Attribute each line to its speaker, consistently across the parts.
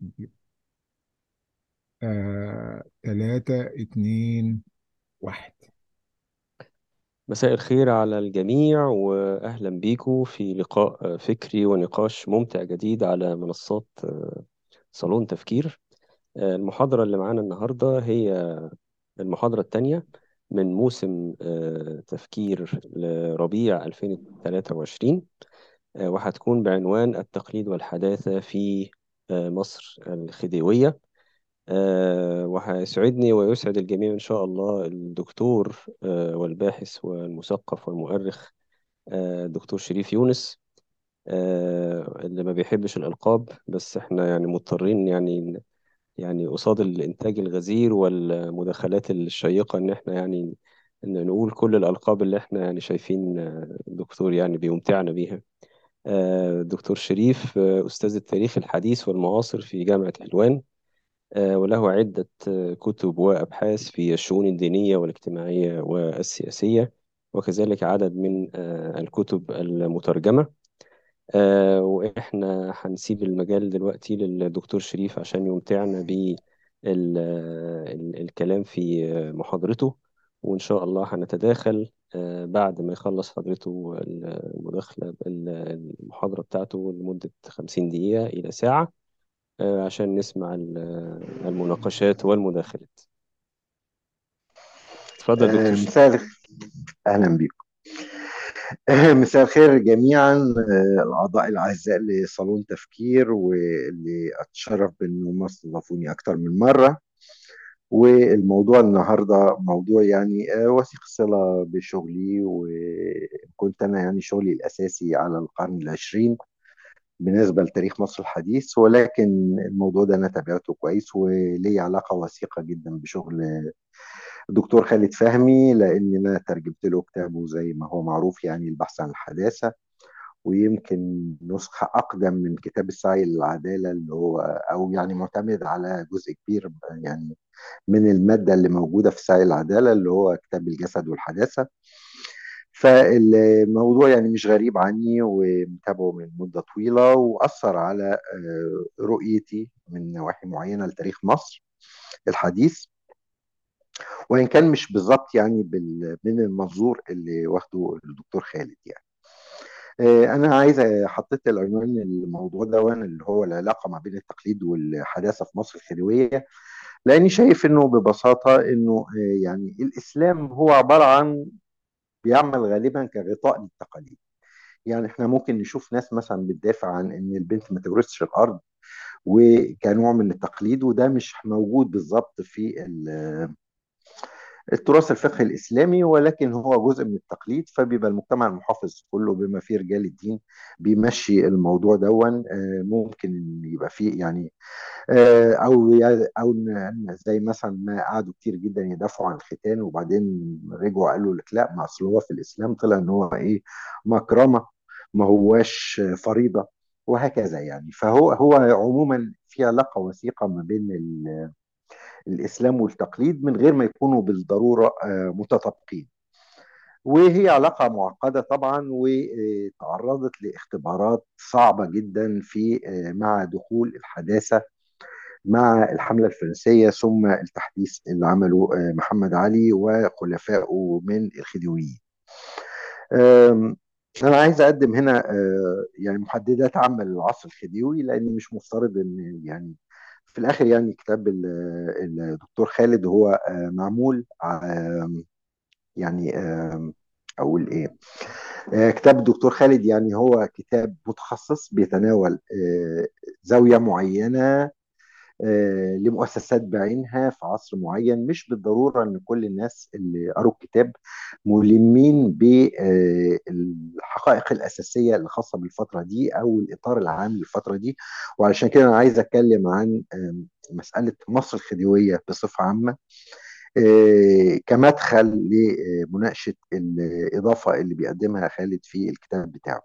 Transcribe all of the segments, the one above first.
Speaker 1: آه، تلاتة اتنين واحد
Speaker 2: مساء الخير على الجميع وأهلا بيكم في لقاء فكري ونقاش ممتع جديد على منصات صالون تفكير المحاضرة اللي معانا النهاردة هي المحاضرة الثانية من موسم تفكير لربيع 2023 وهتكون بعنوان التقليد والحداثة في مصر الخديوية آه، وهيسعدني ويسعد الجميع إن شاء الله الدكتور آه، والباحث والمثقف والمؤرخ آه، الدكتور شريف يونس آه، اللي ما بيحبش الألقاب بس احنا يعني مضطرين يعني يعني قصاد الإنتاج الغزير والمداخلات الشيقة إن احنا يعني إن نقول كل الألقاب اللي احنا يعني شايفين آه، الدكتور يعني بيمتعنا بيها آه، دكتور شريف آه، أستاذ التاريخ الحديث والمعاصر في جامعة حلوان آه، وله عدة آه، كتب وأبحاث في الشؤون الدينية والاجتماعية والسياسية وكذلك عدد من آه، الكتب المترجمة آه، وإحنا هنسيب المجال دلوقتي للدكتور شريف عشان يمتعنا بالكلام في آه، محاضرته وإن شاء الله هنتداخل آه، بعد ما يخلص حضرته المداخلة المحاضرة بتاعته لمدة 50 دقيقة إلى ساعة آه، عشان نسمع ال- المناقشات والمداخلات اتفضل
Speaker 3: آه،
Speaker 2: دكتور شريف
Speaker 3: مساء الخ- اهلا بكم آه، مساء الخير جميعا آه، الاعضاء الاعزاء لصالون تفكير واللي اتشرف بانهم استضافوني اكثر من مره والموضوع النهارده موضوع يعني آه، وثيق صله بشغلي وكنت انا يعني شغلي الاساسي على القرن العشرين بالنسبه لتاريخ مصر الحديث ولكن الموضوع ده انا تابعته كويس وليه علاقه وثيقه جدا بشغل الدكتور خالد فهمي لان انا ترجمت له كتابه زي ما هو معروف يعني البحث عن الحداثه ويمكن نسخه اقدم من كتاب السعي للعداله اللي هو او يعني معتمد على جزء كبير يعني من الماده اللي موجوده في سعي العداله اللي هو كتاب الجسد والحداثه فالموضوع يعني مش غريب عني ومتابعه من مده طويله واثر على آه، رؤيتي من نواحي معينه لتاريخ مصر الحديث وان كان مش بالظبط يعني بال... من المنظور اللي واخده الدكتور خالد يعني آه، انا عايز حطيت العنوان الموضوع ده وانا اللي هو العلاقه ما بين التقليد والحداثه في مصر الخديويه لاني شايف انه ببساطه انه آه، يعني الاسلام هو عباره عن بيعمل غالبا كغطاء للتقاليد يعني احنا ممكن نشوف ناس مثلا بتدافع عن ان البنت ما تورثش الارض وكنوع من التقليد وده مش موجود بالظبط في ال- التراث الفقهي الإسلامي ولكن هو جزء من التقليد فبيبقى المجتمع المحافظ كله بما فيه رجال الدين بيمشي الموضوع دون آه، ممكن يبقى فيه يعني آه، او او إن زي مثلا ما قعدوا كتير جدا يدافعوا عن الختان وبعدين رجعوا قالوا لك لا ما اصل هو في الاسلام طلع ان هو ايه مكرمه ما هواش فريضه وهكذا يعني فهو هو عموما في علاقه وثيقه ما بين ال الإسلام والتقليد من غير ما يكونوا بالضرورة آه، متطابقين وهي علاقة معقدة طبعا وتعرضت لاختبارات صعبة جدا في آه، مع دخول الحداثة مع الحملة الفرنسية ثم التحديث اللي عمله آه، محمد علي وخلفائه من الخديويين آم، أنا عايز أقدم هنا آه، يعني محددات عامة للعصر الخديوي لأني مش مفترض إن يعني في الآخر يعني كتاب ال- الدكتور خالد هو آه، معمول آم، يعني آم، أقول إيه آه، كتاب الدكتور خالد يعني هو كتاب متخصص بيتناول آه، زاوية معينة آه، لمؤسسات بعينها في عصر معين مش بالضرورة ان كل الناس اللي قروا الكتاب ملمين بالحقائق الأساسية اللي خاصة بالفترة دي أو الإطار العام للفترة دي وعلشان كده أنا عايز أتكلم عن آم، مسألة مصر الخديوية بصفة عامة آه، كمدخل لمناقشة الإضافة اللي بيقدمها خالد في الكتاب بتاعه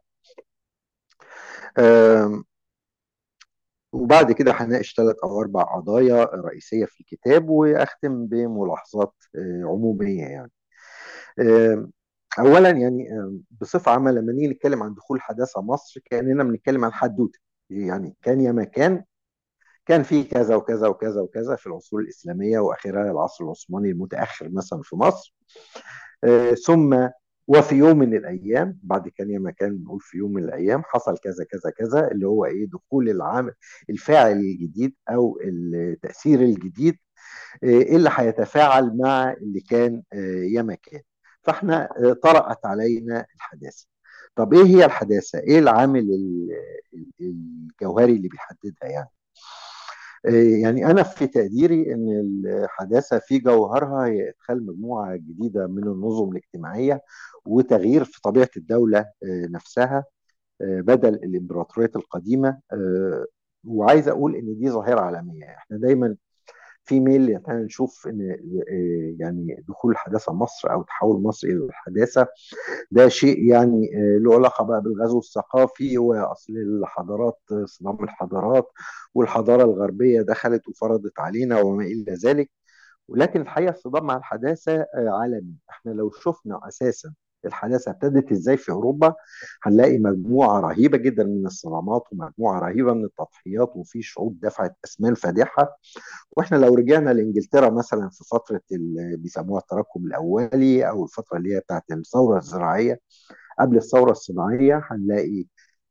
Speaker 3: آم، وبعد كده هناقش ثلاث او اربع قضايا رئيسيه في الكتاب واختم بملاحظات آه، عموميه يعني آه، اولا يعني آه، بصفه عامه لما نيجي نتكلم عن دخول حداثه مصر كاننا بنتكلم عن حدوته يعني كان يا ما كان كان في كذا وكذا وكذا وكذا في العصور الإسلامية وآخرها العصر العثماني المتأخر مثلا في مصر آه، ثم وفي يوم من الأيام بعد كان ما كان بنقول في يوم من الأيام حصل كذا كذا كذا اللي هو إيه دخول العامل الفاعل الجديد أو التأثير الجديد آه، اللي هيتفاعل مع اللي كان آه، ياما كان فاحنا آه، طرأت علينا الحداثة طب ايه هي الحداثة ايه العامل ال- ال- الجوهري اللي بيحددها يعني آه، يعني انا في تقديري ان الحداثة في جوهرها هي ادخال مجموعة جديدة من النظم الاجتماعية وتغيير في طبيعة الدولة آه، نفسها آه، بدل الامبراطورية القديمة آه، وعايز اقول ان دي ظاهرة عالمية احنا دايما في ميل يعني نشوف ان آه، يعني دخول الحداثه مصر او تحول مصر الى الحداثه ده شيء يعني آه، له علاقه بقى بالغزو الثقافي واصل الحضارات آه، صدام الحضارات والحضاره الغربيه دخلت وفرضت علينا وما الى ذلك ولكن الحقيقه الصدام مع الحداثه آه، عالمي احنا لو شفنا اساسا الحداثه ابتدت ازاي في اوروبا هنلاقي مجموعه رهيبه جدا من الصدامات ومجموعه رهيبه من التضحيات وفي شعوب دفعت اثمان فادحه واحنا لو رجعنا لانجلترا مثلا في فتره اللي بيسموها التراكم الاولي او الفتره اللي هي بتاعت الثوره الزراعيه قبل الثوره الصناعيه هنلاقي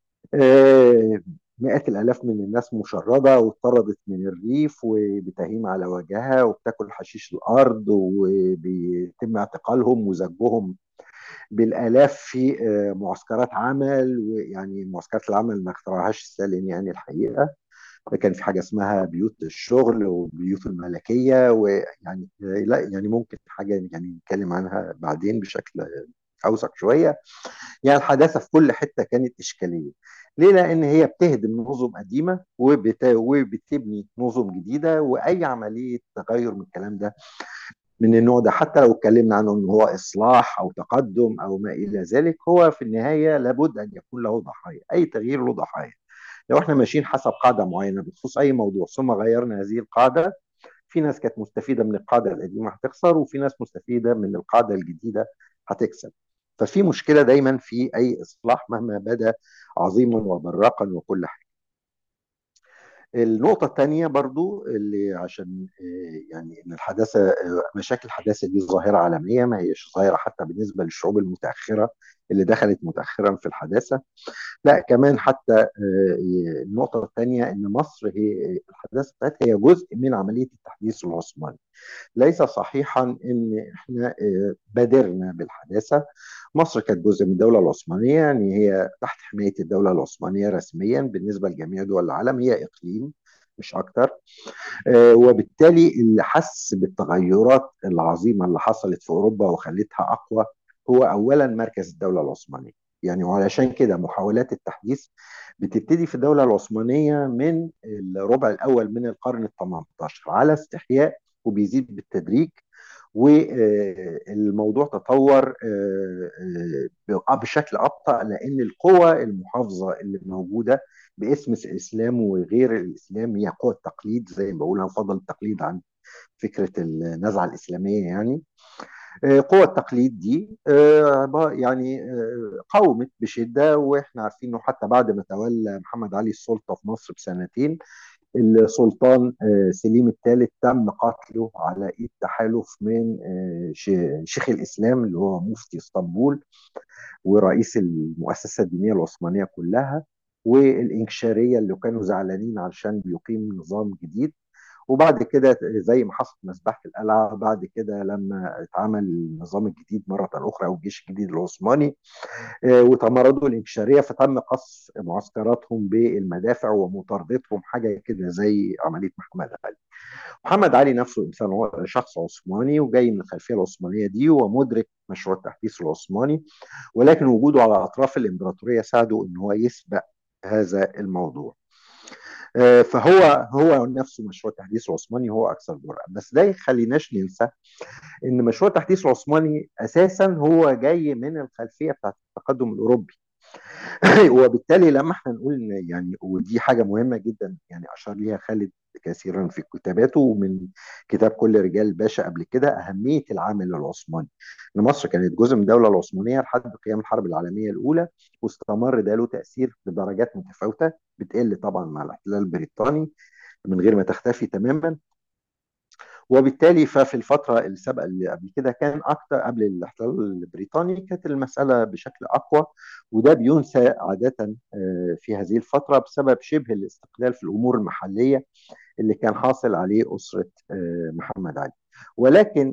Speaker 3: آه، مئات الالاف من الناس مشرده واتطردت من الريف وبتهيم على وجهها وبتاكل حشيش الارض وبيتم اعتقالهم وزجهم بالالاف في آه، معسكرات عمل ويعني معسكرات العمل ما اخترعهاش ستالين يعني الحقيقه كان في حاجه اسمها بيوت الشغل وبيوت الملكيه ويعني لا يعني ممكن حاجه يعني نتكلم عنها بعدين بشكل اوسع شويه يعني الحداثه في كل حته كانت اشكاليه ليه؟ لان هي بتهدم نظم قديمه وبت... وبتبني نظم جديده واي عمليه تغير من الكلام ده من النوع ده حتى لو اتكلمنا عنه ان هو اصلاح او تقدم او ما الى ذلك هو في النهايه لابد ان يكون له ضحايا اي تغيير له ضحايا لو احنا ماشيين حسب قاعده معينه بخصوص اي موضوع ثم غيرنا هذه القاعده في ناس كانت مستفيده من القاعده القديمه هتخسر وفي ناس مستفيده من القاعده الجديده هتكسب ففي مشكله دايما في اي اصلاح مهما بدا عظيما وبراقا وكل حاجه النقطة الثانية برضو اللي عشان آه، يعني ان الحداثة آه، مشاكل الحداثة دي ظاهرة عالمية ما هيش ظاهرة حتى بالنسبة للشعوب المتأخرة اللي دخلت متأخرا في الحداثة لا كمان حتى آه، النقطة الثانية ان مصر هي الحداثة بتاعتها هي جزء من عملية التحديث العثماني ليس صحيحا ان احنا آه، بادرنا بالحداثه مصر كانت جزء من الدوله العثمانيه يعني هي تحت حمايه الدوله العثمانيه رسميا بالنسبه لجميع دول العالم هي اقليم مش اكتر آه، وبالتالي اللي حس بالتغيرات العظيمه اللي حصلت في اوروبا وخلتها اقوى هو اولا مركز الدوله العثمانيه يعني وعلشان كده محاولات التحديث بتبتدي في الدوله العثمانيه من الربع الاول من القرن ال 18 على استحياء وبيزيد بالتدريج والموضوع تطور آه، آه، بشكل ابطا لان القوى المحافظه اللي موجوده باسم الاسلام وغير الاسلام هي قوى التقليد زي ما بقول هنفضل التقليد عن فكره النزعه الاسلاميه يعني آه، قوى التقليد دي آه، ب- يعني آه، قاومت بشده واحنا عارفين انه حتى بعد ما تولى محمد علي السلطه في مصر بسنتين السلطان آه، سليم الثالث تم قتله على ايد تحالف من آه، ش- شيخ الاسلام اللي هو مفتي اسطنبول ورئيس المؤسسه الدينيه العثمانيه كلها والانكشاريه اللي كانوا زعلانين علشان بيقيم نظام جديد وبعد كده زي ما حصل في مذبحه القلعه بعد كده لما اتعمل النظام الجديد مره اخرى او الجيش الجديد العثماني آه، وتمردوا الانكشاريه فتم قصف معسكراتهم بالمدافع ومطاردتهم حاجه كده زي عمليه محمد علي. محمد علي نفسه انسان هو شخص عثماني وجاي من الخلفيه العثمانيه دي ومدرك مشروع التحديث العثماني ولكن وجوده على اطراف الامبراطوريه ساعده ان هو يسبق هذا الموضوع. آه، فهو هو نفسه مشروع التحديث العثماني هو اكثر جرأة بس ده يخليناش ننسى ان مشروع التحديث العثماني اساسا هو جاي من الخلفيه بتاعت التقدم الاوروبي وبالتالي لما احنا نقول ان يعني ودي حاجه مهمه جدا يعني اشار ليها خالد كثيرا في كتاباته ومن كتاب كل رجال الباشا قبل كده اهميه العامل العثماني ان مصر كانت جزء من الدوله العثمانيه لحد قيام الحرب العالميه الاولى واستمر ده له تاثير بدرجات متفاوته بتقل طبعا مع الاحتلال البريطاني من غير ما تختفي تماما وبالتالي ففي الفترة السابقة اللي قبل كده كان أكتر قبل الاحتلال البريطاني كانت المسألة بشكل أقوى وده بينسى عادة آه، في هذه الفترة بسبب شبه الاستقلال في الأمور المحلية اللي كان حاصل عليه أسرة آه، محمد علي ولكن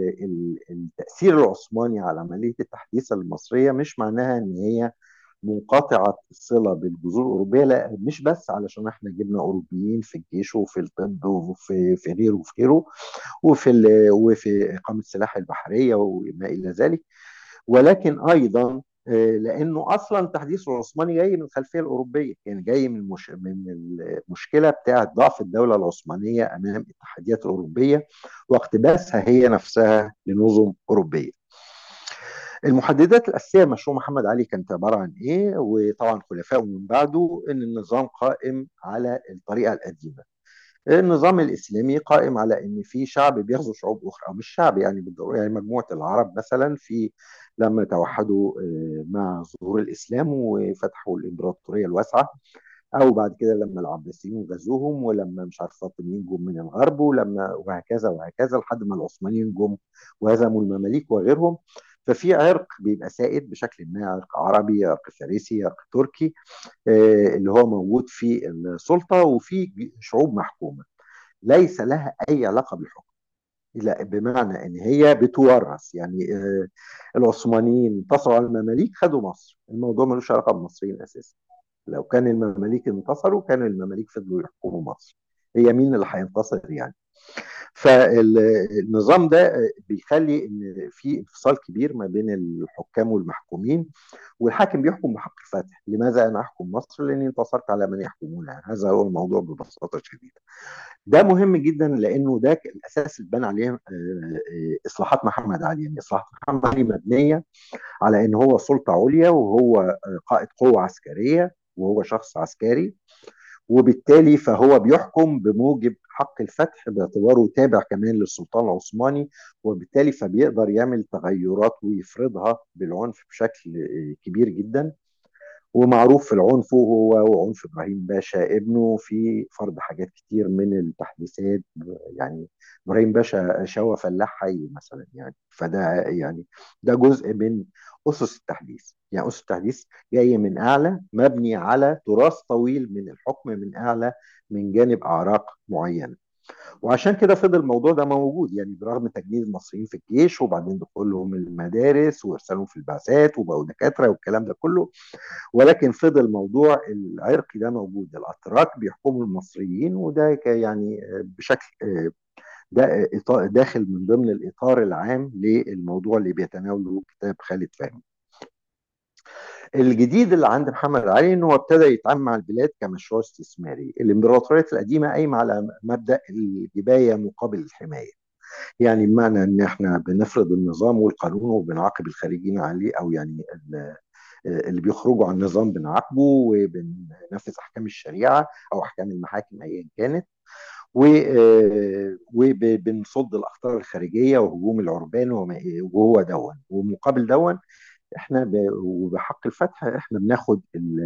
Speaker 3: التأثير العثماني على عملية التحديث المصرية مش معناها إن هي منقطعة الصلة بالجذور الأوروبية لا مش بس علشان احنا جبنا أوروبيين في الجيش وفي الطب وفي في غيره وفي غيره وفي وفي إقامة السلاح البحرية وما إلى ذلك ولكن أيضا آه، لانه اصلا التحديث العثماني جاي من الخلفيه الاوروبيه يعني جاي من مش من المشكله بتاعه ضعف الدوله العثمانيه امام التحديات الاوروبيه واقتباسها هي نفسها لنظم اوروبيه المحددات الاساسيه مشروع محمد علي كانت عباره عن ايه وطبعا خلفائه من بعده ان النظام قائم على الطريقه القديمه النظام الاسلامي قائم على ان في شعب بيغزو شعوب اخرى او مش شعب يعني بالضروره يعني مجموعه العرب مثلا في لما توحدوا آه، مع ظهور الاسلام وفتحوا الامبراطوريه الواسعه او بعد كده لما العباسيين غزوهم ولما مش عارف الفاطميين جم من الغرب ولما وهكذا وهكذا لحد ما العثمانيين جم وهزموا المماليك وغيرهم ففي عرق بيبقى سائد بشكل ما عرق عربي عرق فارسي عرق تركي آه، اللي هو موجود في السلطه وفي شعوب محكومه ليس لها اي علاقه بالحكم لا بمعنى ان هي بتورث يعني آه، العثمانيين انتصروا على المماليك خدوا مصر الموضوع ملوش علاقه بالمصريين اساسا لو كان المماليك انتصروا كان المماليك فضلوا يحكموا مصر هي مين اللي هينتصر يعني فالنظام ده بيخلي ان في انفصال كبير ما بين الحكام والمحكومين والحاكم بيحكم بحق الفتح لماذا انا احكم مصر لاني انتصرت على من يحكمونها هذا هو الموضوع ببساطه شديده ده مهم جدا لانه ده الاساس اللي بنى عليه آه، آه، اصلاحات محمد علي يعني اصلاحات محمد علي مبنيه على ان هو سلطه عليا وهو آه، قائد قوه عسكريه وهو شخص عسكري وبالتالي فهو بيحكم بموجب حق الفتح باعتباره تابع كمان للسلطان العثماني وبالتالي فبيقدر يعمل تغيرات ويفرضها بالعنف بشكل كبير جدا ومعروف في العنف هو وعنف ابراهيم باشا ابنه في فرض حاجات كتير من التحديثات يعني ابراهيم باشا شوى فلاح حي مثلا يعني فده يعني ده جزء من اسس التحديث يعني اسس التحديث جاي من اعلى مبني على تراث طويل من الحكم من اعلى من جانب اعراق معينه وعشان كده فضل الموضوع ده موجود يعني برغم تجنيد المصريين في الجيش وبعدين دخولهم المدارس وارسالهم في البعثات وبقوا دكاتره والكلام ده كله ولكن فضل موضوع العرق ده موجود الاتراك بيحكموا المصريين وده يعني بشكل ده داخل من ضمن الاطار العام للموضوع اللي بيتناوله كتاب خالد فهمي الجديد اللي عند محمد علي انه ابتدى يتعامل مع البلاد كمشروع استثماري الامبراطوريات القديمه قايمه على مبدا الجبايه مقابل الحمايه يعني بمعنى ان احنا بنفرض النظام والقانون وبنعاقب الخارجين عليه او يعني اللي بيخرجوا عن النظام بنعاقبه وبننفذ احكام الشريعه او احكام المحاكم ايا كانت وبنصد الاخطار الخارجيه وهجوم العربان وهو دون ومقابل دون احنا وبحق الفتح احنا بناخد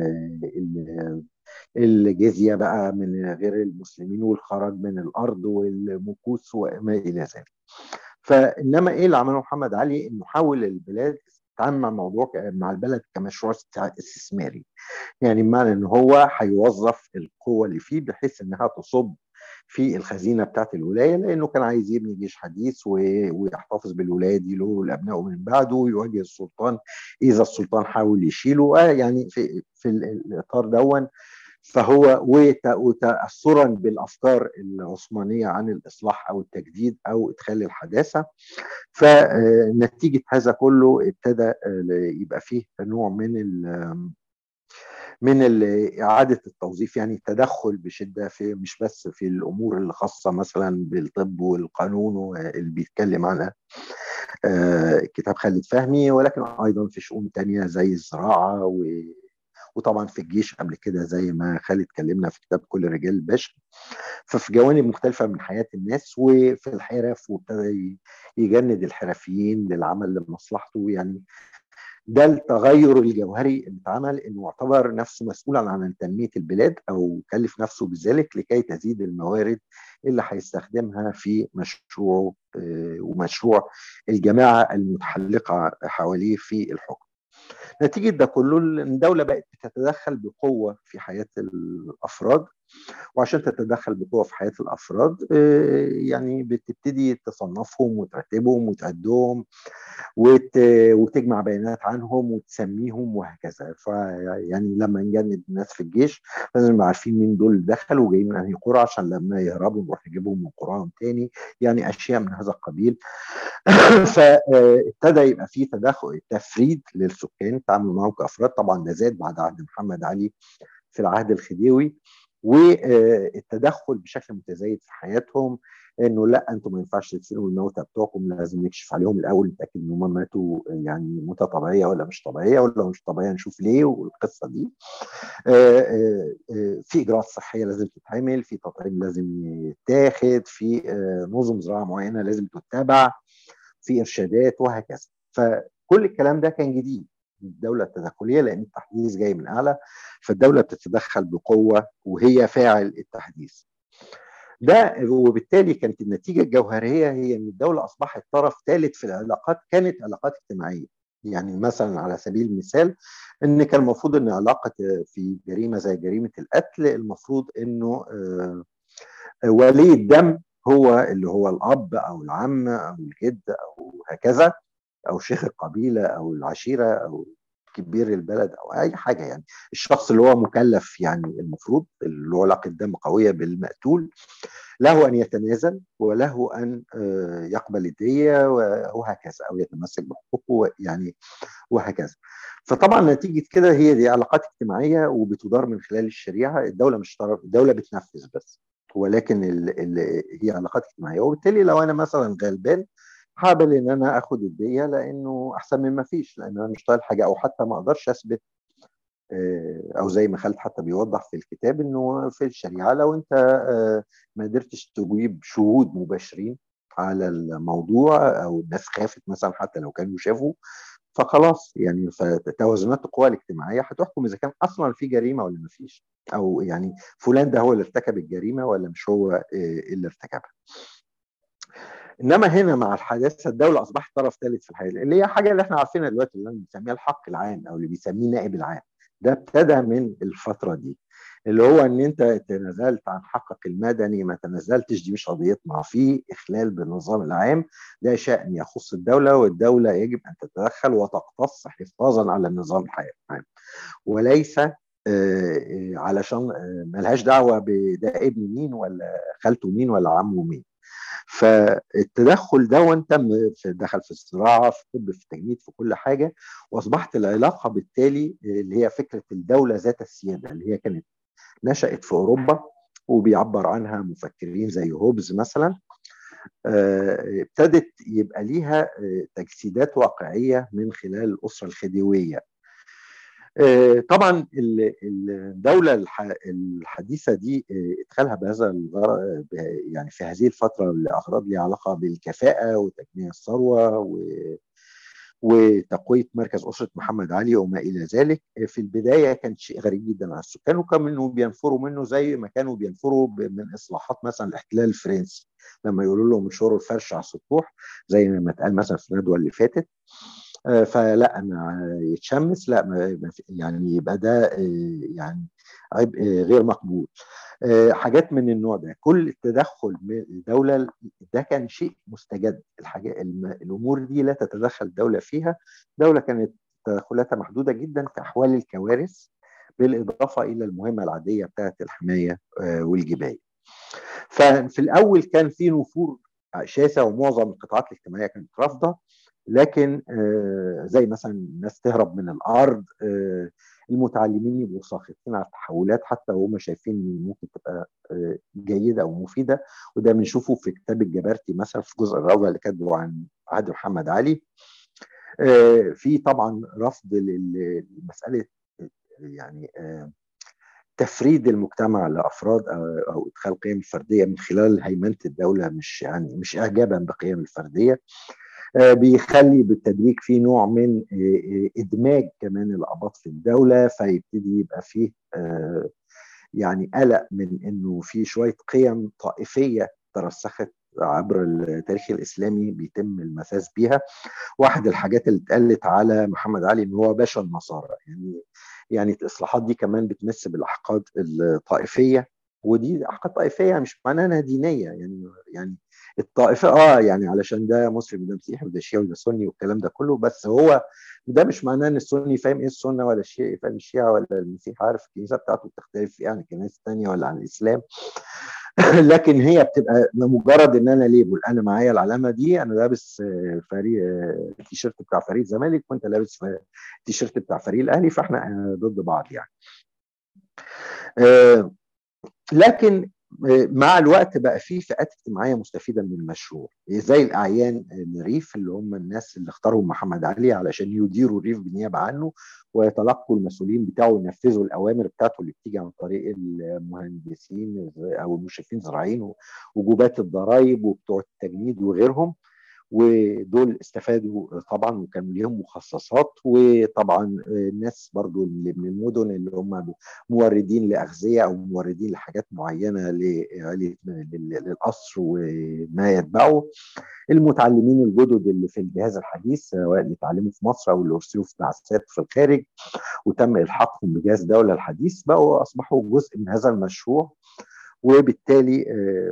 Speaker 3: الجزيه بقى من غير المسلمين والخراج من الارض والمكوس وما الى ذلك. فانما ايه اللي عمله محمد علي انه حول البلاد تتعامل مع الموضوع مع البلد كمشروع استثماري يعني بمعنى ان هو هيوظف القوه اللي فيه بحيث انها تصب في الخزينه بتاعت الولايه لانه كان عايز يبني جيش حديث ويحتفظ بالولايه دي له ولابنائه من بعده ويواجه السلطان اذا السلطان حاول يشيله آه يعني في في الاطار دون فهو وتاثرا بالافكار العثمانيه عن الاصلاح او التجديد او ادخال الحداثه فنتيجه هذا كله ابتدى يبقى فيه نوع من من إعادة التوظيف يعني التدخل بشدة في مش بس في الأمور الخاصة مثلا بالطب والقانون اللي بيتكلم عنها آه، كتاب خالد فهمي ولكن أيضا في شؤون تانية زي الزراعة و وطبعا في الجيش قبل كده زي ما خالد اتكلمنا في كتاب كل رجال الباشا ففي جوانب مختلفة من حياة الناس وفي الحرف وابتدى يجند الحرفيين للعمل لمصلحته يعني ده التغير الجوهري اللي اتعمل انه اعتبر نفسه مسؤولا عن تنميه البلاد او كلف نفسه بذلك لكي تزيد الموارد اللي هيستخدمها في مشروعه آه، ومشروع الجماعه المتحلقه حواليه في الحكم. نتيجه ده كله الدوله بقت بتتدخل بقوه في حياه الافراد وعشان تتدخل بقوه في حياه الافراد آه، يعني بتبتدي تصنفهم وترتبهم وتعدهم وت... وتجمع بيانات عنهم وتسميهم وهكذا فيعني لما نجند الناس في الجيش لازم نبقى عارفين مين دول اللي دخلوا وجايين من انهي قرى عشان لما يهربوا نروح نجيبهم من قراهم تاني يعني اشياء من هذا القبيل فابتدى يبقى في تدخل تفريد للسكان التعامل معهم كافراد طبعا ده زاد بعد عهد محمد علي في العهد الخديوي والتدخل بشكل متزايد في حياتهم انه لا انتم ما ينفعش تدفنوا الموتى بتوعكم لازم نكشف عليهم الاول نتاكد ان هم ماتوا يعني موتى طبيعيه ولا مش طبيعيه ولا مش طبيعيه نشوف ليه والقصه دي آه، آه، آه، في اجراءات صحيه لازم تتعمل في تطعيم لازم يتاخد في نظم زراعه معينه لازم تتبع في ارشادات وهكذا فكل الكلام ده كان جديد الدولة التدخلية لأن التحديث جاي من أعلى فالدولة بتتدخل بقوة وهي فاعل التحديث ده وبالتالي كانت النتيجة الجوهرية هي أن الدولة أصبحت طرف ثالث في العلاقات كانت علاقات اجتماعية يعني مثلا على سبيل المثال ان كان المفروض ان علاقه في جريمه زي جريمه القتل المفروض انه آه، ولي الدم هو اللي هو الاب او العم او الجد او هكذا او شيخ القبيله او العشيره او كبير البلد او اي حاجه يعني الشخص اللي هو مكلف يعني المفروض اللي هو علاقه دم قويه بالمقتول له ان يتنازل وله ان آه، يقبل الديه وهكذا او يتمسك بحقوقه يعني وهكذا فطبعا نتيجه كده هي دي علاقات اجتماعيه وبتدار من خلال الشريعه الدوله مش طرف الدوله بتنفذ بس ولكن ال ال هي علاقات اجتماعيه وبالتالي لو انا مثلا غلبان حابب ان انا اخد الديه لانه احسن من ما فيش لان انا مش طايل حاجه او حتى ما اقدرش اثبت آه، او زي ما خالد حتى بيوضح في الكتاب انه في الشريعه لو انت آه، ما قدرتش تجيب شهود مباشرين على الموضوع او الناس خافت مثلا حتى لو كانوا شافوا فخلاص يعني فتوازنات القوى الاجتماعيه هتحكم اذا كان اصلا في جريمه ولا ما فيش او يعني فلان ده هو اللي ارتكب الجريمه ولا مش هو آه، اللي ارتكبها انما هنا مع الحداثه الدوله اصبحت طرف ثالث في الحياه اللي هي حاجه اللي احنا عارفينها دلوقتي اللي بنسميها الحق العام او اللي بيسميه نائب العام ده ابتدى من الفتره دي اللي هو ان انت تنازلت عن حقك المدني ما تنازلتش دي مش قضيتنا في اخلال بالنظام العام ده شان يخص الدوله والدوله يجب ان تتدخل وتقتص حفاظا على النظام العام وليس آه، علشان آه، ملهاش دعوه بده ابن مين ولا خالته مين ولا عمه مين فالتدخل ده تم دخل في الزراعه في الطب في التجميد في كل حاجه واصبحت العلاقه بالتالي اللي هي فكره الدوله ذات السياده اللي هي كانت نشأت في اوروبا وبيعبر عنها مفكرين زي هوبز مثلا آه، ابتدت يبقى ليها آه، تجسيدات واقعيه من خلال الاسره الخديويه آه، طبعا الدولة الحديثة دي آه، ادخالها بهذا يعني في هذه الفترة لأغراض لها علاقة بالكفاءة وتجميع الثروة و وتقويه مركز اسره محمد علي وما الى ذلك في البدايه كان شيء غريب جدا على السكان وكانوا بينفروا منه زي ما كانوا بينفروا من اصلاحات مثلا الاحتلال الفرنسي لما يقولوا لهم انشروا الفرش على السطوح زي ما اتقال مثلا في الندوه اللي فاتت آه، فلا انا يتشمس لا يعني يبقى ده آه، يعني عبء غير مقبول آه، حاجات من النوع ده كل التدخل من الدوله ده كان شيء مستجد الحاجات الامور دي لا تتدخل الدوله فيها الدوله كانت تدخلاتها محدوده جدا في احوال الكوارث بالاضافه الى المهمه العاديه بتاعه الحمايه والجبايه ففي الاول كان في نفور شاسع ومعظم القطاعات الاجتماعيه كانت رافضه لكن آه، زي مثلا الناس تهرب من الارض آه، المتعلمين يبقوا ساخطين على التحولات حتى وهم شايفين ان ممكن تبقى آه، جيده او مفيده وده بنشوفه في كتاب الجبرتي مثلا في الجزء الرابع اللي كاتبه عن عهد محمد علي في طبعا رفض لمساله يعني تفريد المجتمع لافراد او ادخال قيم الفرديه من خلال هيمنه الدوله مش يعني مش اعجابا بقيم الفرديه بيخلي بالتدريج في نوع من ادماج كمان الاباط في الدوله فيبتدي يبقى فيه يعني قلق من انه في شويه قيم طائفيه ترسخت عبر التاريخ الاسلامي بيتم المساس بيها واحد الحاجات اللي اتقالت على محمد علي ان هو باشا النصارى يعني يعني الاصلاحات دي كمان بتمس بالاحقاد الطائفيه ودي احقاد طائفيه مش معناها انها دينيه يعني يعني الطائفه اه يعني علشان ده مسلم وده مسيحي وده شيعي وده سني والكلام ده كله بس هو ده مش معناه ان السني فاهم ايه السنه ولا الشيعي فاهم الشيعه ولا المسيح عارف الكنيسه بتاعته بتختلف يعني الكنائس الثانيه ولا عن الاسلام لكن هي بتبقى مجرد ان انا ليبل انا معايا العلامه دي انا لابس فريق التيشيرت بتاع فريق الزمالك وانت لابس التيشيرت بتاع فريق الاهلي فاحنا ضد بعض يعني لكن مع الوقت بقى في فئات اجتماعيه مستفيده من المشروع زي الاعيان الريف اللي هم الناس اللي اختارهم محمد علي علشان يديروا الريف بالنيابه عنه ويتلقوا المسؤولين بتاعه وينفذوا الاوامر بتاعته اللي بتيجي عن طريق المهندسين او المشرفين الزراعيين وجوبات الضرائب وبتوع التجنيد وغيرهم ودول استفادوا طبعا وكان ليهم مخصصات وطبعا الناس برضو اللي من المدن اللي هم موردين لاغذيه او موردين لحاجات معينه للقصر وما يتبعه المتعلمين الجدد اللي في الجهاز الحديث سواء اللي اتعلموا في مصر او اللي ارسلوا في بعثات في الخارج وتم الحاقهم بجهاز الدوله الحديث بقوا اصبحوا جزء من هذا المشروع وبالتالي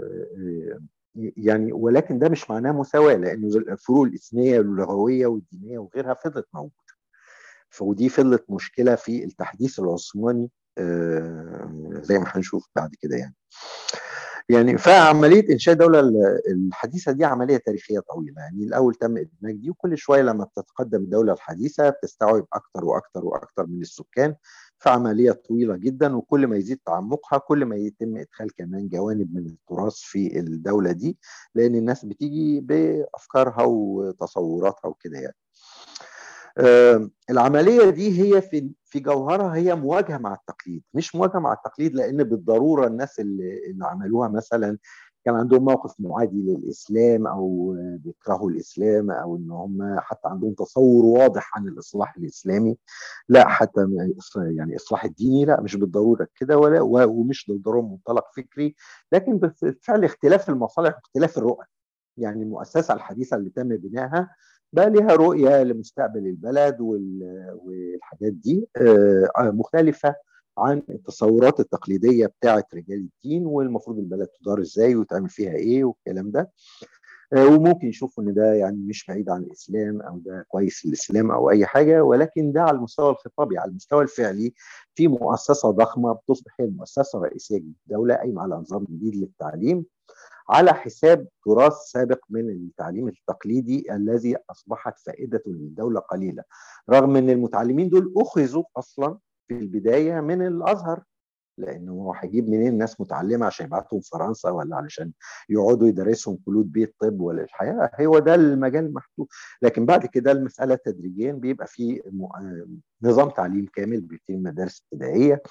Speaker 3: يعني ولكن ده مش معناه مساواه لانه الفروق الاثنيه واللغويه والدينيه وغيرها فضلت موجوده فودي فضلت مشكله في التحديث العثماني زي ما هنشوف بعد كده يعني يعني فعمليه انشاء الدوله الحديثه دي عمليه تاريخيه طويله يعني الاول تم ادماج دي وكل شويه لما بتتقدم الدوله الحديثه بتستوعب اكثر واكثر واكثر من السكان فعمليه طويله جدا وكل ما يزيد تعمقها كل ما يتم ادخال كمان جوانب من التراث في الدوله دي لان الناس بتيجي بافكارها وتصوراتها وكده يعني. آه العمليه دي هي في في جوهرها هي مواجهه مع التقليد مش مواجهه مع التقليد لان بالضروره الناس اللي, اللي عملوها مثلا كان عندهم موقف معادي للاسلام او بيكرهوا الاسلام او ان هم حتى عندهم تصور واضح عن الاصلاح الاسلامي لا حتى يعني اصلاح الديني لا مش بالضروره كده ولا ومش بالضروره منطلق فكري لكن بالفعل اختلاف المصالح واختلاف الرؤى يعني المؤسسه الحديثه اللي تم بنائها بقى لها رؤيه لمستقبل البلد والحاجات دي مختلفه عن التصورات التقليديه بتاعه رجال الدين والمفروض البلد تدار ازاي وتعمل فيها ايه والكلام ده وممكن يشوفوا ان ده يعني مش بعيد عن الاسلام او ده كويس للاسلام او اي حاجه ولكن ده على المستوى الخطابي على المستوى الفعلي في مؤسسه ضخمه بتصبح هي المؤسسه الرئيسيه للدوله قايمه على نظام جديد للتعليم على حساب تراث سابق من التعليم التقليدي الذي اصبحت فائدته للدوله قليله رغم ان المتعلمين دول اخذوا اصلا في البدايه من الازهر لانه هو هيجيب منين ناس متعلمه عشان يبعتهم فرنسا ولا علشان يقعدوا يدرسهم كلود بيت طب ولا الحياه هو ده المجال المحدود لكن بعد كده المساله تدريجيا بيبقى في نظام تعليم كامل بيبتدي مدارس ابتدائيه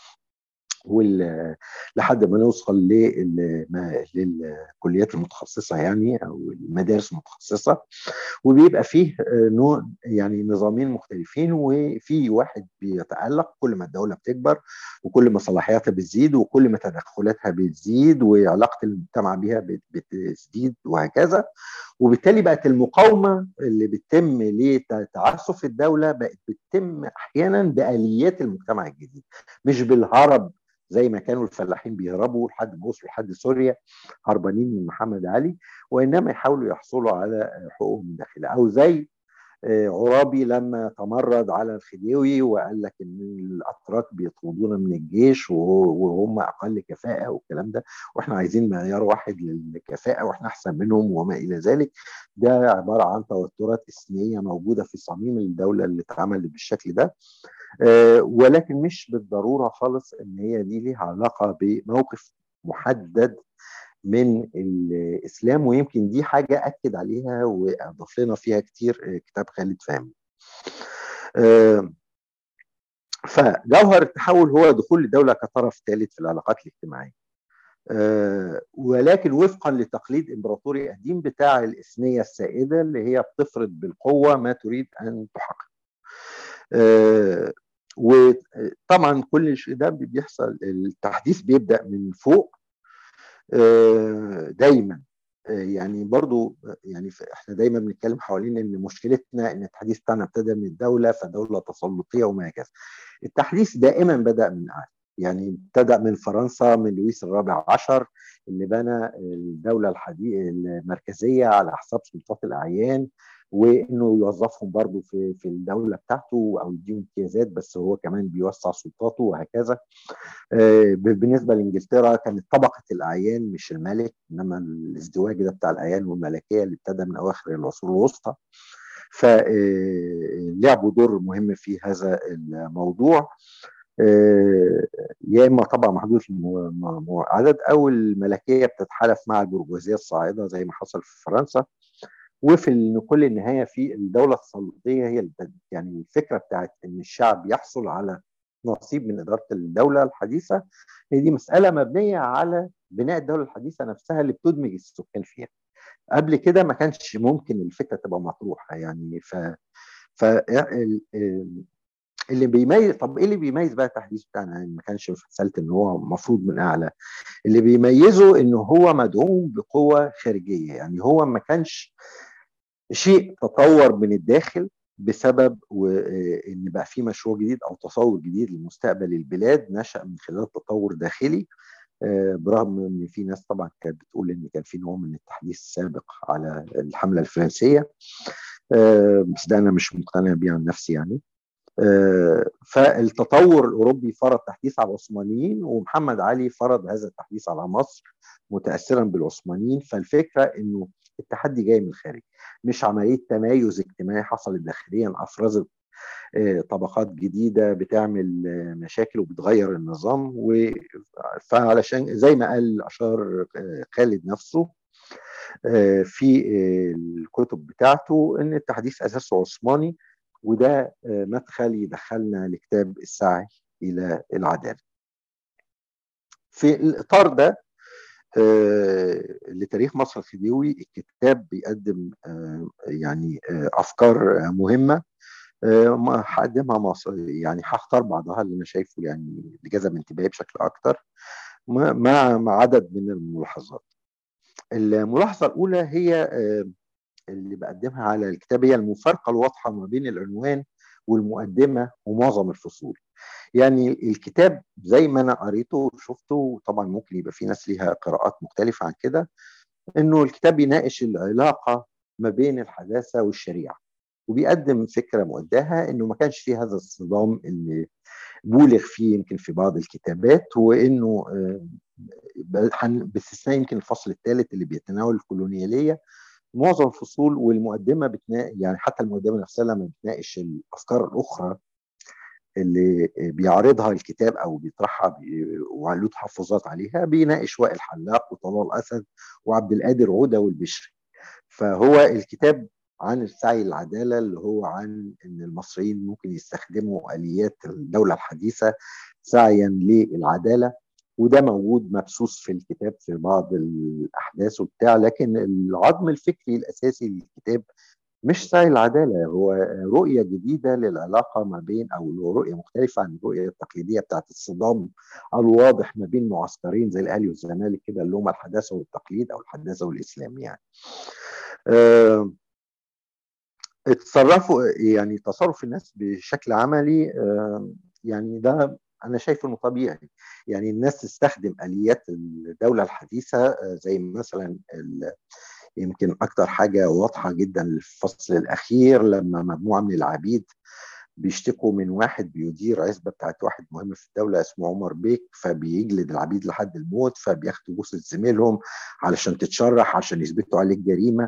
Speaker 3: وال لحد ما نوصل لل... للكليات المتخصصه يعني او المدارس المتخصصه وبيبقى فيه نوع يعني نظامين مختلفين وفي واحد بيتالق كل ما الدوله بتكبر وكل ما صلاحياتها بتزيد وكل ما تدخلاتها بتزيد وعلاقه المجتمع بها بتزيد وهكذا وبالتالي بقت المقاومه اللي بتتم لتعسف الدوله بقت بتتم احيانا باليات المجتمع الجديد مش بالهرب زي ما كانوا الفلاحين بيهربوا لحد ما وصلوا لحد سوريا هربانين من محمد علي وانما يحاولوا يحصلوا على حقوقهم من داخله او زي عرابي لما تمرد على الخديوي وقال لك ان الاتراك بيطردونا من الجيش وهم اقل كفاءه والكلام ده واحنا عايزين معيار واحد للكفاءه واحنا احسن منهم وما الى ذلك ده عباره عن توترات اثنيه موجوده في صميم الدوله اللي اتعملت بالشكل ده ولكن مش بالضروره خالص ان هي دي ليها علاقه بموقف محدد من الاسلام ويمكن دي حاجه اكد عليها واضاف لنا فيها كتير كتاب خالد فهمي. فجوهر التحول هو دخول الدوله كطرف ثالث في العلاقات الاجتماعيه. آه، ولكن وفقا لتقليد امبراطوري قديم بتاع الاثنيه السائده اللي هي بتفرض بالقوه ما تريد ان تحقق. آه، وطبعا كل شيء ده بيحصل التحديث بيبدا من فوق آه، دايما يعني برضو يعني احنا دايما بنتكلم حوالين ان مشكلتنا ان التحديث بتاعنا ابتدى من الدوله فدوله تسلطيه وما هكذا. التحديث دائما بدا من اعلى يعني ابتدأ من فرنسا من لويس الرابع عشر اللي بنى الدولة الحديثة المركزية على حساب سلطات الأعيان وانه يوظفهم برضه في في الدوله بتاعته او يديهم امتيازات بس هو كمان بيوسع سلطاته وهكذا آه، بالنسبه لانجلترا كانت طبقه الاعيان مش الملك انما الازدواج ده بتاع الاعيان والملكيه اللي ابتدى من اواخر العصور الوسطى فلعبوا آه، دور مهم في هذا الموضوع آه، يا اما طبعا محدود عدد او الملكيه بتتحالف مع البرجوازيه الصاعده زي ما حصل في فرنسا وفي كل النهايه في الدوله السلطيه هي يعني الفكره بتاعت ان الشعب يحصل على نصيب من اداره الدوله الحديثه هي دي مساله مبنيه على بناء الدوله الحديثه نفسها اللي بتدمج السكان فيها. قبل كده ما كانش ممكن الفكره تبقى مطروحه يعني ف ف اللي بيميز طب ايه اللي بيميز بقى التحديث بتاعنا يعني ما كانش في مساله ان هو مفروض من اعلى اللي بيميزه ان هو مدعوم بقوه خارجيه يعني هو ما كانش شيء تطور من الداخل بسبب ان بقى في مشروع جديد او تصور جديد لمستقبل البلاد نشا من خلال تطور داخلي آه، برغم ان في ناس طبعا كانت بتقول ان كان في نوع من التحديث السابق على الحمله الفرنسيه آه، بس ده انا مش مقتنع بيه عن نفسي يعني آه، فالتطور الاوروبي فرض تحديث على العثمانيين ومحمد علي فرض هذا التحديث على مصر متاثرا بالعثمانيين فالفكره انه التحدي جاي من الخارج مش عمليه تمايز اجتماعي حصلت داخليا افرزت آه، طبقات جديده بتعمل آه، مشاكل وبتغير النظام فعلشان زي ما قال اشار خالد نفسه في الكتب بتاعته ان التحديث اساسه عثماني وده آه، مدخل يدخلنا لكتاب السعي إلى العدالة في الإطار ده آه، لتاريخ مصر الخديوي الكتاب بيقدم آه، يعني أفكار مهمة هقدمها مصر يعني هختار بعضها اللي أنا شايفه يعني اللي جذب انتباهي بشكل أكتر مع عدد من الملاحظات الملاحظة الأولى هي اللي بقدمها على الكتاب هي المفارقه الواضحه ما بين العنوان والمقدمه ومعظم الفصول. يعني الكتاب زي ما انا قريته وشفته طبعا ممكن يبقى في ناس ليها قراءات مختلفه عن كده انه الكتاب بيناقش العلاقه ما بين الحداثه والشريعه وبيقدم فكره مؤداها انه ما كانش في هذا الصدام اللي بولغ فيه يمكن في بعض الكتابات وانه آه، باستثناء يمكن الفصل الثالث اللي بيتناول الكولونياليه معظم الفصول والمقدمه بتنا... يعني حتى المقدمه نفسها لما بتناقش الافكار الاخرى اللي بيعرضها الكتاب او بيطرحها بي... وله تحفظات عليها بيناقش وائل حلاق وطلال اسد وعبد القادر عوده والبشري فهو الكتاب عن السعي للعداله اللي هو عن ان المصريين ممكن يستخدموا اليات الدوله الحديثه سعيا للعداله وده موجود مبسوس في الكتاب في بعض الاحداث وبتاع لكن العظم الفكري الاساسي للكتاب مش سعي العداله هو رؤيه جديده للعلاقه ما بين او رؤيه مختلفه عن الرؤيه التقليديه بتاعت الصدام الواضح ما بين معسكرين زي الاهلي والزمالك كده اللي هم الحداثه والتقليد او الحداثه والاسلام يعني. أه اتصرفوا يعني تصرف الناس بشكل عملي أه يعني ده انا شايفه انه طبيعي يعني الناس تستخدم اليات الدوله الحديثه آه، زي مثلا يمكن اكتر حاجه واضحه جدا الفصل الاخير لما مجموعه من العبيد بيشتكوا من واحد بيدير عزبه بتاعت واحد مهم في الدوله اسمه عمر بيك فبيجلد العبيد لحد الموت فبياخدوا جثه زميلهم علشان تتشرح عشان يثبتوا عليه الجريمه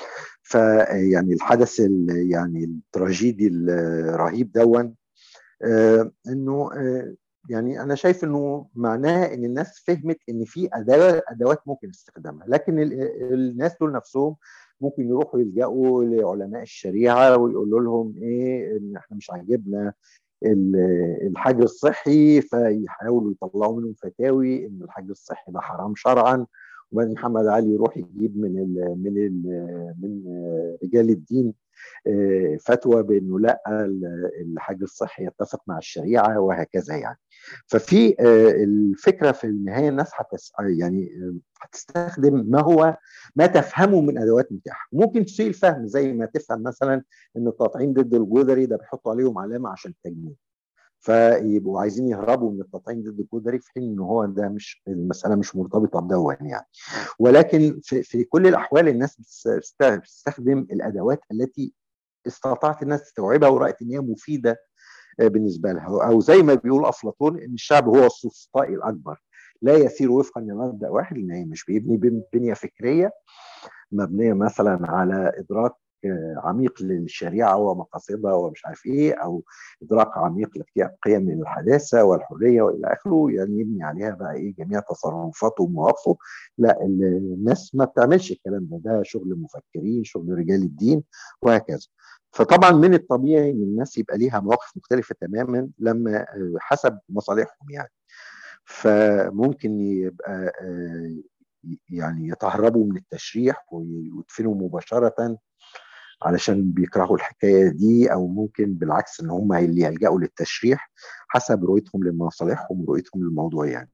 Speaker 3: فيعني الحدث يعني التراجيدي الرهيب دون آه انه آه يعني انا شايف انه معناها ان الناس فهمت ان في ادوات ادوات ممكن استخدامها لكن الناس دول نفسهم ممكن يروحوا يلجأوا لعلماء الشريعه ويقولوا لهم ايه ان احنا مش عاجبنا الحجر الصحي فيحاولوا يطلعوا منهم فتاوي ان الحجر الصحي ده حرام شرعا وبعدين محمد علي يروح يجيب من ال من ال من رجال الدين فتوى بانه لا الحجر الصحي يتفق مع الشريعه وهكذا يعني ففي الفكره في النهايه الناس هتس يعني هتستخدم ما هو ما تفهمه من ادوات متاحه ممكن تسيء الفهم زي ما تفهم مثلا ان التطعيم ضد الجدري ده بيحطوا عليهم علامه عشان التجميل فيبقوا عايزين يهربوا من التطعيم ضد الجدري في حين ان هو ده مش المساله مش مرتبطه بدون يعني ولكن في, في كل الاحوال الناس بتستخدم الادوات التي استطاعت الناس تستوعبها ورأت ان هي مفيده بالنسبه لها او زي ما بيقول افلاطون ان الشعب هو السلطاء الاكبر لا يسير وفقا لمبدا واحد لان هي مش بيبني بنيه فكريه مبنيه مثلا على ادراك عميق للشريعه ومقاصدها ومش عارف ايه او ادراك عميق لقيم الحداثه والحريه والى اخره يعني يبني عليها بقى ايه جميع تصرفاته ومواقفه لا الناس ما بتعملش الكلام ده ده شغل مفكرين شغل رجال الدين وهكذا فطبعا من الطبيعي ان الناس يبقى ليها مواقف مختلفه تماما لما حسب مصالحهم يعني فممكن يبقى يعني يتهربوا من التشريح ويدفنوا مباشره علشان بيكرهوا الحكايه دي او ممكن بالعكس ان هم اللي يلجأوا للتشريح حسب رؤيتهم لمصالحهم ورؤيتهم للموضوع يعني.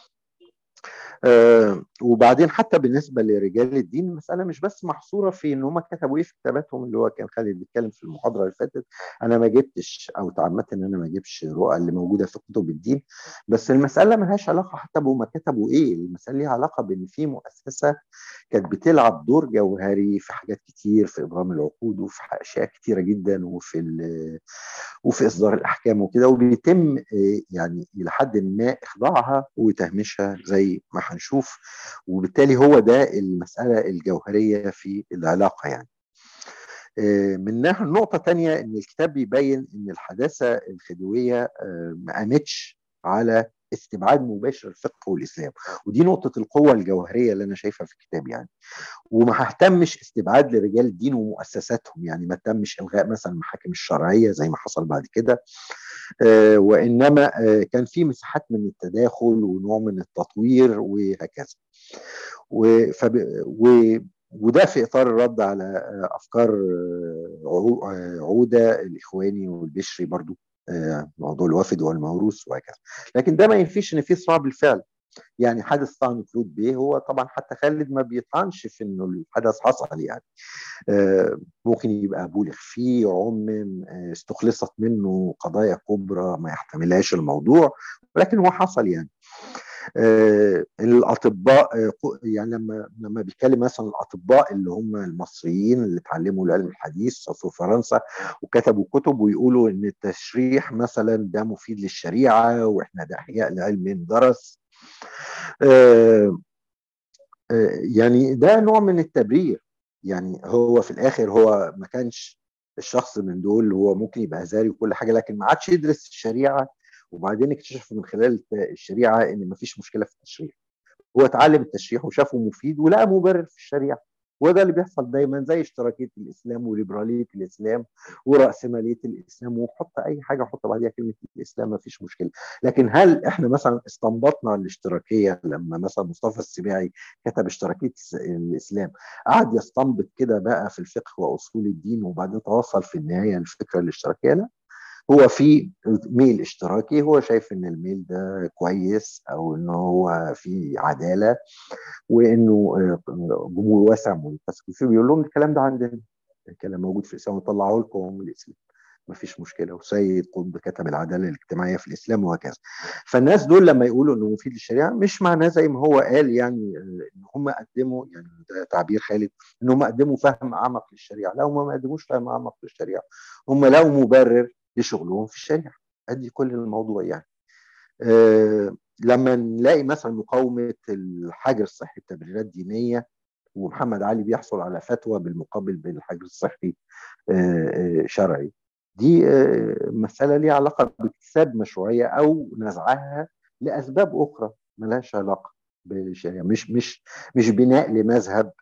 Speaker 3: آه وبعدين حتى بالنسبه لرجال الدين المساله مش بس محصوره في ان هم كتبوا ايه في كتاباتهم اللي هو كان خالد بيتكلم في المحاضره اللي فاتت انا ما جبتش او تعمدت ان انا ما اجيبش الرؤى اللي موجوده في كتب الدين بس المساله ما لهاش علاقه حتى بهم كتبوا ايه المساله ليها علاقه بان في مؤسسه كانت بتلعب دور جوهري في حاجات كتير في ابرام العقود وفي اشياء كتيره جدا وفي وفي اصدار الاحكام وكده وبيتم يعني الى حد ما اخضاعها وتهميشها زي ما هنشوف وبالتالي هو ده المساله الجوهريه في العلاقه يعني من ناحيه نقطه تانية ان الكتاب بيبين ان الحداثه الخديويه ما قامتش على استبعاد مباشر الفقه والاسلام ودي نقطه القوه الجوهريه اللي انا شايفها في الكتاب يعني وما ههتمش استبعاد لرجال الدين ومؤسساتهم يعني ما تمش الغاء مثلا المحاكم الشرعيه زي ما حصل بعد كده آه وانما آه كان في مساحات من التداخل ونوع من التطوير وهكذا وفب... و... وده في اطار الرد على افكار عوده الاخواني والبشري برضو موضوع الوافد والموروث وهكذا لكن ده ما ينفيش ان في صراع بالفعل يعني حدث طعن كلود بيه هو طبعا حتى خالد ما بيطعنش في انه الحدث حصل يعني ممكن يبقى بولغ فيه عمم استخلصت منه قضايا كبرى ما يحتملهاش الموضوع ولكن هو حصل يعني آه الاطباء آه يعني لما لما بيتكلم مثلا الاطباء اللي هم المصريين اللي اتعلموا العلم الحديث في فرنسا وكتبوا كتب ويقولوا ان التشريح مثلا ده مفيد للشريعه واحنا ده احياء لعلم درس آه يعني ده نوع من التبرير يعني هو في الاخر هو ما كانش الشخص من دول هو ممكن يبقى ازهري وكل حاجه لكن ما عادش يدرس الشريعه وبعدين اكتشف من خلال الشريعه ان ما فيش مشكله في التشريح هو اتعلم التشريح وشافه مفيد ولقى مبرر في الشريعه وده اللي بيحصل دايما زي اشتراكيه الاسلام وليبراليه الاسلام وراسماليه الاسلام وحط اي حاجه حط بعديها كلمه الاسلام ما فيش مشكله لكن هل احنا مثلا استنبطنا الاشتراكيه لما مثلا مصطفى السباعي كتب اشتراكيه الاسلام قعد يستنبط كده بقى في الفقه واصول الدين وبعدين توصل في النهايه للفكره الاشتراكيه لا هو في ميل اشتراكي هو شايف ان الميل ده كويس او ان هو في عداله وانه جمهور واسع منتسب بيقول لهم الكلام ده عندنا الكلام موجود في الاسلام وطلعه لكم من الاسلام ما فيش مشكله وسيد قطب كتب العداله الاجتماعيه في الاسلام وهكذا فالناس دول لما يقولوا انه مفيد للشريعه مش معناه زي ما هو قال يعني ان هم قدموا يعني ده تعبير خالد ان هم قدموا فهم اعمق للشريعه لا هم ما قدموش فهم اعمق للشريعه هم لو مبرر لشغلهم في الشريعه ادي كل الموضوع يعني أه لما نلاقي مثلا مقاومه الحجر الصحي بتبريرات دينيه ومحمد علي بيحصل على فتوى بالمقابل بين الحجر الصحي أه شرعي دي أه مساله ليها علاقه باكتساب مشروعيه او نزعها لاسباب اخرى ملهاش علاقه بالشريعه مش مش مش بناء لمذهب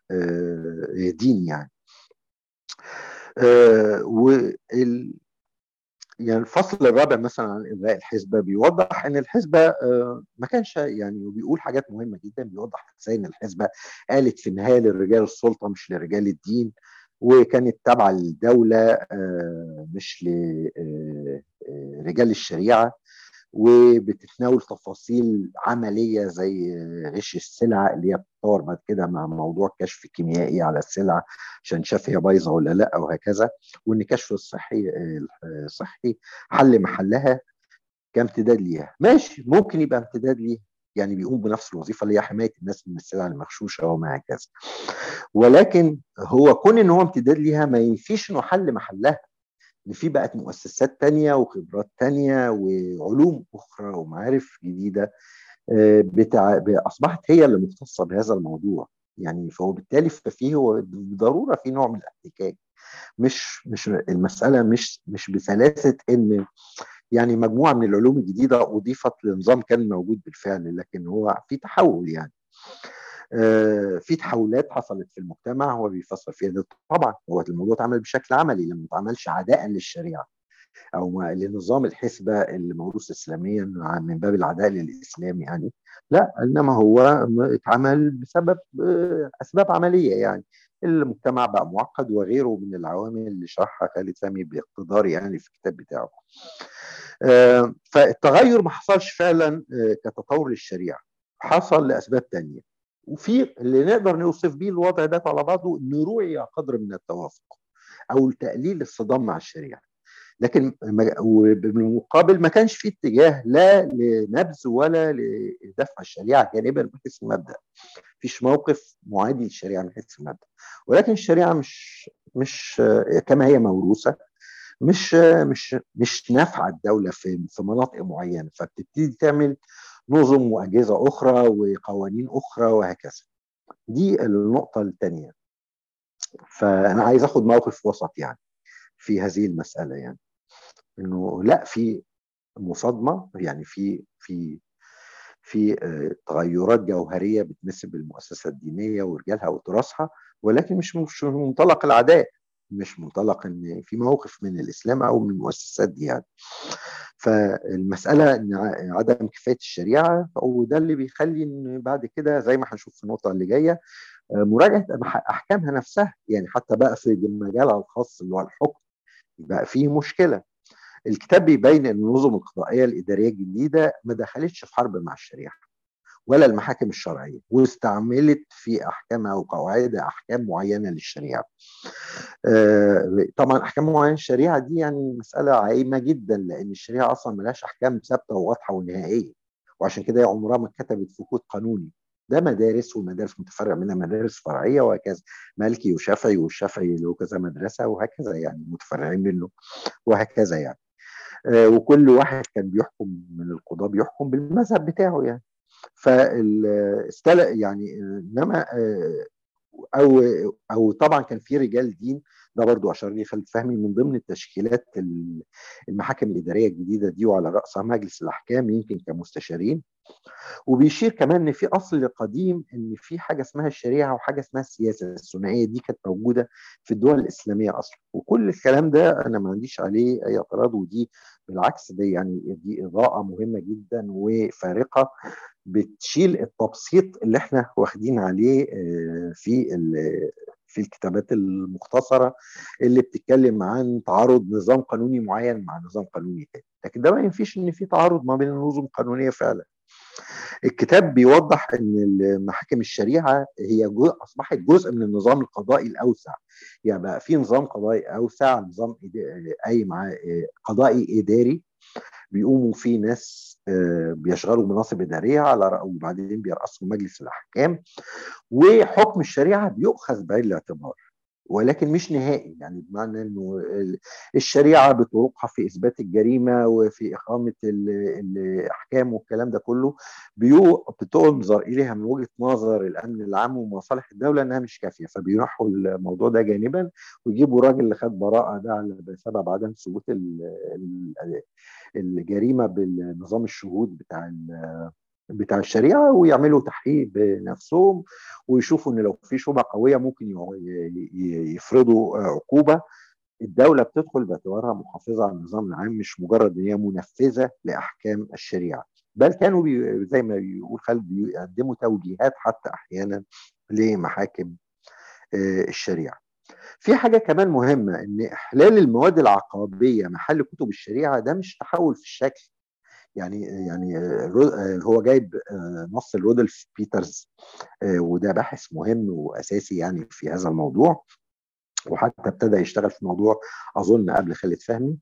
Speaker 3: ديني يعني وال يعني الفصل الرابع مثلا عن الغاء الحسبه بيوضح ان الحسبه آه، ما كانش يعني وبيقول حاجات مهمه جدا بيوضح ازاي ان الحسبه قالت في النهايه للرجال السلطه مش لرجال الدين وكانت تابعه للدوله آه، مش لرجال الشريعه وبتتناول تفاصيل عمليه زي غش السلع اللي هي بتتطور بعد كده مع موضوع كشف كيميائي على السلع عشان نشوف هي بايظه ولا لا وهكذا وان كشف الصحي الصحي حل محلها كامتداد ليها ماشي ممكن يبقى امتداد ليها يعني بيقوم بنفس الوظيفه اللي هي حمايه الناس من السلع المغشوشه وما هكذا ولكن هو كون ان هو امتداد ليها ما ينفيش انه حل محلها ان في بقت مؤسسات تانية وخبرات تانية وعلوم اخرى ومعارف جديده آه، بتاع اصبحت هي اللي مختصه بهذا الموضوع يعني فهو بالتالي ففيه هو بالضروره في نوع من الاحتكاك مش مش المساله مش مش بسلاسه ان يعني مجموعه من العلوم الجديده اضيفت لنظام كان موجود بالفعل لكن هو في تحول يعني آه، في تحولات حصلت في المجتمع هو بيفسر فيها ده طبعا هو الموضوع اتعمل بشكل عملي لما اتعملش عداء للشريعه او لنظام الحسبه اللي موروث اسلاميا من باب العداء للاسلام يعني لا انما هو اتعمل بسبب آه، اسباب عمليه يعني المجتمع بقى معقد وغيره من العوامل اللي شرحها خالد فهمي باقتدار يعني في الكتاب بتاعه. آه، فالتغير ما حصلش فعلا كتطور للشريعه حصل لاسباب تانية وفي اللي نقدر نوصف بيه الوضع ده على بعضه انه روعي قدر من التوافق او تقليل الصدام مع الشريعه لكن بالمقابل ما كانش في اتجاه لا لنبذ ولا لدفع الشريعه جانبا من حيث المبدا فيش موقف معادي للشريعه من حيث المبدا ولكن الشريعه مش مش كما هي موروثه مش مش مش نافعه الدوله في في مناطق معينه فبتبتدي تعمل نظم واجهزه اخرى وقوانين اخرى وهكذا دي النقطه الثانيه فانا عايز اخد موقف وسط يعني في هذه المساله يعني انه لا في مصادمه يعني في في في آه، تغيرات جوهريه بتناسب المؤسسه الدينيه ورجالها وتراثها ولكن مش مش منطلق العداء مش منطلق ان في موقف من الاسلام او من المؤسسات دي يعني فالمساله ان عدم كفايه الشريعه وده اللي بيخلي ان بعد كده زي ما هنشوف في النقطه اللي جايه آه، مراجعه احكامها نفسها يعني حتى بقى في مجالها الخاص اللي هو الحكم بقى فيه مشكله الكتاب بيبين ان النظم القضائيه الاداريه الجديده ما دخلتش في حرب مع الشريعه ولا المحاكم الشرعيه واستعملت في احكامها وقواعدها احكام معينه للشريعه. آه، طبعا احكام معينه للشريعه دي يعني مساله عايمه جدا لان الشريعه اصلا ملهاش احكام ثابته وواضحه ونهائيه وعشان كده عمرها ما اتكتبت في كود قانوني ده مدارس ومدارس متفرع منها مدارس فرعيه وهكذا مالكي وشافعي والشافعي له كذا مدرسه وهكذا يعني متفرعين منه وهكذا يعني آه، وكل واحد كان بيحكم من القضاه بيحكم بالمذهب بتاعه يعني فاستلق يعني انما آه، او او طبعا كان في رجال دين ده برضو اشار لي خالد فهمي من ضمن التشكيلات المحاكم الاداريه الجديده دي وعلى راسها مجلس الاحكام يمكن كمستشارين وبيشير كمان ان في اصل قديم ان في حاجه اسمها الشريعه وحاجه اسمها السياسه الثنائيه دي كانت موجوده في الدول الاسلاميه اصلا وكل الكلام ده انا ما عنديش عليه اي اعتراض ودي بالعكس دي يعني دي اضاءه مهمه جدا وفارقه بتشيل التبسيط اللي احنا واخدين عليه آه، في في الكتابات المختصره اللي بتتكلم عن تعارض نظام قانوني معين مع نظام قانوني تاني لكن ده ما ينفيش ان في تعارض ما بين النظم القانونيه فعلا الكتاب بيوضح ان محاكم الشريعه هي جو اصبحت جزء من النظام القضائي الاوسع يعني بقى في نظام قضائي اوسع نظام اي مع قضائي اداري بيقوموا فيه ناس آه، بيشغلوا مناصب اداريه على وبعدين بيرأسوا مجلس الاحكام وحكم الشريعه بيؤخذ بعين الاعتبار ولكن مش نهائي يعني بمعنى انه الشريعه بطرقها في اثبات الجريمه وفي اقامه الاحكام والكلام ده كله بتنظر اليها من وجهه نظر الامن العام ومصالح الدوله انها مش كافيه فبيروحوا الموضوع ده جانبا ويجيبوا راجل اللي خد براءه ده بسبب عدم ثبوت الجريمه بالنظام الشهود بتاع بتاع الشريعه ويعملوا تحقيق بنفسهم ويشوفوا ان لو في شبهه قويه ممكن يفرضوا عقوبه الدولة بتدخل باعتبارها محافظة على النظام العام مش مجرد ان هي منفذة لأحكام الشريعة بل كانوا بي زي ما بيقول خالد بيقدموا توجيهات حتى أحيانا لمحاكم الشريعة في حاجة كمان مهمة ان احلال المواد العقابية محل كتب الشريعة ده مش تحول في الشكل يعني يعني هو جايب نص رودولف بيترز وده باحث مهم واساسي يعني في هذا الموضوع وحتى ابتدى يشتغل في الموضوع اظن قبل خالد فهمي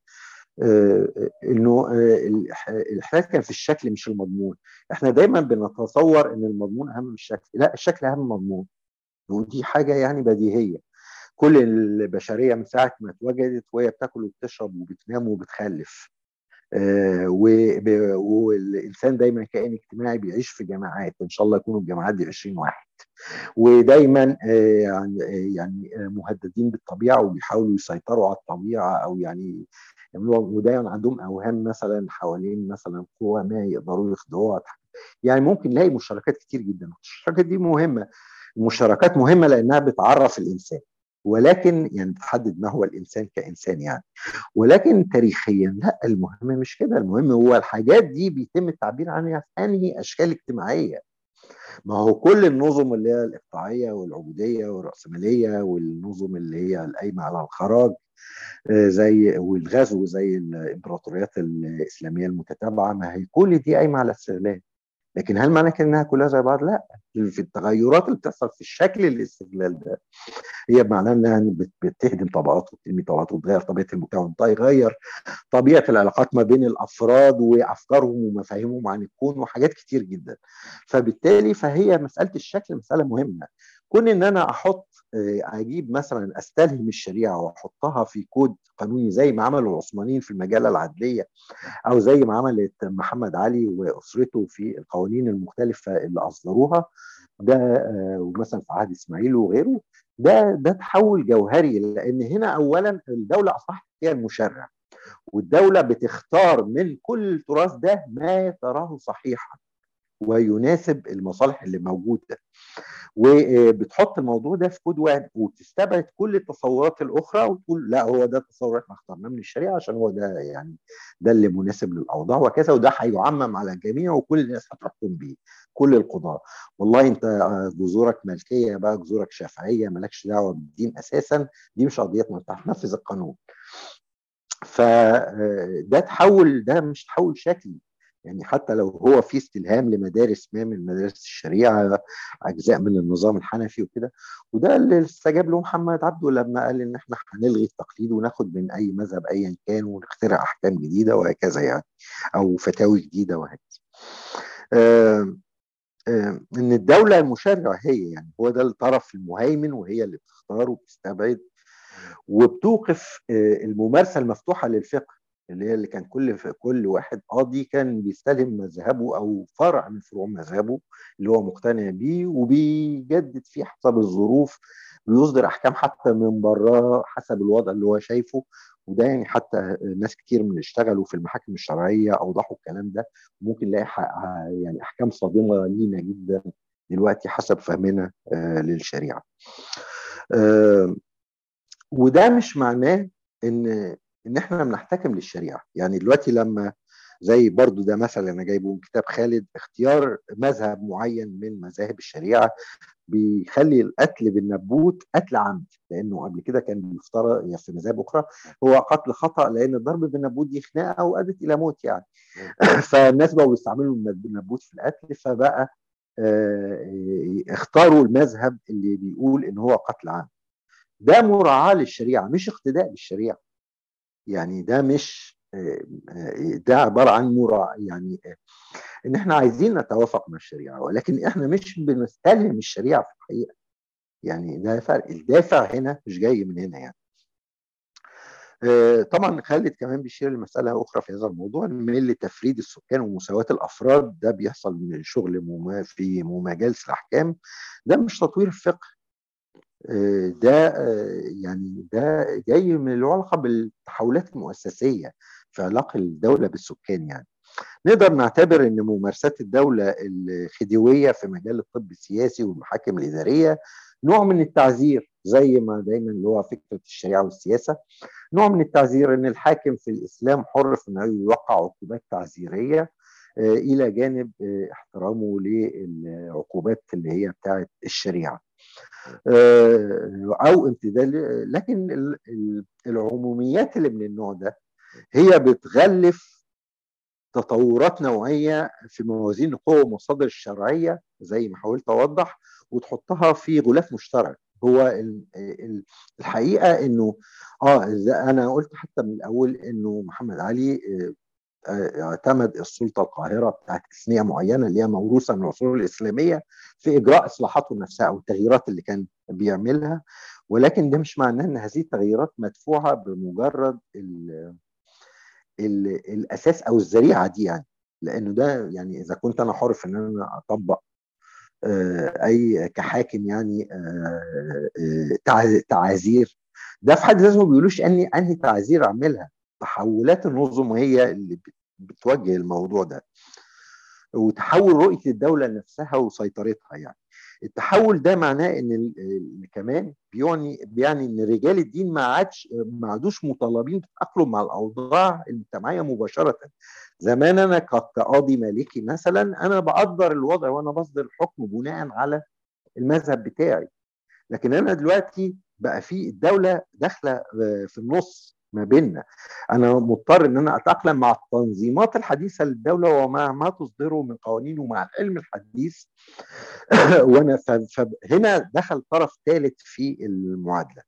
Speaker 3: انه الاحلال كان في الشكل مش المضمون احنا دايما بنتصور ان المضمون اهم من الشكل لا الشكل اهم من المضمون ودي حاجه يعني بديهيه كل البشريه من ساعه ما اتوجدت وهي بتاكل وبتشرب وبتنام وبتخلف آه والانسان دايما كائن اجتماعي بيعيش في جماعات ان شاء الله يكونوا الجماعات دي 20 واحد ودايما آه يعني يعني مهددين بالطبيعه وبيحاولوا يسيطروا على الطبيعه او يعني ودايما عندهم اوهام مثلا حوالين مثلا قوى ما يقدروا يخدعوها يعني ممكن نلاقي مشاركات كتير جدا المشاركات دي مهمه المشاركات مهمه لانها بتعرف الانسان ولكن يعني تحدد ما هو الانسان كانسان يعني ولكن تاريخيا لا المهم مش كده المهم هو الحاجات دي بيتم التعبير عنها في انهي اشكال اجتماعيه ما هو كل النظم اللي هي الاقطاعيه والعبوديه والراسماليه والنظم اللي هي القايمه على الخراج زي والغزو زي الامبراطوريات الاسلاميه المتتابعه ما هي كل دي قايمه على الاستغلال لكن هل معنى كده انها كلها زي بعض؟ لا في التغيرات اللي بتحصل في الشكل الاستغلال ده هي معناها انها بتهدم طبقات وبترمي طبقات وتغير طبيعه المجتمع ده يغير طبيعه العلاقات ما بين الافراد وافكارهم ومفاهيمهم عن الكون وحاجات كتير جدا فبالتالي فهي مساله الشكل مساله مهمه كون ان انا احط اجيب مثلا استلهم الشريعه واحطها في كود قانوني زي ما عملوا العثمانيين في المجله العدليه او زي ما عملت محمد علي واسرته في القوانين المختلفه اللي اصدروها ده ومثلا في عهد اسماعيل وغيره ده ده تحول جوهري لان هنا اولا الدوله اصبحت هي المشرع والدوله بتختار من كل التراث ده ما تراه صحيحا ويناسب المصالح اللي موجوده وبتحط الموضوع ده في كود واحد وتستبعد كل التصورات الاخرى وتقول لا هو ده التصور احنا اخترناه من الشريعه عشان هو ده يعني ده اللي مناسب للاوضاع وكذا وده هيعمم على الجميع وكل الناس هتحكم بيه كل القضاه والله انت جذورك ملكيه بقى جذورك شافعيه مالكش دعوه بالدين اساسا دي مش قضيتنا انت هتنفذ القانون فده تحول ده مش تحول شكلي يعني حتى لو هو في استلهام لمدارس ما من مدارس الشريعه اجزاء من النظام الحنفي وكده وده اللي استجاب له محمد عبده لما قال ان احنا هنلغي التقليد وناخد من اي مذهب ايا كان ونخترع احكام جديده وهكذا يعني او فتاوي جديده وهكذا. آه آه ان الدوله المشرع هي يعني هو ده الطرف المهيمن وهي اللي بتختار وبتستبعد وبتوقف آه الممارسه المفتوحه للفقه اللي هي اللي كان كل كل واحد قاضي كان بيستلهم مذهبه او فرع من فروع مذهبه اللي هو مقتنع بيه وبيجدد فيه حسب الظروف بيصدر احكام حتى من بره حسب الوضع اللي هو شايفه وده يعني حتى ناس كتير من اللي اشتغلوا في المحاكم الشرعيه اوضحوا الكلام ده ممكن نلاقي يعني احكام صادمه لينا جدا دلوقتي حسب فهمنا آه للشريعه. آه وده مش معناه ان ان احنا بنحتكم للشريعه يعني دلوقتي لما زي برضو ده مثل انا جايبه من كتاب خالد اختيار مذهب معين من مذاهب الشريعه بيخلي القتل بالنبوت قتل عمد لانه قبل كده كان بيفترض يعني في مذاهب اخرى هو قتل خطا لان الضرب بالنبوت دي خناقه وادت الى موت يعني فالناس بقوا بيستعملوا النبوت في القتل فبقى اه اختاروا المذهب اللي بيقول ان هو قتل عمد ده مراعاه للشريعه مش اقتداء بالشريعه يعني ده مش ده عباره عن مرا يعني ان احنا عايزين نتوافق مع الشريعه ولكن احنا مش بنستلهم الشريعه في الحقيقه يعني ده فرق الدافع هنا مش جاي من هنا يعني طبعا خالد كمان بيشير لمساله اخرى في هذا الموضوع من لتفريد السكان ومساواه الافراد ده بيحصل من شغل في مجالس الاحكام ده مش تطوير الفقه ده يعني ده جاي من له علاقه بالتحولات المؤسسيه في علاقه الدوله بالسكان يعني نقدر نعتبر ان ممارسات الدوله الخديويه في مجال الطب السياسي والمحاكم الاداريه نوع من التعذير زي ما دايما اللي هو فكره الشريعه والسياسه نوع من التعزير ان الحاكم في الاسلام حر في انه يوقع عقوبات تعزيريه الى جانب احترامه للعقوبات اللي هي بتاعت الشريعه او امتداد لكن العموميات اللي من النوع ده هي بتغلف تطورات نوعيه في موازين القوى والمصادر الشرعيه زي ما حاولت اوضح وتحطها في غلاف مشترك هو الحقيقه انه اه انا قلت حتى من الاول انه محمد علي اعتمد السلطه القاهره بتاعت تسميه معينه اللي هي موروثه من العصور الاسلاميه في اجراء اصلاحاته نفسها او التغييرات اللي كان بيعملها ولكن ده مش معناه ان هذه التغييرات مدفوعه بمجرد ال ال الاساس او الذريعه دي يعني لانه ده يعني اذا كنت انا حر في ان انا اطبق اي كحاكم يعني تعازير ده في حد ذاته ما بيقولوش اني انهي تعازير اعملها تحولات النظم هي اللي بتوجه الموضوع ده وتحول رؤيه الدوله نفسها وسيطرتها يعني التحول ده معناه ان كمان بيعني بيعني ان رجال الدين ما عادش ما عادوش مطالبين بالتاقلم مع الاوضاع المجتمعيه مباشره زمان انا كقاضي مالكي مثلا انا بقدر الوضع وانا بصدر الحكم بناء على المذهب بتاعي لكن انا دلوقتي بقى في الدوله داخله في النص ما بيننا انا مضطر ان انا اتاقلم مع التنظيمات الحديثه للدوله ومع ما تصدره من قوانين ومع العلم الحديث وانا فهنا دخل طرف ثالث في المعادله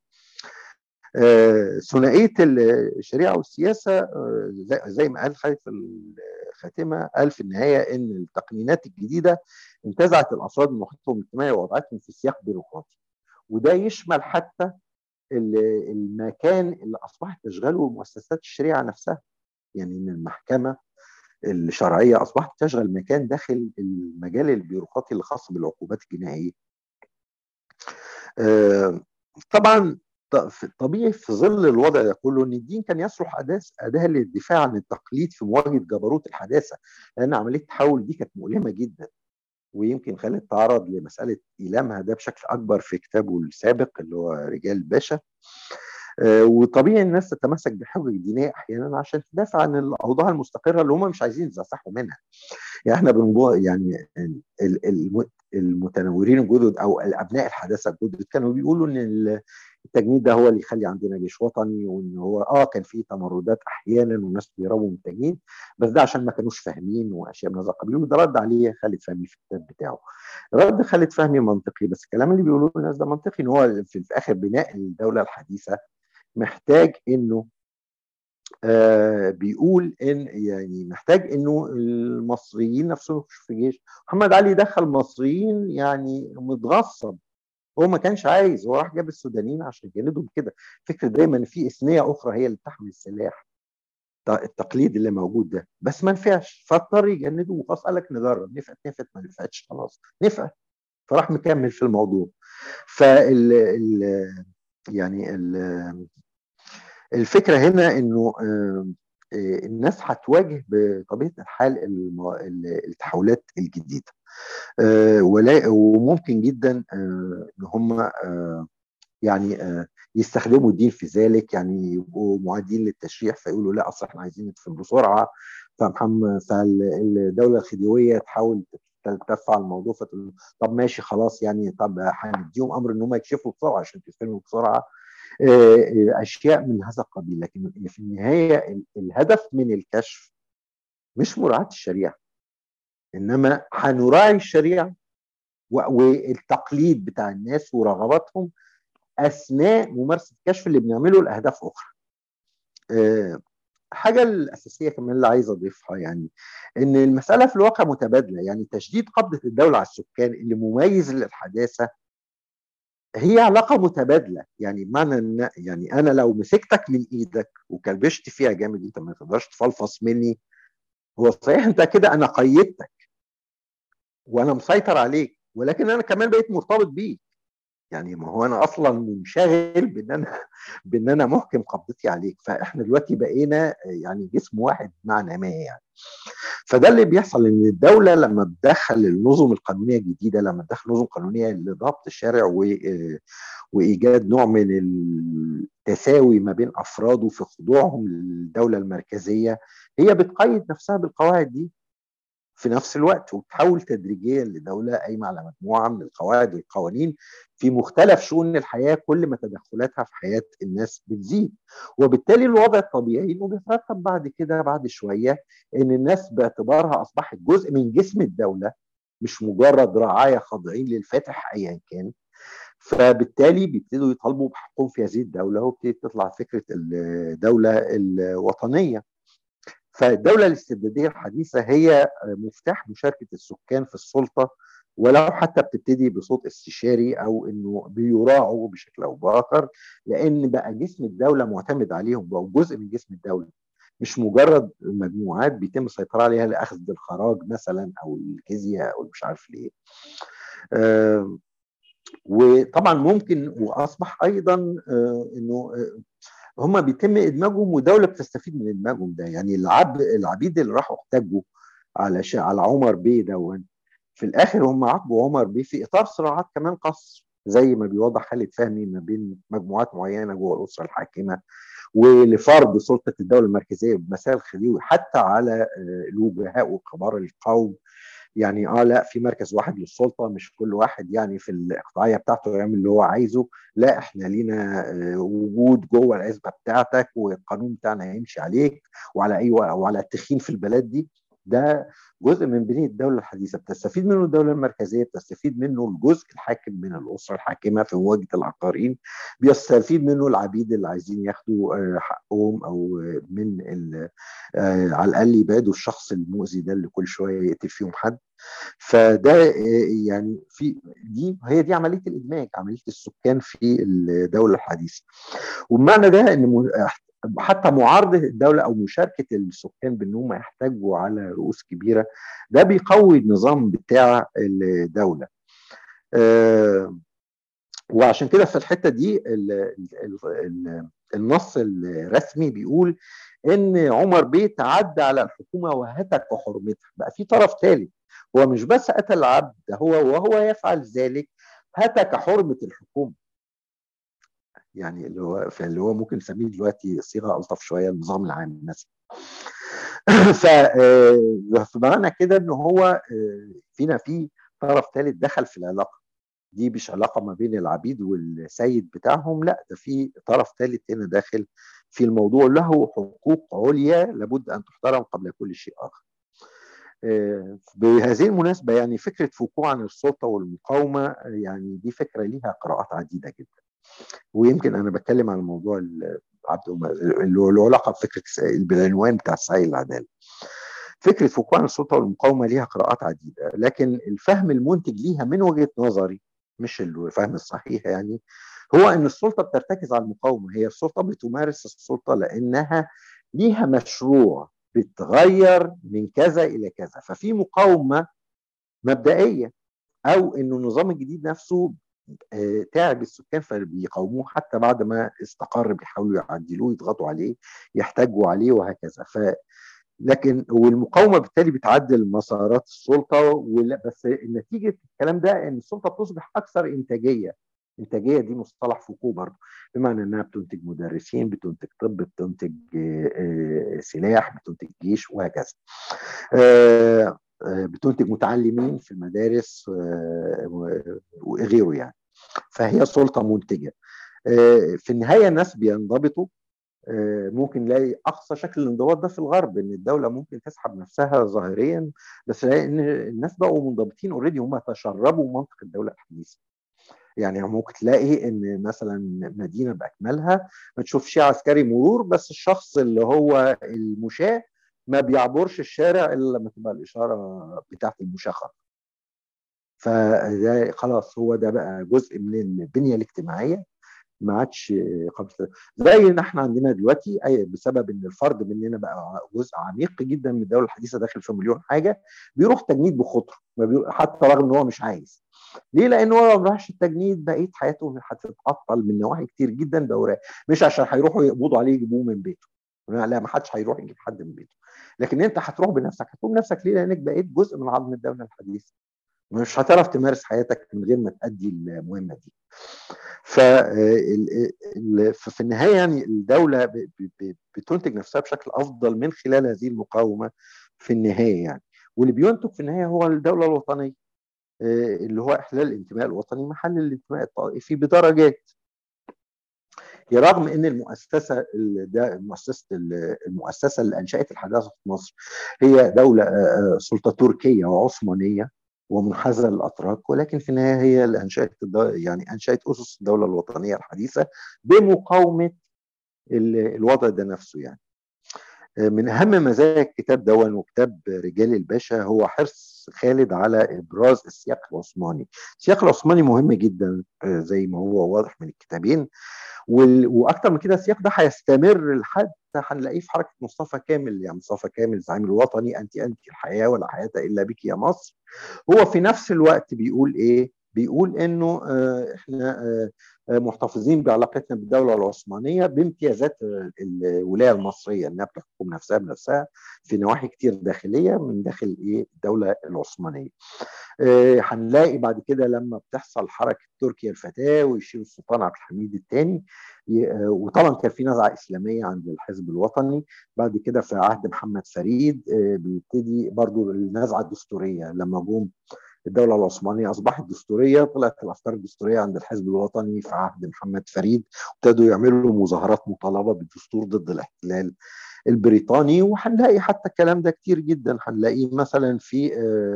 Speaker 3: ثنائيه الشريعه والسياسه زي ما قال خالد في الخاتمه قال في النهايه ان التقنينات الجديده انتزعت الافراد من محيطهم الاجتماعي ووضعتهم في سياق بيروقراطي وده يشمل حتى المكان اللي اصبحت تشغله مؤسسات الشريعه نفسها يعني ان المحكمه الشرعيه اصبحت تشغل مكان داخل المجال البيروقراطي اللي خاص بالعقوبات الجنائيه. طبعا طبيعي في ظل الوضع ده كله ان الدين كان يصلح اداه للدفاع عن التقليد في مواجهه جبروت الحداثه لان عمليه التحول دي كانت مؤلمه جدا ويمكن خالد تعرض لمساله ايلامها ده بشكل اكبر في كتابه السابق اللي هو رجال الباشا آه وطبيعي الناس تتمسك بحجج دينيه احيانا عشان تدافع عن الاوضاع المستقره اللي هم مش عايزين يتصحوا منها. يعني احنا بنبو يعني المتنورين الجدد او الابناء الحداثه الجدد كانوا بيقولوا ان التجنيد ده هو اللي يخلي عندنا جيش وطني وان هو اه كان في تمردات احيانا والناس بيروا من التجنيد بس ده عشان ما كانوش فاهمين واشياء من هذا القبيل وده رد عليه خالد فهمي في الكتاب بتاعه. رد خالد فهمي منطقي بس الكلام اللي بيقولوه الناس ده منطقي ان هو في, في اخر بناء الدوله الحديثه محتاج انه آه بيقول ان يعني محتاج انه المصريين نفسهم يخشوا في الجيش محمد علي دخل مصريين يعني متغصب هو ما كانش عايز هو راح جاب السودانيين عشان يجندهم كده فكره دايما ان في اثنيه اخرى هي اللي بتحمل السلاح التقليد اللي موجود ده بس ما نفعش فاضطر يجندوا وخلاص قال لك نجرب نفعت نفعت ما نفعتش خلاص نفعت فراح مكمل في الموضوع فال ال يعني ال الفكره هنا انه الناس هتواجه بطبيعه الحال التحولات الجديده وممكن جدا ان هم يعني يستخدموا الدين في ذلك يعني يبقوا معادين للتشريع فيقولوا لا اصل احنا عايزين ندفن بسرعه فمحمد فالدوله الخديويه تحاول تلتف على الموضوع فتقول طب ماشي خلاص يعني طب هنديهم امر ان هم يكشفوا بسرعه عشان تدفنوا بسرعه اشياء من هذا القبيل لكن في النهايه الهدف من الكشف مش مراعاه الشريعه انما هنراعي الشريعه والتقليد بتاع الناس ورغباتهم اثناء ممارسه الكشف اللي بنعمله لاهداف اخرى. حاجه الاساسيه كمان اللي عايز اضيفها يعني ان المساله في الواقع متبادله يعني تشديد قبضه الدوله على السكان اللي مميز للحداثه هي علاقه متبادله يعني بمعنى ان يعني انا لو مسكتك من ايدك وكلبشت فيها جامد انت ما تقدرش تفلفص مني هو صحيح انت كده انا قيدتك وانا مسيطر عليك ولكن انا كمان بقيت مرتبط بيك يعني ما هو انا اصلا منشغل بان انا بان انا محكم قبضتي عليك فاحنا دلوقتي بقينا يعني جسم واحد معنى ما يعني فده اللي بيحصل ان الدوله لما تدخل النظم القانونيه الجديده لما تدخل نظم قانونيه لضبط الشارع و وايجاد نوع من تساوي ما بين افراده في خضوعهم للدوله المركزيه هي بتقيد نفسها بالقواعد دي في نفس الوقت وتحول تدريجيا لدوله قايمه على مجموعه من القواعد والقوانين في مختلف شؤون الحياه كل ما تدخلاتها في حياه الناس بتزيد وبالتالي الوضع الطبيعي انه بيترتب بعد كده بعد شويه ان الناس باعتبارها اصبحت جزء من جسم الدوله مش مجرد رعايه خاضعين للفاتح ايا كان فبالتالي بيبتدوا يطالبوا بحقوقهم في هذه الدوله وبتبتدي تطلع فكره الدوله الوطنيه فالدوله الاستبداديه الحديثه هي مفتاح مشاركه السكان في السلطه ولو حتى بتبتدي بصوت استشاري او انه بيراعوا بشكل او باخر لان بقى جسم الدوله معتمد عليهم بقوا جزء من جسم الدوله مش مجرد مجموعات بيتم السيطره عليها لاخذ الخراج مثلا او الجزيه او مش عارف ليه آه وطبعا ممكن واصبح ايضا آه انه آه هم بيتم ادماجهم ودوله بتستفيد من ادماجهم ده يعني العب العبيد اللي راحوا احتجوا على ش... على عمر بيه دون في الاخر هم عاقبوا عمر بيه في اطار صراعات كمان قصر زي ما بيوضح خالد فهمي ما بين مجموعات معينه جوه الاسره الحاكمه ولفرض سلطه الدوله المركزيه بمثال خديوي حتى على الوجهاء وكبار القوم يعني اه لا في مركز واحد للسلطه مش كل واحد يعني في الاقطاعيه بتاعته يعمل اللي هو عايزه لا احنا لينا وجود جوه العزبه بتاعتك والقانون بتاعنا هيمشي عليك وعلى اي وعلى التخين في البلد دي ده جزء من بنيه الدوله الحديثه بتستفيد منه الدوله المركزيه بتستفيد منه الجزء الحاكم من الاسره الحاكمه في مواجهه العقارين بيستفيد منه العبيد اللي عايزين ياخدوا حقهم او من على الاقل يبعدوا الشخص المؤذي ده اللي كل شويه يقتل فيهم حد فده يعني في دي هي دي عمليه الادماج عمليه السكان في الدوله الحديثه وبمعنى ده ان حتى معارضه الدوله او مشاركه السكان بان هم يحتاجوا على رؤوس كبيره ده بيقوي النظام بتاع الدوله. آه وعشان كده في الحته دي ال ال ال النص الرسمي بيقول ان عمر بيه تعدى على الحكومه وهتك حرمتها بقى في طرف ثالث هو مش بس قتل العبد ده هو وهو يفعل ذلك هتك حرمه الحكومه يعني اللي هو اللي هو ممكن نسميه دلوقتي صيغه الطف شويه النظام العام مثلا فمعنى كده ان هو فينا في طرف ثالث دخل في العلاقه دي مش علاقه ما بين العبيد والسيد بتاعهم لا ده في طرف ثالث هنا داخل في الموضوع له حقوق عليا لابد ان تحترم قبل كل شيء اخر بهذه المناسبة يعني فكرة فوكو عن السلطة والمقاومة يعني دي فكرة ليها قراءات عديدة جدا ويمكن انا بتكلم عن الموضوع عبد اللي له علاقه بفكره بالعنوان بتاع سعي العداله. فكره فوكو عن السلطه والمقاومه ليها قراءات عديده لكن الفهم المنتج ليها من وجهه نظري مش الفهم الصحيح يعني هو ان السلطه بترتكز على المقاومه هي السلطه بتمارس السلطه لانها ليها مشروع بتغير من كذا الى كذا ففي مقاومه مبدئيه او انه النظام الجديد نفسه تعب السكان فبيقاوموه حتى بعد ما استقر بيحاولوا يعدلوه يضغطوا عليه يحتاجوا عليه وهكذا ف لكن والمقاومه بالتالي بتعدل مسارات السلطه ولا بس نتيجه الكلام ده ان السلطه بتصبح اكثر انتاجيه انتاجيه دي مصطلح فوكو برضه بمعنى انها بتنتج مدرسين بتنتج طب بتنتج سلاح بتنتج جيش وهكذا بتنتج متعلمين في المدارس وغيره يعني فهي سلطة منتجة في النهاية الناس بينضبطوا ممكن نلاقي اقصى شكل الانضباط ده في الغرب ان الدوله ممكن تسحب نفسها ظاهريا بس لان الناس بقوا منضبطين اوريدي هم تشربوا منطق الدوله الحديثه يعني ممكن تلاقي ان مثلا مدينه باكملها ما تشوفش عسكري مرور بس الشخص اللي هو المشاة ما بيعبرش الشارع الا لما تبقى الاشاره بتاعت المشاة خط فده خلاص هو ده بقى جزء من البنيه الاجتماعيه ما عادش قبل زي ان احنا عندنا دلوقتي أي بسبب ان الفرد مننا بقى جزء عميق جدا من الدوله الحديثه داخل في مليون حاجه بيروح تجنيد بخطره حتى رغم ان هو مش عايز ليه؟ لان هو ما راحش التجنيد بقيه حياته هتتعطل من نواحي كتير جدا دوريه مش عشان هيروحوا يقبضوا عليه يجيبوه من بيته لا ما حدش هيروح يجيب حد من بيته لكن انت هتروح بنفسك هتروح بنفسك ليه؟ لانك بقيت جزء من عظم الدوله الحديثه مش هتعرف تمارس حياتك من غير ما تأدي المهمة دي ففي النهاية يعني الدولة بتنتج نفسها بشكل أفضل من خلال هذه المقاومة في النهاية يعني واللي بينتج في النهاية هو الدولة الوطنية اللي هو إحلال الانتماء الوطني محل الانتماء الطائفي بدرجات رغم ان المؤسسه ده مؤسسه المؤسسه اللي انشات الحداثه في مصر هي دوله سلطه تركيه وعثمانيه ومنحازه للاتراك ولكن في النهايه هي اللي انشات يعني انشات اسس الدوله الوطنيه الحديثه بمقاومه الوضع ده نفسه يعني من اهم مزايا الكتاب دون وكتاب رجال الباشا هو حرص خالد على ابراز السياق العثماني السياق العثماني مهم جدا زي ما هو واضح من الكتابين واكتر من كده السياق ده هيستمر لحد هنلاقيه في حركه مصطفى كامل يعني مصطفى كامل الزعيم الوطني انت انت الحياه ولا حياه الا بك يا مصر هو في نفس الوقت بيقول ايه بيقول انه احنا محتفظين بعلاقتنا بالدوله العثمانيه بامتيازات الولايه المصريه انها بتحكم نفسها بنفسها في نواحي كتير داخليه من داخل ايه الدوله العثمانيه. هنلاقي بعد كده لما بتحصل حركه تركيا الفتاه ويشيل السلطان عبد الحميد الثاني وطبعا كان في نزعه اسلاميه عند الحزب الوطني بعد كده في عهد محمد فريد بيبتدي برضو النزعه الدستوريه لما جم الدوله العثمانيه اصبحت دستوريه طلعت الافكار الدستوريه عند الحزب الوطني في عهد محمد فريد ابتدوا يعملوا مظاهرات مطالبه بالدستور ضد الاحتلال البريطاني وهنلاقي حتى الكلام ده كتير جدا هنلاقيه مثلا في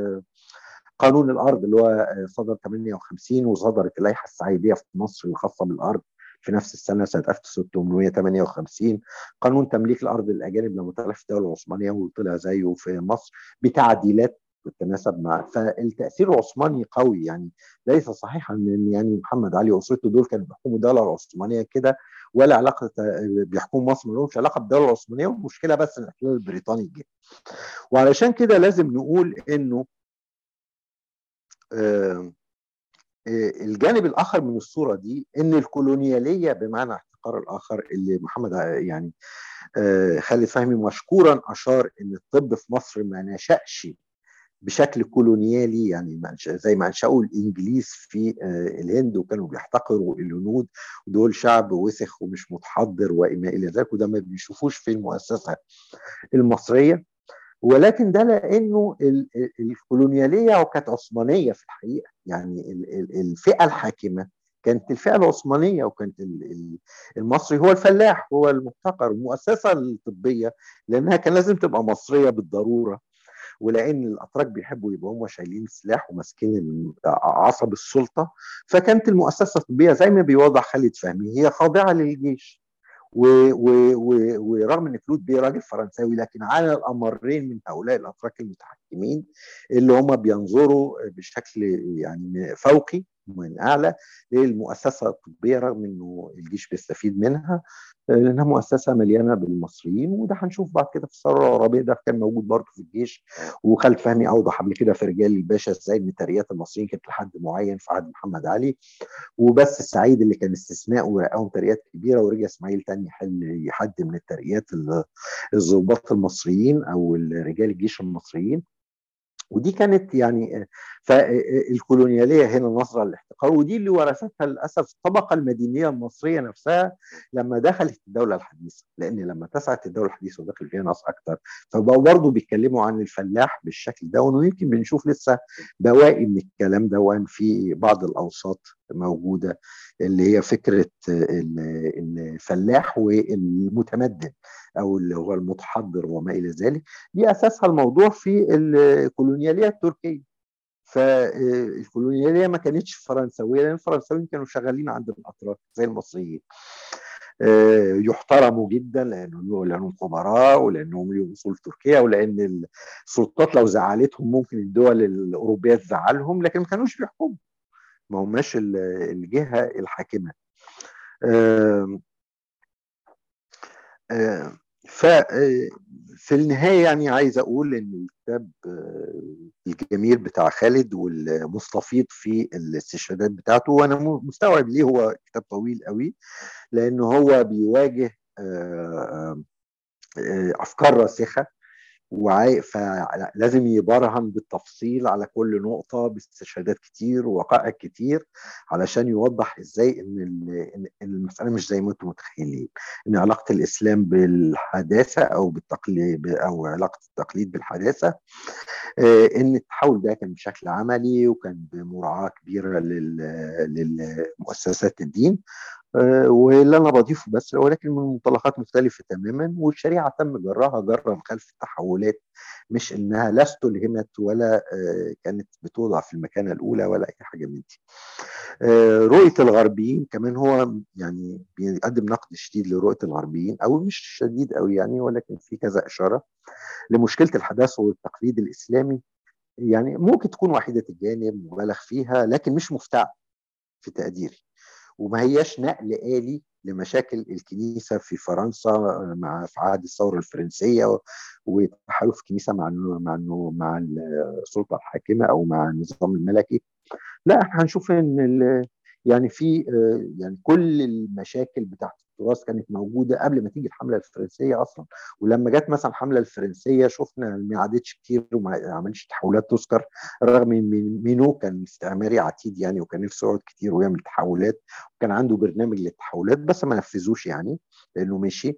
Speaker 3: قانون الارض اللي هو صدر 58 وصدرت اللائحه السعيديه في مصر الخاصه بالارض في نفس السنه سنه 1858 قانون تمليك الارض للاجانب لما طلع في الدوله العثمانيه وطلع زيه في مصر بتعديلات بالتناسب مع فالتاثير العثماني قوي يعني ليس صحيحا ان يعني محمد علي واسرته دول كانوا بيحكموا الدوله العثمانيه كده ولا علاقه بيحكموا مصر ما لهمش علاقه بالدوله العثمانيه والمشكله بس ان الاحتلال البريطاني جه وعلشان كده لازم نقول انه آه الجانب الاخر من الصوره دي ان الكولونياليه بمعنى احتقار الاخر اللي محمد يعني آه خالد فهمي مشكورا اشار ان الطب في مصر ما نشأش بشكل كولونيالي يعني زي ما انشأوا الانجليز في الهند وكانوا بيحتقروا الهنود ودول شعب وسخ ومش متحضر وما الى ذلك وده ما بيشوفوش في المؤسسه المصريه ولكن ده لانه الكولونياليه وكانت عثمانيه في الحقيقه يعني الفئه الحاكمه كانت الفئه العثمانيه وكانت المصري هو الفلاح هو المحتقر المؤسسه الطبيه لانها كان لازم تبقى مصريه بالضروره ولان الاتراك بيحبوا يبقوا هم شايلين سلاح وماسكين عصب السلطه فكانت المؤسسه الطبيه زي ما بيوضح خالد فهمي هي خاضعه للجيش ورغم ان كلود بيه راجل فرنساوي لكن على الامرين من هؤلاء الاتراك المتحكمين اللي هم بينظروا بشكل يعني فوقي من اعلى للمؤسسه الطبيه رغم انه الجيش بيستفيد منها لانها مؤسسه مليانه بالمصريين وده هنشوف بعد كده في الثوره العربيه ده كان موجود برضه في الجيش وخالد فهمي اوضح قبل كده في رجال الباشا ازاي الميتاريات المصريين كانت لحد معين في عهد محمد علي وبس السعيد اللي كان استثناء ورقاهم ترقيات كبيره ورجع اسماعيل تاني يحل يحد من الترقيات الضباط المصريين او رجال الجيش المصريين ودي كانت يعني فالكولونياليه هنا نظره للاحتقار ودي اللي ورثتها للاسف الطبقه المدينيه المصريه نفسها لما دخلت الدوله الحديثه لان لما اتسعت الدوله الحديثه ودخل فيها ناس اكثر فبقوا برضه بيتكلموا عن الفلاح بالشكل ده ويمكن بنشوف لسه بواقي من الكلام ده في بعض الاوساط موجوده اللي هي فكره الفلاح والمتمدن او اللي هو المتحضر وما الى ذلك دي اساسها الموضوع في الكولونياليه التركيه فالكولونياليه ما كانتش فرنسويه لان الفرنساويين كانوا شغالين عند الاتراك زي المصريين يحترموا جدا لانه لانهم خبراء ولانهم لهم اصول تركيا ولان السلطات لو زعلتهم ممكن الدول الاوروبيه تزعلهم لكن ما كانوش بيحكموا ما هماش الجهه الحاكمه ففي النهايه يعني عايز اقول ان الكتاب الجميل بتاع خالد والمستفيض في الاستشهادات بتاعته وانا مستوعب ليه هو كتاب طويل قوي لانه هو بيواجه افكار راسخه وعاي... فلازم يبرهن بالتفصيل على كل نقطة باستشهادات كتير ووقائع كتير علشان يوضح ازاي ان ال- إن المسألة مش زي ما انتم متخيلين ان علاقة الاسلام بالحداثة او بالتقليد او علاقة التقليد بالحداثة آه، ان التحول ده كان بشكل عملي وكان بمراعاة كبيرة لل- للمؤسسات الدين آه، واللي انا بضيفه بس ولكن من منطلقات مختلفه تماما والشريعه تم جرها جرا خلف التحولات مش انها لا استلهمت ولا آه، كانت بتوضع في المكانه الاولى ولا اي حاجه من دي. آه، رؤيه الغربيين كمان هو يعني بيقدم نقد شديد لرؤيه الغربيين او مش شديد قوي يعني ولكن في كذا اشاره لمشكله الحداثه والتقليد الاسلامي يعني ممكن تكون وحيده الجانب مبالغ فيها لكن مش مفتعل في تقديري. وما هياش نقل آلي لمشاكل الكنيسة في فرنسا مع في عهد الثورة الفرنسية وتحالف الكنيسة مع مع مع السلطة الحاكمة أو مع النظام الملكي لا احنا هنشوف ان يعني في يعني كل المشاكل بتاعت التراث كانت موجوده قبل ما تيجي الحمله الفرنسيه اصلا ولما جت مثلا الحمله الفرنسيه شفنا ما عادتش كتير وما عملش تحولات تذكر رغم ان مينو كان استعماري عتيد يعني وكان نفسه يقعد كتير ويعمل تحولات وكان عنده برنامج للتحولات بس ما نفذوش يعني لانه مشي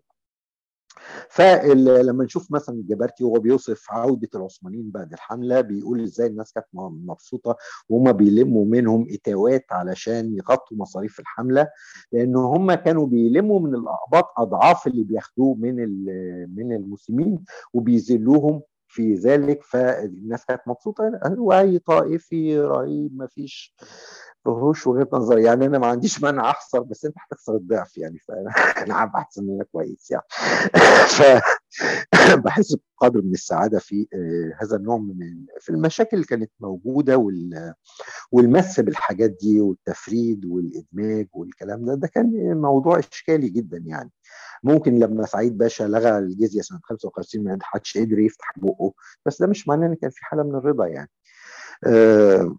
Speaker 3: فلما نشوف مثلا الجبرتي وهو بيوصف عوده العثمانيين بعد الحمله بيقول ازاي الناس كانت مبسوطه وهم بيلموا منهم اتاوات علشان يغطوا مصاريف الحمله لان هم كانوا بيلموا من الاقباط اضعاف اللي بياخدوه من من المسلمين وبيذلوهم في ذلك فالناس كانت مبسوطه وعي طائفي رهيب ما فيش فيهوش وجهه نظر يعني انا ما عنديش مانع اخسر بس انت هتخسر الضعف يعني فانا انا عارف احسن منك كويس يعني ف بحس بقدر من السعاده في هذا النوع من في المشاكل اللي كانت موجوده وال والمس بالحاجات دي والتفريد والادماج والكلام ده ده كان موضوع اشكالي جدا يعني ممكن لما سعيد باشا لغى الجزيه سنه 55 ما حدش قدر يفتح بقه بس ده مش معناه ان كان في حاله من الرضا يعني آه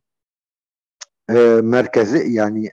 Speaker 3: مركزي يعني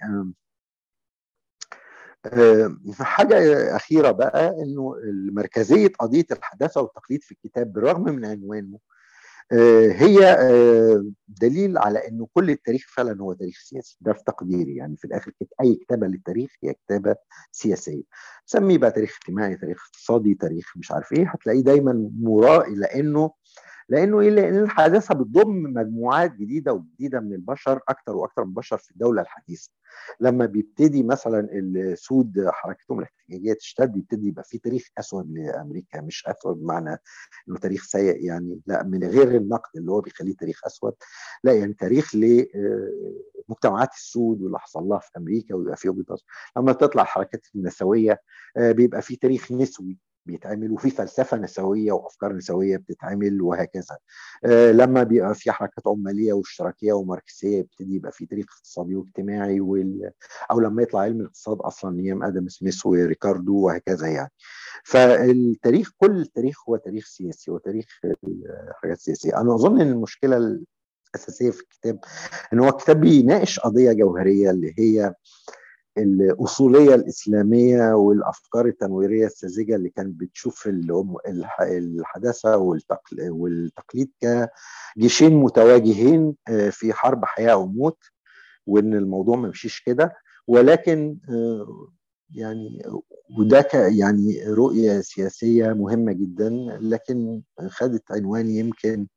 Speaker 3: حاجة أخيرة بقى إنه مركزية قضية الحداثة والتقليد في الكتاب بالرغم من عنوانه هي دليل على انه كل التاريخ فعلا هو تاريخ سياسي ده في تقديري يعني في الاخر اي كتابه للتاريخ هي كتابه سياسيه سميه بقى تاريخ اجتماعي تاريخ اقتصادي تاريخ مش عارف ايه هتلاقيه دايما مرائي لانه لانه ايه لان الحداثه بتضم مجموعات جديده وجديده من البشر اكثر واكثر من بشر في الدوله الحديثه لما بيبتدي مثلا السود حركتهم الاحتجاجيه تشتد يبتدي يبقى في تاريخ اسود لامريكا مش اسود بمعنى انه تاريخ سيء يعني لا من غير النقد اللي هو بيخليه تاريخ اسود لا يعني تاريخ لمجتمعات السود واللي حصل لها في امريكا ويبقى في وجهه لما تطلع الحركات النسويه بيبقى في تاريخ نسوي بيتعمل وفي فلسفه نسويه وافكار نسويه بتتعمل وهكذا آه لما بيبقى في حركات عماليه واشتراكيه وماركسيه يبتدي يبقى في تاريخ اقتصادي واجتماعي وال... او لما يطلع علم الاقتصاد اصلا ايام ادم سميث وريكاردو وهكذا يعني فالتاريخ كل التاريخ هو تاريخ سياسي وتاريخ حاجات سياسيه انا اظن ان المشكله الاساسيه في الكتاب ان هو الكتاب بيناقش قضيه جوهريه اللي هي الأصولية الإسلامية والأفكار التنويرية الساذجة اللي كانت بتشوف الحداثة والتقليد كجيشين متواجهين في حرب حياة أو موت وإن الموضوع ما مشيش كده ولكن يعني وده يعني رؤية سياسية مهمة جدا لكن خدت عنوان يمكن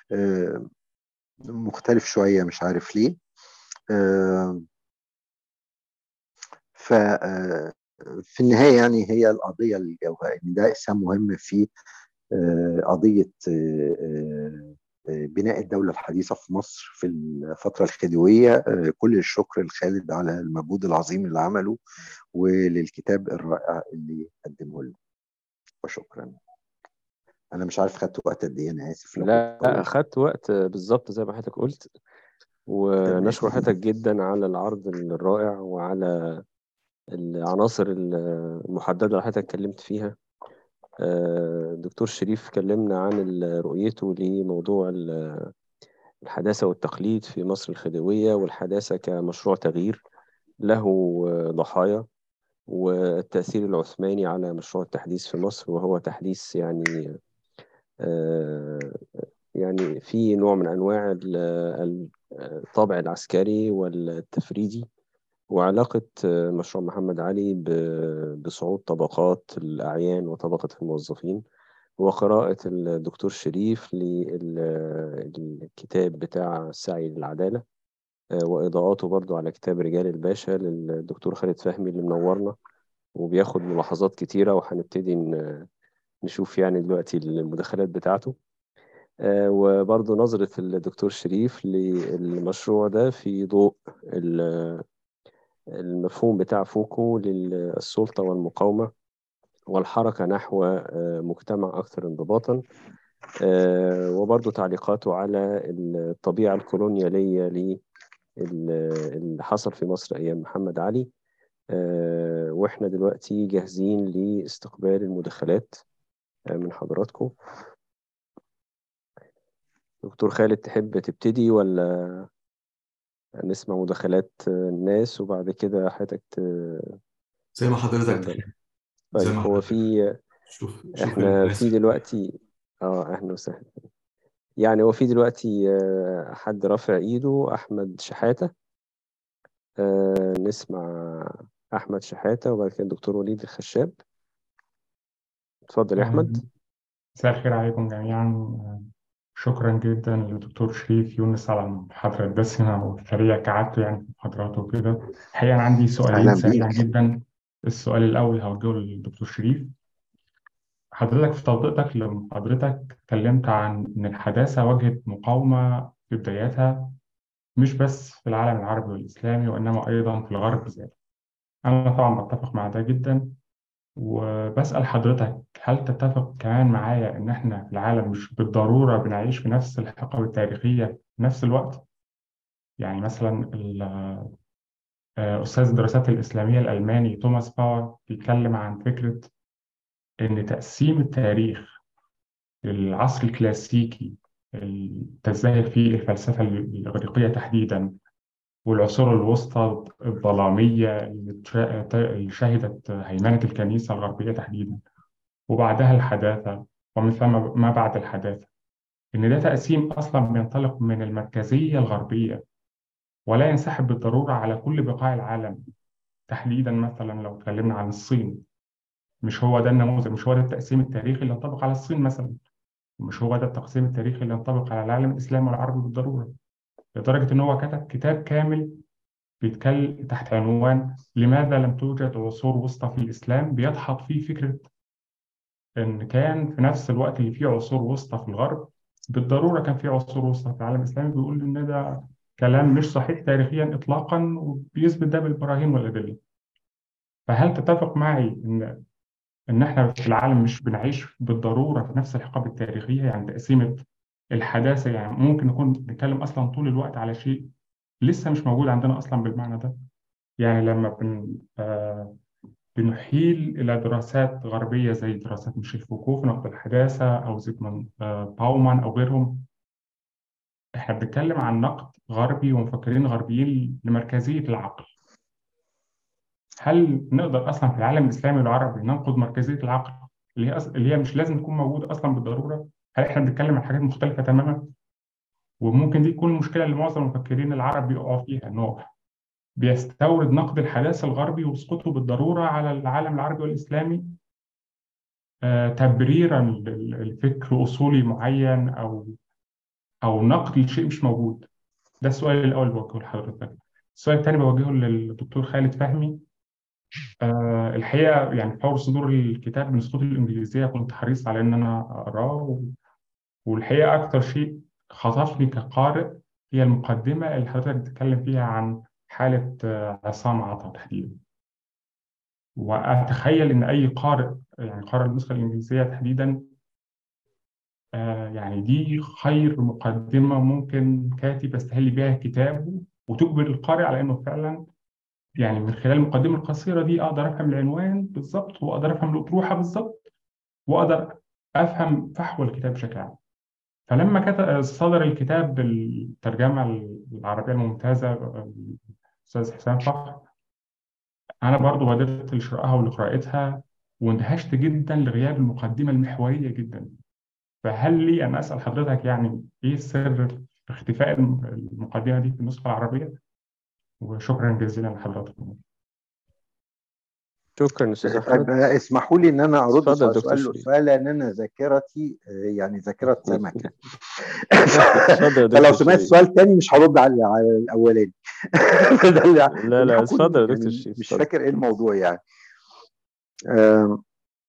Speaker 3: مختلف شوية مش عارف ليه ففي النهاية يعني هي القضية الجوهرية ده اسم مهم في قضية بناء الدولة الحديثة في مصر في الفترة الخديوية كل الشكر لخالد على المجهود العظيم اللي عمله وللكتاب الرائع اللي قدمه لنا وشكرا أنا مش عارف خدت وقت قد إيه أنا آسف
Speaker 2: لا خدت وقت بالظبط زي ما حضرتك قلت ونشكر حضرتك جدا على العرض الرائع وعلى العناصر المحددة اللي حضرتك اتكلمت فيها دكتور شريف كلمنا عن رؤيته لموضوع الحداثة والتقليد في مصر الخديوية والحداثة كمشروع تغيير له ضحايا والتأثير العثماني على مشروع التحديث في مصر وهو تحديث يعني آه، يعني في نوع من أنواع ال- ال- الطابع العسكري والتفريدي وعلاقة آه، مشروع محمد علي ب- بصعود طبقات الأعيان وطبقة الموظفين وقراءة الدكتور شريف للكتاب بتاع السعي للعدالة آه، وإضاءاته برضو على كتاب رجال الباشا للدكتور خالد فهمي اللي منورنا وبياخد ملاحظات كتيرة وهنبتدي ن- نشوف يعني دلوقتي المداخلات بتاعته آه، وبرضو نظرة الدكتور شريف للمشروع ده في ضوء ال- المفهوم بتاع فوكو للسلطة والمقاومة والحركة نحو آه، مجتمع أكثر انضباطا آه، وبرضو تعليقاته على الطبيعة الكولونيالية ل- اللي حصل في مصر أيام محمد علي آه، وإحنا دلوقتي جاهزين لاستقبال المداخلات آه، من حضراتكم دكتور خالد تحب تبتدي ولا نسمع مداخلات الناس وبعد كده حضرتك ت-
Speaker 4: زي ما حضرتك
Speaker 2: تفضل
Speaker 4: تحب زي
Speaker 2: طيب
Speaker 4: ما
Speaker 2: هو
Speaker 4: حضرتك
Speaker 2: في
Speaker 4: شوف شوف
Speaker 2: احنا
Speaker 4: الناس
Speaker 2: في دلوقتي اه اهلا وسهلا يعني هو في دلوقتي آه، حد رافع ايده احمد شحاتة آه، نسمع احمد شحاتة وبعد كده الدكتور وليد الخشاب اتفضل يا احمد
Speaker 5: مساء الخير عليكم جميعا شكرا جدا للدكتور شريف يونس على المحاضرة الدسمة والسريع كعادته يعني في محاضراته وكده الحقيقة أنا عندي سؤالين
Speaker 3: أهلا
Speaker 5: سريعا
Speaker 3: بيك
Speaker 5: جدا السؤال الأول هوجهه للدكتور شريف حضرتك في توضيحك لمحاضرتك اتكلمت عن إن الحداثة واجهت مقاومة في بداياتها مش بس في العالم العربي والإسلامي وإنما أيضا في الغرب ذاته أنا طبعا بتفق مع ده جدا وبسأل حضرتك هل تتفق كمان معايا إن إحنا في العالم مش بالضرورة بنعيش في نفس الحقب التاريخية في نفس الوقت؟ يعني مثلا ال- آه، أستاذ الدراسات الإسلامية الألماني توماس باور بيتكلم عن فكرة إن تقسيم التاريخ للعصر الكلاسيكي اللي تزدهر فيه الفلسفة الإغريقية تحديدا والعصور الوسطى الظلامية اللي تشا- اللي شهدت هيمنة الكنيسة الغربية تحديدا وبعدها الحداثة ومن ثم ما بعد الحداثة إن ده تقسيم أصلا بينطلق من المركزية الغربية ولا ينسحب بالضرورة على كل بقاع العالم تحديدا مثلا لو اتكلمنا عن الصين مش هو ده النموذج مش هو ده التقسيم التاريخي اللي ينطبق على الصين مثلا مش هو ده التقسيم التاريخي اللي ينطبق على العالم الإسلامي والعربي بالضرورة لدرجة إن هو كتب كتاب كامل بيتكلم تحت عنوان لماذا لم توجد عصور وسطى في الإسلام بيدحض فيه فكرة إن كان في نفس الوقت اللي فيه عصور وسطى في الغرب بالضرورة كان في عصور وسطى في العالم الإسلامي بيقول إن ده كلام مش صحيح تاريخيا إطلاقا وبيثبت ده بالبراهين والأدلة فهل تتفق معي إن إن إحنا في العالم مش بنعيش بالضرورة في نفس الحقب التاريخية يعني تقسيمة الحداثة يعني ممكن نكون نتكلم أصلا طول الوقت على شيء لسه مش موجود عندنا أصلا بالمعنى ده يعني لما بن آه بنحيل إلى دراسات غربية زي دراسات ميشيل فوكو في نقد الحداثة أو زيغموند آه باومان أو غيرهم إحنا بنتكلم عن نقد غربي ومفكرين غربيين لمركزية العقل هل نقدر أصلا في العالم الإسلامي والعربي ننقد مركزية العقل اللي هي أص... اللي هي مش لازم تكون موجودة أصلا بالضرورة هل إحنا بنتكلم عن حاجات مختلفة تماما وممكن دي تكون المشكلة اللي معظم المفكرين العرب بيقعوا فيها إنه بيستورد نقد الحداثة الغربي ويسقطه بالضرورة على العالم العربي والإسلامي آه، تبريرا لل- لفكر أصولي معين أو أو نقد لشيء مش موجود ده السؤال الأول بوجهه لحضرتك السؤال الثاني بوجهه للدكتور خالد فهمي آه، الحقيقة يعني فور صدور الكتاب بنسخته الإنجليزية كنت حريص على إن أنا أقراه و- والحقيقة أكتر شيء خطفني كقارئ هي المقدمة اللي حضرتك بتتكلم فيها عن حالة آه، عصام عطا تحديدا وأتخيل إن أي قارئ يعني قارئ النسخة الإنجليزية تحديدا آه، يعني دي خير مقدمة ممكن كاتب يستهل بها كتابه وتجبر القارئ على إنه فعلا يعني من خلال المقدمة القصيرة دي أقدر أفهم العنوان بالظبط وأقدر أفهم الأطروحة بالظبط وأقدر أفهم فحوى الكتاب بشكل عام فلما كتب صدر الكتاب بالترجمة العربية الممتازة الأستاذ حسام فخر أنا برضو بادرت لشرائها ولقراءتها واندهشت جدا لغياب المقدمة المحورية جدا فهل لي أن أسأل حضرتك يعني إيه سر اختفاء الم- المقدمة دي في النسخة العربية؟ وشكرا جزيلا لحضراتكم.
Speaker 2: شكرا أستاذ
Speaker 3: طيب
Speaker 2: أحمد
Speaker 3: اسمحوا لي ان انا ارد
Speaker 2: اتفضل
Speaker 3: على
Speaker 2: دكتور
Speaker 3: سؤال
Speaker 2: شريف
Speaker 3: سؤال لان انا ذاكرتي آه، يعني ذاكره سمكه
Speaker 2: اتفضل يا
Speaker 3: فلو
Speaker 2: دكتور
Speaker 3: سمعت
Speaker 2: شريف
Speaker 3: سؤال تاني مش هرد على على الاولاني ده اللي
Speaker 2: لا
Speaker 3: اللي
Speaker 2: لا
Speaker 3: هكون
Speaker 2: اتفضل يا
Speaker 3: يعني
Speaker 2: دكتور شريف
Speaker 3: مش
Speaker 2: اتفضل
Speaker 3: فاكر ايه الموضوع يعني آم،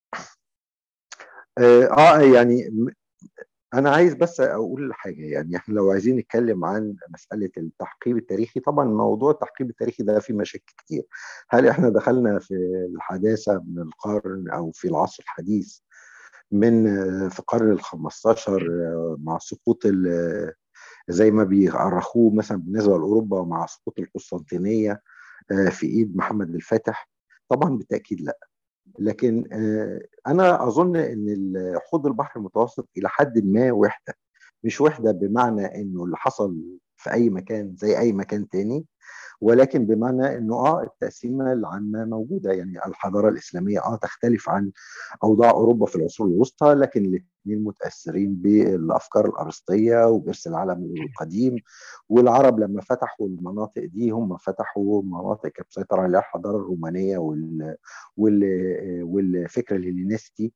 Speaker 3: اه آه، يعني م- انا عايز بس اقول حاجه يعني احنا لو عايزين نتكلم عن مساله التحقيب التاريخي طبعا موضوع التحقيب التاريخي ده فيه مشاكل كتير هل احنا دخلنا في الحداثه من القرن او في العصر الحديث من آه، في القرن ال 15 آه، مع سقوط ال- زي ما بيعرخوه مثلا بالنسبه لاوروبا مع سقوط القسطنطينيه آه، في ايد محمد الفاتح طبعا بالتاكيد لا لكن آه، انا اظن ان حوض البحر المتوسط الى حد ما وحده مش وحده بمعنى انه اللي حصل في اي مكان زي اي مكان تاني ولكن بمعنى انه اه التقسيمه العامه موجوده يعني الحضاره الاسلاميه اه تختلف عن اوضاع اوروبا في العصور الوسطى لكن الاثنين متاثرين بالافكار الارسطيه وبارث العالم القديم والعرب لما فتحوا المناطق دي هم فتحوا مناطق كانت مسيطر عليها الحضاره الرومانيه وال... وال... والفكر الهلينستي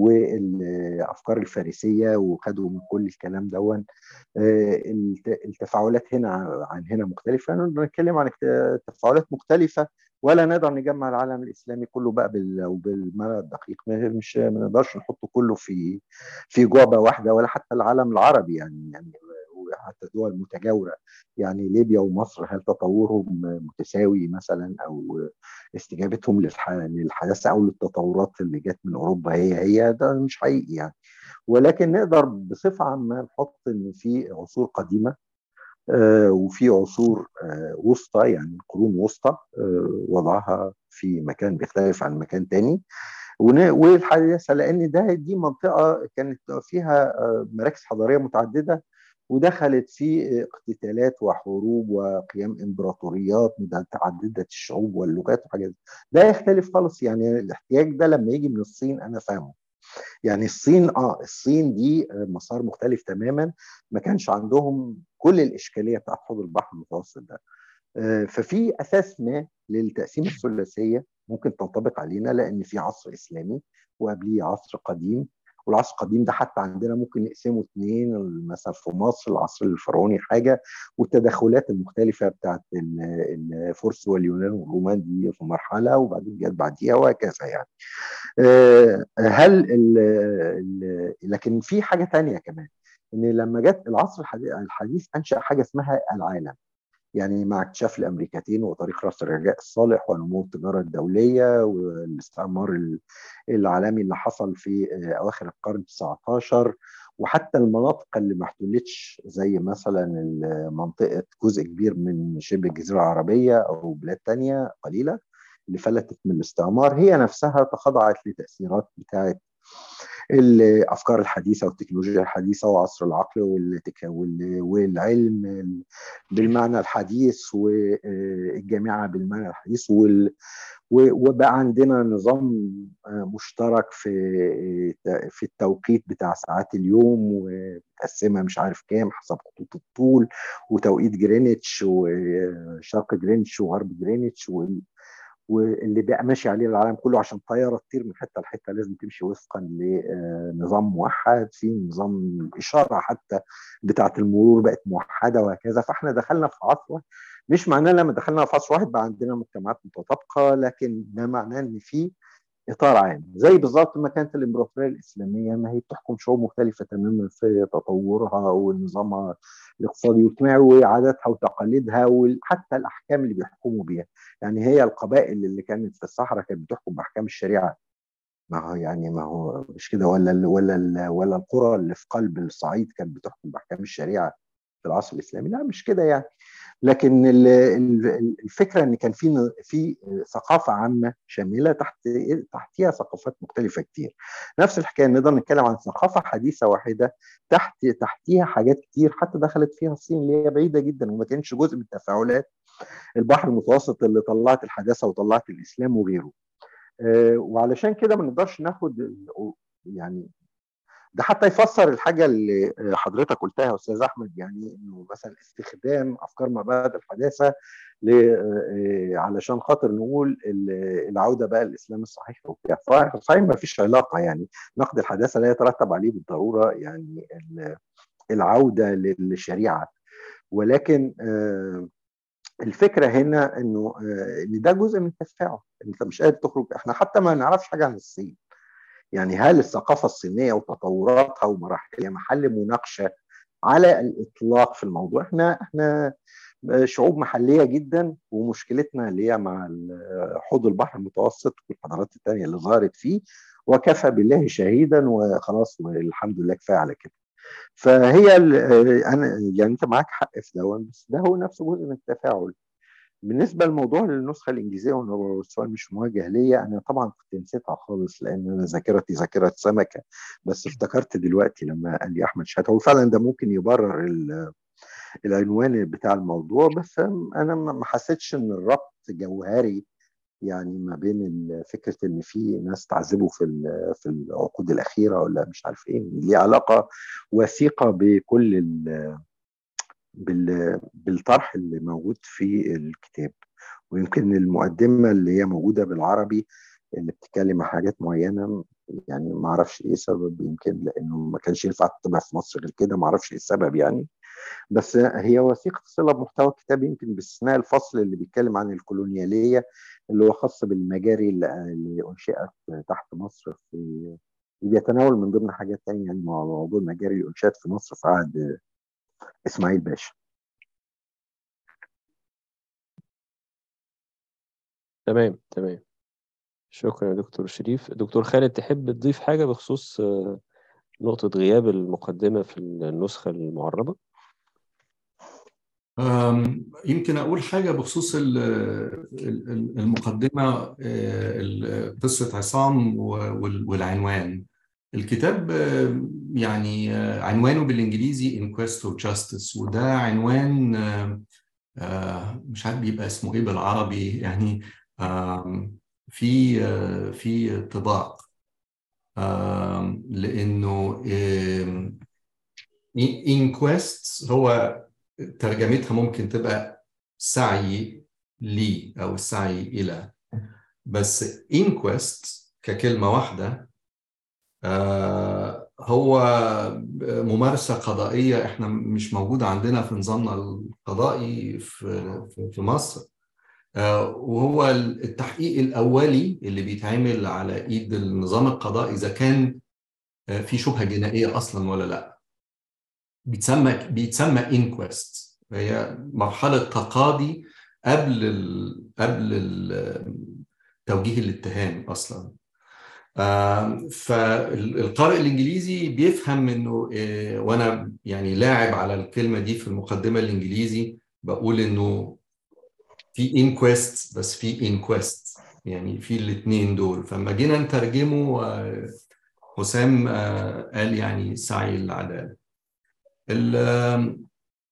Speaker 3: والافكار الفارسيه وخدوا من كل الكلام دون آه، الت- التفاعلات هنا عن هنا مختلفة نقدر نتكلم عن اكت- تفاعلات مختلفة ولا نقدر نجمع العالم الإسلامي كله بقى بال- وبالمعنى الدقيق ما- مش ما نقدرش نحطه كله في في جعبة واحدة ولا حتى العالم العربي يعني يعني وحتى دول متجاورة يعني ليبيا ومصر هل تطورهم متساوي مثلا أو استجابتهم للح- للحداثة أو للتطورات اللي جت من أوروبا هي هي ده مش حقيقي يعني ولكن نقدر بصفة عامة نحط إن في عصور قديمة آه، وفي عصور آه، وسطى يعني قرون وسطى آه، وضعها في مكان بيختلف عن مكان تاني ون- والحداثة لأن ده دي منطقة كانت فيها آه، مراكز حضارية متعددة ودخلت في اقتتالات وحروب وقيام امبراطوريات متعدده الشعوب واللغات وحاجات دي. ده يختلف خالص يعني الاحتياج ده لما يجي من الصين انا فاهمه يعني الصين اه الصين دي آه، مسار مختلف تماما ما كانش عندهم كل الاشكاليه بتاعت حوض البحر المتوسط ده آه، ففي اساس ما للتقسيمه الثلاثيه ممكن تنطبق علينا لان في عصر اسلامي وقبليه عصر قديم والعصر القديم ده حتى عندنا ممكن نقسمه اثنين مثلا في مصر العصر الفرعوني حاجه والتدخلات المختلفه بتاعت ال- الفرس واليونان والرومان دي في مرحله وبعدين جت بعديها وهكذا يعني. آه، هل ال ال لكن في حاجه تانية كمان ان لما جت العصر الحديث الحديث انشا حاجه اسمها العالم يعني مع اكتشاف الامريكتين وطريق راس الرجاء الصالح ونمو التجاره الدوليه والاستعمار ال- العالمي اللي حصل في آه، اواخر القرن 19 وحتى المناطق اللي ما احتلتش زي مثلا منطقه جزء كبير من شبه الجزيره العربيه او بلاد تانية قليله اللي فلتت من الاستعمار هي نفسها تخضعت لتاثيرات بتاعه الافكار الحديثه والتكنولوجيا الحديثه وعصر العقل والتك... وال... والعلم بالمعنى الحديث والجامعه بالمعنى الحديث وال... و- وبقى عندنا نظام آه، مشترك في في التوقيت بتاع ساعات اليوم ومتقسمه مش عارف كام حسب خطوط الطول وتوقيت جرينتش وشرق جرينتش وغرب جرينتش وال- واللي بقى ماشي عليه العالم كله عشان طياره تطير من حته لحته لازم تمشي وفقا لنظام موحد في نظام الاشاره حتى بتاعه المرور بقت موحده وهكذا فاحنا دخلنا في عصر مش معناه لما دخلنا في عصر واحد بقى عندنا مجتمعات متطابقه لكن ده معناه ان في اطار عام زي بالظبط ما كانت الامبراطوريه الاسلاميه ما هي بتحكم شعوب مختلفه تماما في تطورها ونظامها الاقتصادي والاجتماعي وعاداتها وتقاليدها وحتى الاحكام اللي بيحكموا بيها يعني هي القبائل اللي كانت في الصحراء كانت بتحكم باحكام الشريعه ما هو يعني ما هو مش كده ولا ال ولا ال ولا القرى اللي في قلب الصعيد كانت بتحكم باحكام الشريعه في العصر الاسلامي لا مش كده يعني لكن ال- ال- الفكره ان كان في في ثقافه عامه شامله تحت تحتيها ثقافات مختلفه كتير نفس الحكايه نقدر نتكلم عن ثقافه حديثه واحده تحت تحتيها حاجات كتير حتى دخلت فيها الصين اللي هي بعيده جدا وما كانش جزء من تفاعلات البحر المتوسط اللي طلعت الحداثه وطلعت الاسلام وغيره آه، وعلشان كده ما نقدرش ناخد ال- يعني ده حتى يفسر الحاجه اللي حضرتك قلتها يا استاذ احمد يعني انه مثلا استخدام افكار ما بعد الحداثه ل- علشان خاطر نقول ال- العوده بقى للاسلام الصحيح وبتاع صحيح صحيح ما فيش علاقه يعني نقد الحداثه لا يترتب عليه بالضروره يعني ال- العوده للشريعه ولكن آه، الفكره هنا انه آه، ان ده جزء من التفاعل انت مش قادر تخرج احنا حتى ما نعرفش حاجه عن الصين يعني هل الثقافه الصينيه وتطوراتها ومراحلها محل مناقشه على الاطلاق في الموضوع احنا احنا شعوب محليه جدا ومشكلتنا اللي هي مع ال- حوض البحر المتوسط والحضارات الثانيه اللي ظهرت فيه وكفى بالله شهيدا وخلاص والحمد لله كفايه على كده فهي ال- انا يعني انت معاك حق في ده بس ده هو نفسه جزء من التفاعل بالنسبه للموضوع للنسخه الانجليزيه وإنه السؤال مش موجه ليا انا طبعا كنت نسيتها خالص لان انا ذاكرتي ذاكره سمكه بس افتكرت دلوقتي لما قال لي احمد شحاته وفعلا ده ممكن يبرر ال- العنوان بتاع الموضوع بس انا ما ما حسيتش ان الربط جوهري يعني ما بين ال- فكره ان في ناس تعذبوا في ال- في العقود الاخيره ولا مش عارف ايه ليه علاقه وثيقه بكل ال- بال- بالطرح اللي موجود في الكتاب ويمكن المقدمه اللي هي موجوده بالعربي اللي بتتكلم عن حاجات معينه يعني ما اعرفش ايه سبب يمكن لانه ما كانش ينفع تطبع في مصر غير كده ما اعرفش ايه السبب يعني بس هي وثيقه صله بمحتوى الكتاب يمكن باستثناء الفصل اللي بيتكلم عن الكولونياليه اللي هو خاص بالمجاري اللي اللي انشئت تحت مصر في بيتناول من ضمن حاجات تانية يعني موضوع المجاري اللي انشئت في مصر في عهد اسماعيل باشا
Speaker 2: تمام تمام شكرا يا دكتور شريف دكتور خالد تحب تضيف حاجة بخصوص آه، نقطة غياب المقدمة في النسخة المعربة
Speaker 4: أم، يمكن أقول حاجة بخصوص ال- ال- ال- المقدمة آه، ال- قصة عصام و- وال- والعنوان الكتاب آه، يعني آه، عنوانه بالإنجليزي In Quest of Justice وده عنوان آه، آه، مش عارف بيبقى اسمه إيه بالعربي يعني آم، في آه، في طباع آم، لأنه آم، inquests هو ترجمتها ممكن تبقى سعي لي أو السعي إلى بس inquest ككلمة واحدة آه، هو ممارسة قضائية احنا مش موجودة عندنا في نظامنا القضائي في في- في مصر آه، وهو التحقيق الأولي اللي بيتعمل على إيد النظام القضائي إذا كان آه، في شبهة جنائية أصلا ولا لا بيتسمى بيتسمى انكويست هي مرحلة تقاضي قبل ال... قبل ال... توجيه الاتهام أصلا آم، فالقارئ الإنجليزي بيفهم إنه آه، وأنا يعني لاعب على الكلمة دي في المقدمة الإنجليزي بقول إنه في انكويست بس في انكويست يعني في الاثنين دول فلما جينا نترجمه آه، حسام آه، قال يعني سعي العدالة ال-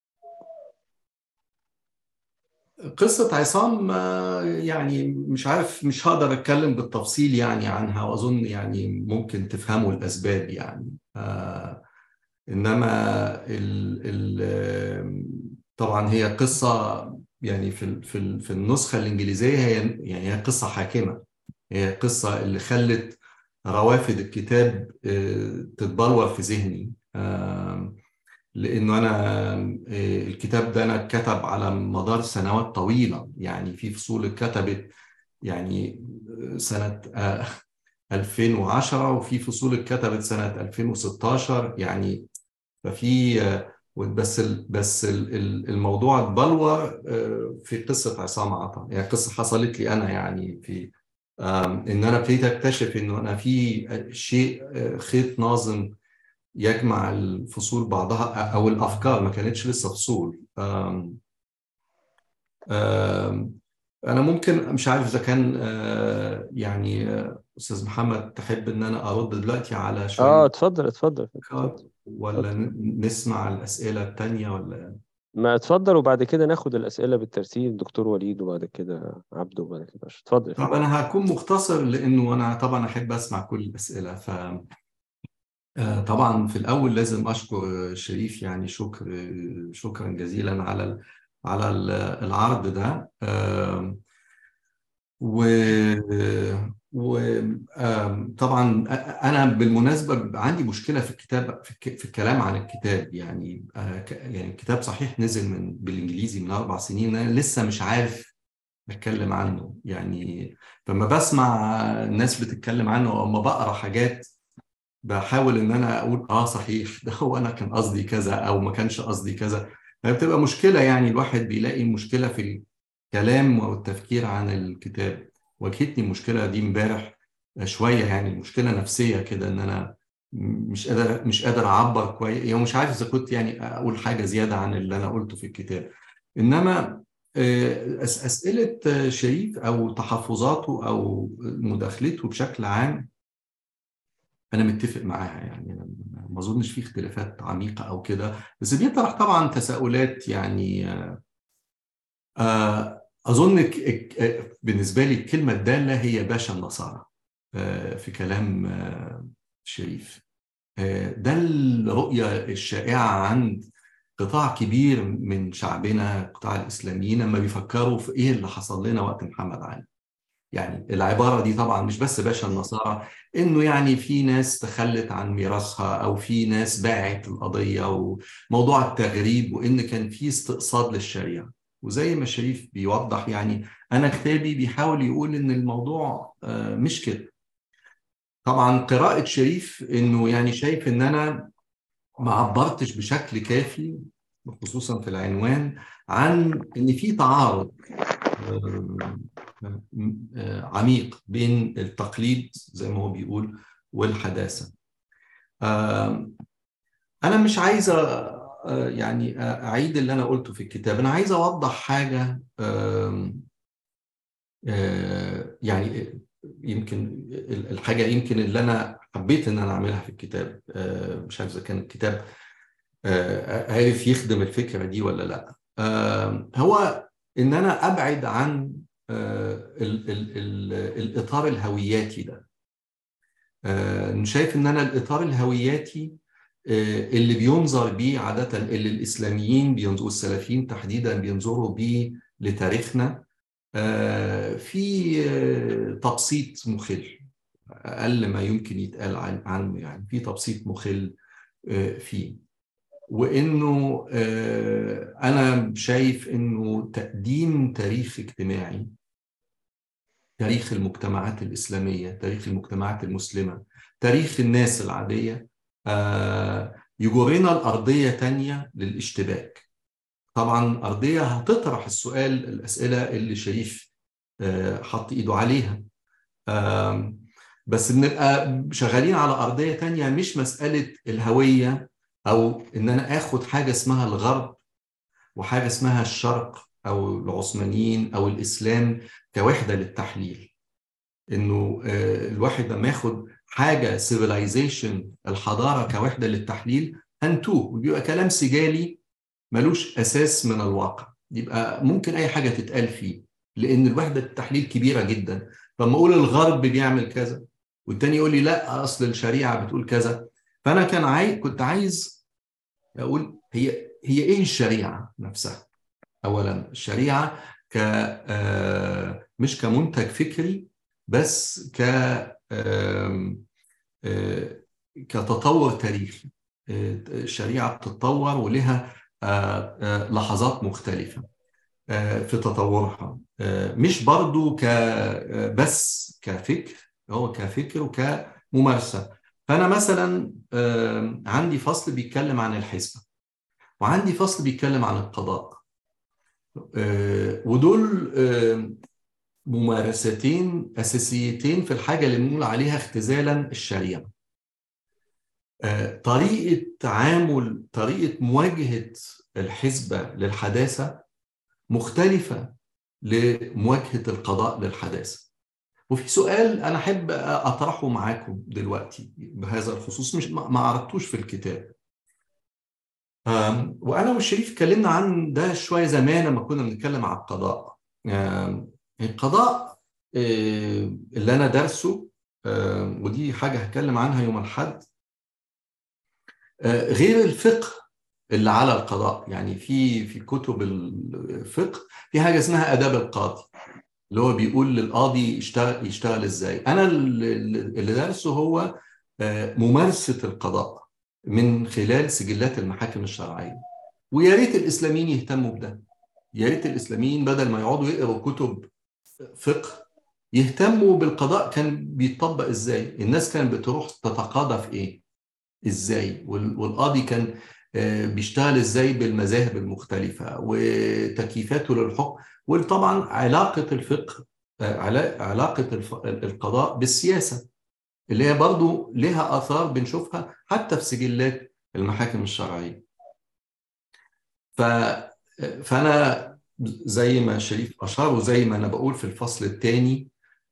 Speaker 4: قصة عصام آه، يعني مش عارف مش هقدر أتكلم بالتفصيل يعني عنها وأظن يعني ممكن تفهموا الأسباب يعني آه، إنما ال ال طبعا هي قصة يعني في ال- في ال- في النسخة الإنجليزية هي يعني هي قصة حاكمة هي قصة اللي خلت روافد الكتاب آه، تتبلور في ذهني آم، لانه انا آه، الكتاب ده انا اتكتب على مدار سنوات طويله يعني في فصول اتكتبت يعني سنه آه، 2010 وفي فصول اتكتبت سنه 2016 يعني ففي آه، بس ال- بس ال- ال- الموضوع اتبلور آه، في قصه عصام عطا يعني قصه حصلت لي انا يعني في آم، ان انا ابتديت اكتشف انه انا في شيء آه، خيط ناظم يجمع الفصول بعضها او الافكار ما كانتش لسه فصول آم، آم، انا ممكن مش عارف اذا كان آه، يعني آه، استاذ محمد تحب ان انا ارد دلوقتي على
Speaker 2: اه
Speaker 4: شويه
Speaker 2: اتفضل اتفضل
Speaker 4: أفكار ولا ن- نسمع الاسئله التانيه ولا
Speaker 2: ما اتفضل وبعد كده ناخد الأسئلة بالترتيب دكتور وليد وبعد كده عبده وبعد كده أشرف. اتفضل يا
Speaker 4: طب
Speaker 2: فندم.
Speaker 4: انا هكون مختصر لانه انا طبعا احب اسمع كل الاسئله ف آه، طبعا في الأول لازم أشكر شريف يعني شكر شكرا جزيلا على ال- على ال- العرض ده آم، و وطبعا أنا بالمناسبة عندي مشكلة في الكتاب في الك- في الكلام عن الكتاب يعني آه، ك- يعني الكتاب صحيح نزل من بالإنجليزي من أربع سنين أنا لسه مش عارف أتكلم عنه يعني لما بسمع الناس بتتكلم عنه أو أما بقرا حاجات بحاول ان انا اقول اه صحيح ده هو انا كان قصدي كذا او ما كانش قصدي كذا فبتبقى مشكله يعني الواحد بيلاقي مشكله في الكلام والتفكير عن الكتاب واجهتني المشكله دي امبارح شويه يعني مشكله نفسيه كده ان انا مش قادر مش قادر اعبر كويس يعني مش عارف اذا كنت يعني اقول حاجه زياده عن اللي انا قلته في الكتاب انما آه، أس- اسئله آه، شريف او تحفظاته او مداخلته بشكل عام انا متفق معاها يعني أنا ما اظنش في اختلافات عميقه او كده بس بيطرح طبعا تساؤلات يعني آه، اظن ك- ك- بالنسبه لي الكلمه الداله هي باشا النصارى آه، في كلام آه، شريف آه، ده الرؤيه الشائعه عند قطاع كبير من شعبنا قطاع الاسلاميين لما بيفكروا في ايه اللي حصل لنا وقت محمد علي يعني العبارة دي طبعا مش بس باشا النصارى انه يعني في ناس تخلت عن ميراثها او في ناس باعت القضية وموضوع التغريب وان كان في استقصاد للشريعة وزي ما شريف بيوضح يعني انا كتابي بيحاول يقول ان الموضوع آه، مش كده طبعا قراءة شريف انه يعني شايف ان انا ما عبرتش بشكل كافي خصوصا في العنوان عن ان في تعارض آه، آه، عميق بين التقليد زي ما هو بيقول والحداثة آه، أنا مش عايز أ- آه، يعني أعيد اللي أنا قلته في الكتاب أنا عايز أوضح حاجة آم، آه، يعني يمكن الحاجة يمكن اللي أنا حبيت إن أنا أعملها في الكتاب آه، مش عارف إذا كان الكتاب آه، عارف يخدم الفكرة دي ولا لا آه، هو إن أنا أبعد عن آه، ال ال ال الإطار الهوياتي ده آه، أنا شايف إن أنا الإطار الهوياتي آه، اللي بينظر بيه عادة اللي الإسلاميين بينظروا السلفيين تحديدا بينظروا بيه لتاريخنا آه، في آه، تبسيط مخل أقل ما يمكن يتقال عن- عنه يعني في تبسيط مخل آه، فيه وانه آه، انا شايف انه تقديم تاريخ اجتماعي تاريخ المجتمعات الاسلاميه تاريخ المجتمعات المسلمه تاريخ الناس العاديه آه، يجرنا الارضيه تانية للاشتباك طبعا ارضيه هتطرح السؤال الاسئله اللي شريف آه، حط ايده عليها آم، بس بنبقى شغالين على ارضيه تانية مش مساله الهويه او ان انا اخد حاجه اسمها الغرب وحاجه اسمها الشرق او العثمانيين او الاسلام كوحده للتحليل انه آه، الواحد لما ياخد حاجه سيفيلايزيشن الحضاره كوحده للتحليل هنتوه وبيبقى كلام سجالي ملوش اساس من الواقع يبقى ممكن اي حاجه تتقال فيه لان الوحده التحليل كبيره جدا فلما اقول الغرب بيعمل كذا والتاني يقول لي لا اصل الشريعه بتقول كذا فانا كان عايز كنت عايز اقول هي هي ايه الشريعه نفسها اولا الشريعه ك آه، مش كمنتج فكري بس ك آم، آه، كتطور تاريخي آه، الشريعه بتتطور ولها آه، آه، لحظات مختلفه آه، في تطورها آه، مش برضو ك آه، بس كفكر هو كفكر وكممارسه فانا مثلا آه، عندي فصل بيتكلم عن الحسبه وعندي فصل بيتكلم عن القضاء آه، ودول آه، ممارستين اساسيتين في الحاجه اللي بنقول عليها اختزالا الشريعه آه، طريقه تعامل طريقه مواجهه الحسبه للحداثه مختلفه لمواجهه القضاء للحداثه وفي سؤال انا احب اطرحه معاكم دلوقتي بهذا الخصوص مش ما ما عرضتوش في الكتاب آم، وانا والشريف اتكلمنا عن ده شويه زمان لما كنا بنتكلم على القضاء آم، القضاء آه، اللي انا دارسه آم، ودي حاجه هتكلم عنها يوم الاحد آه، غير الفقه اللي على القضاء يعني في في كتب الفقه في حاجه اسمها اداب القاضي اللي هو بيقول للقاضي يشتغل يشتغل ازاي انا اللي اللي درسه هو آه، ممارسه القضاء من خلال سجلات المحاكم الشرعيه ويا ريت الاسلاميين يهتموا بده يا ريت الاسلاميين بدل ما يقعدوا يقروا كتب فقه يهتموا بالقضاء كان بيتطبق ازاي الناس كانت بتروح تتقاضى في ايه ازاي وال- والقاضي كان آه، بيشتغل ازاي بالمذاهب المختلفة وتكييفاته للحكم وطبعا علاقة الفقه آه، علا- علاقة الف- القضاء بالسياسة اللي هي برضو لها آثار بنشوفها حتى في سجلات المحاكم الشرعية ف فأنا زي ما شريف أشار وزي ما أنا بقول في الفصل الثاني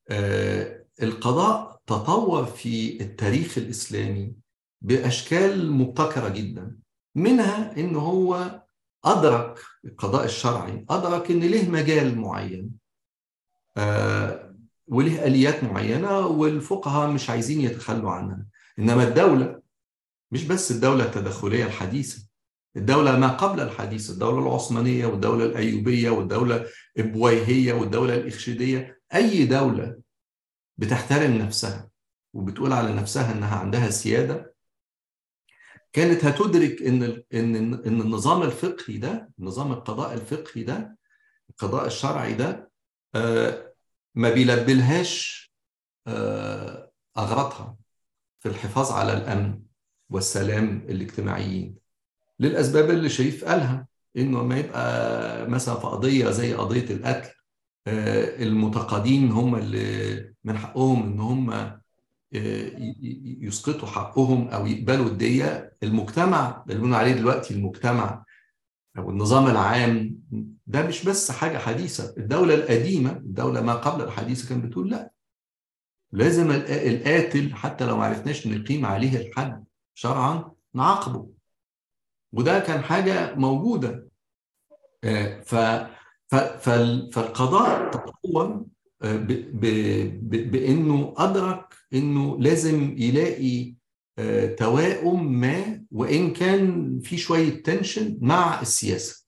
Speaker 4: القضاء تطور في التاريخ الإسلامي بأشكال مبتكرة جدا منها إن هو أدرك القضاء الشرعي أدرك إن له مجال معين آه، وله آليات معينة والفقهاء مش عايزين يتخلوا عنها إنما الدولة مش بس الدولة التدخلية الحديثة الدولة ما قبل الحديث الدولة العثمانية والدولة الأيوبية والدولة البويهية والدولة الإخشيدية أي دولة بتحترم نفسها وبتقول على نفسها إنها عندها سيادة كانت هتدرك إن إن إن النظام الفقهي ده نظام القضاء الفقهي ده القضاء الشرعي ده آه، ما بيلبلهاش آه، أغراضها في الحفاظ على الأمن والسلام الاجتماعيين للأسباب اللي شريف قالها إنه ما يبقى مثلا في قضية زي قضية القتل آه، المتقاضين هم اللي من حقهم إن هم آه، ي- ي- يسقطوا حقهم أو يقبلوا الدية المجتمع اللي بنقول عليه دلوقتي المجتمع أو النظام العام ده مش بس حاجة حديثة الدولة القديمة الدولة ما قبل الحديثة كانت بتقول لا لازم الق- القاتل حتى لو ما عرفناش نقيم عليه الحد شرعا نعاقبه وده كان حاجة موجودة آه، ف ف- فال- فالقضاء تطور آه، ب- ب- ب- بانه ادرك انه لازم يلاقي آه، توائم ما وان كان في شويه تنشن مع السياسه.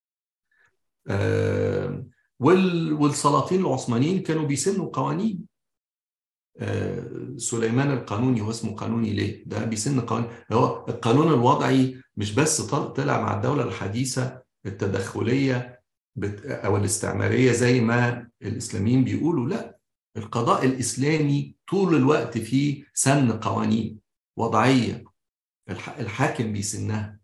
Speaker 4: آه، وال- والسلاطين العثمانيين كانوا بيسنوا قوانين آه، سليمان القانوني هو اسمه قانوني ليه؟ ده بيسن قانون هو القانون الوضعي مش بس طل- طلع مع الدولة الحديثة التدخلية بت- أو الاستعمارية زي ما الإسلاميين بيقولوا لا القضاء الإسلامي طول الوقت فيه سن قوانين وضعية الح- الحاكم بيسنها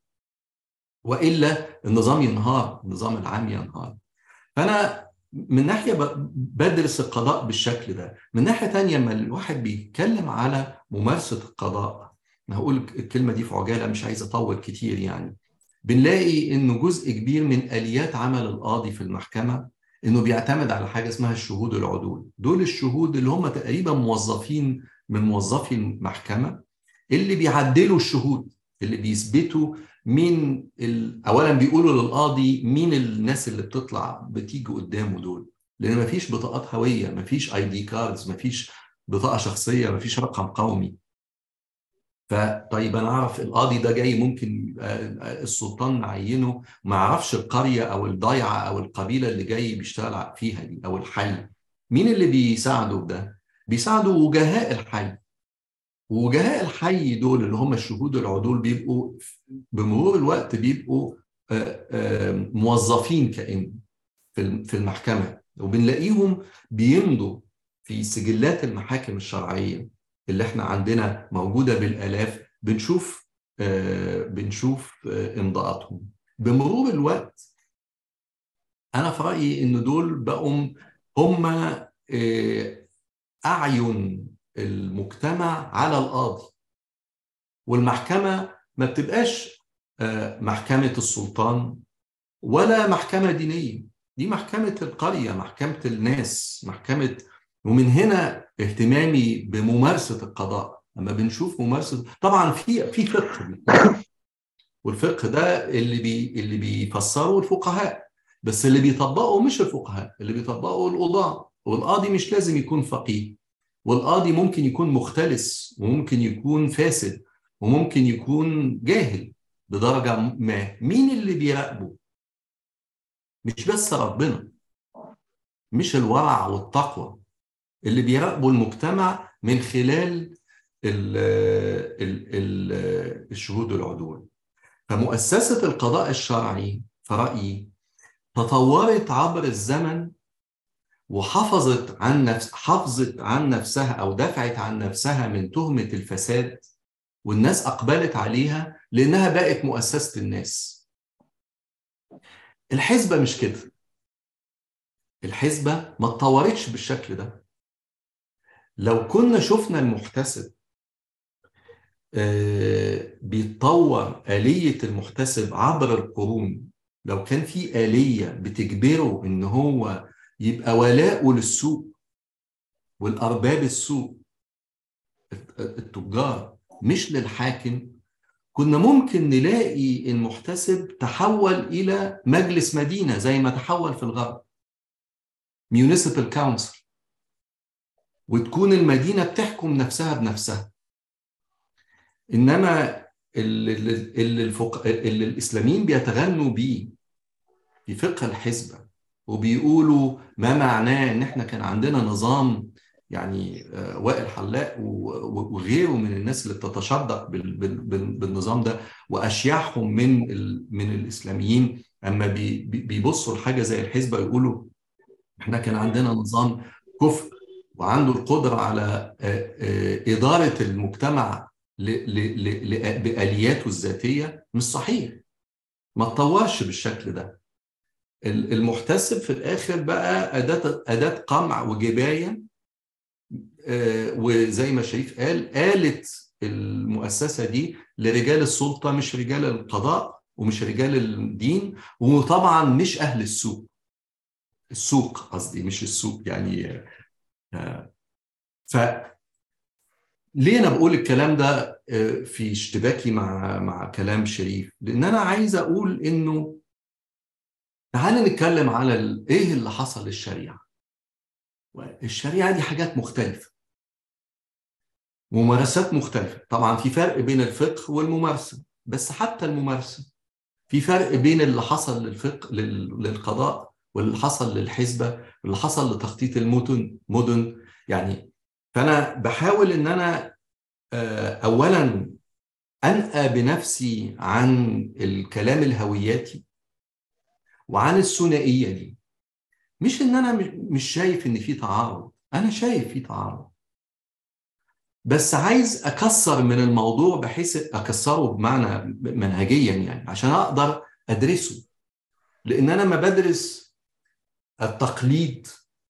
Speaker 4: وإلا النظام ينهار النظام العام ينهار فأنا من ناحية ب- بدرس القضاء بالشكل ده من ناحية تانية لما الواحد بيتكلم على ممارسة القضاء أنا هقول الكلمة دي في عجالة مش عايز أطول كتير يعني بنلاقي إنه جزء كبير من آليات عمل القاضي في المحكمة إنه بيعتمد على حاجة اسمها الشهود العدول دول الشهود اللي هم تقريبا موظفين من موظفي المحكمة اللي بيعدلوا الشهود اللي بيثبتوا مين ال... اولا بيقولوا للقاضي مين الناس اللي بتطلع بتيجي قدامه دول لان مفيش بطاقات هويه مفيش اي دي كاردز مفيش بطاقه شخصيه مفيش رقم قومي فطيب انا اعرف القاضي ده جاي ممكن يبقى السلطان معينه ما يعرفش القريه او الضيعه او القبيله اللي جاي بيشتغل فيها دي او الحي مين اللي بيساعده بده بيساعده وجهاء الحي ووجهاء الحي دول اللي هم الشهود العدول بيبقوا بمرور الوقت بيبقوا آه، آه، موظفين كأن في الم- في المحكمة وبنلاقيهم بيمضوا في سجلات المحاكم الشرعية اللي احنا عندنا موجودة بالآلاف بنشوف آه، بنشوف آه، إمضاءاتهم بمرور الوقت أنا في رأيي إن دول بقوا هم آه، أعين المجتمع على القاضي والمحكمة ما بتبقاش آه، محكمة السلطان ولا محكمة دينية دي محكمة القرية محكمة الناس محكمة ومن هنا اهتمامي بممارسة القضاء لما بنشوف ممارسة طبعا في في فقه والفقه ده اللي بي اللي بيفسره الفقهاء بس اللي بيطبقه مش الفقهاء اللي بيطبقه القضاة والقاضي مش لازم يكون فقيه والقاضي ممكن يكون مختلس وممكن يكون فاسد وممكن يكون جاهل بدرجة ما مين اللي بيراقبه مش بس ربنا مش الورع والتقوى اللي بيراقبوا المجتمع من خلال ال ال ال الشهود والعدول فمؤسسة القضاء الشرعي في رأيي تطورت عبر الزمن وحفظت عن نفس حافظت عن نفسها او دفعت عن نفسها من تهمه الفساد والناس اقبلت عليها لانها بقت مؤسسه الناس. الحزبه مش كده. الحزبه ما اتطورتش بالشكل ده. لو كنا شفنا المحتسب بيتطور آلية المحتسب عبر القرون لو كان في آلية بتجبره إن هو يبقى ولاؤه للسوق والأرباب السوق التجار مش للحاكم كنا ممكن نلاقي المحتسب تحول إلى مجلس مدينة زي ما تحول في الغرب municipal council وتكون المدينة بتحكم نفسها بنفسها إنما اللي, اللي, الفق... اللي الإسلاميين بيتغنوا بيه في فقه الحزبة وبيقولوا ما معناه ان احنا كان عندنا نظام يعني وائل حلاق وغيره من الناس اللي بتتشدق بالنظام ده واشياعهم من من الاسلاميين اما بيبصوا لحاجه زي الحزبه يقولوا احنا كان عندنا نظام كفء وعنده القدره على اداره المجتمع بالياته الذاتيه مش صحيح ما اتطورش بالشكل ده المحتسب في الاخر بقى اداه اداه قمع وجبايه وزي ما شريف قال قالت المؤسسه دي لرجال السلطه مش رجال القضاء ومش رجال الدين وطبعا مش اهل السوق السوق قصدي مش السوق يعني ف ليه انا بقول الكلام ده في اشتباكي مع مع كلام شريف لان انا عايز اقول انه تعال نتكلم على ايه اللي حصل للشريعه الشريعه دي حاجات مختلفه ممارسات مختلفه طبعا في فرق بين الفقه والممارسه بس حتى الممارسه في فرق بين اللي حصل للفقه للقضاء واللي حصل للحزبه واللي حصل لتخطيط المدن مدن يعني فانا بحاول ان انا اولا انأى بنفسي عن الكلام الهوياتي وعن الثنائيه دي مش ان انا مش شايف ان في تعارض انا شايف في تعارض بس عايز اكسر من الموضوع بحيث اكسره بمعنى منهجيا يعني عشان اقدر ادرسه لان انا ما بدرس التقليد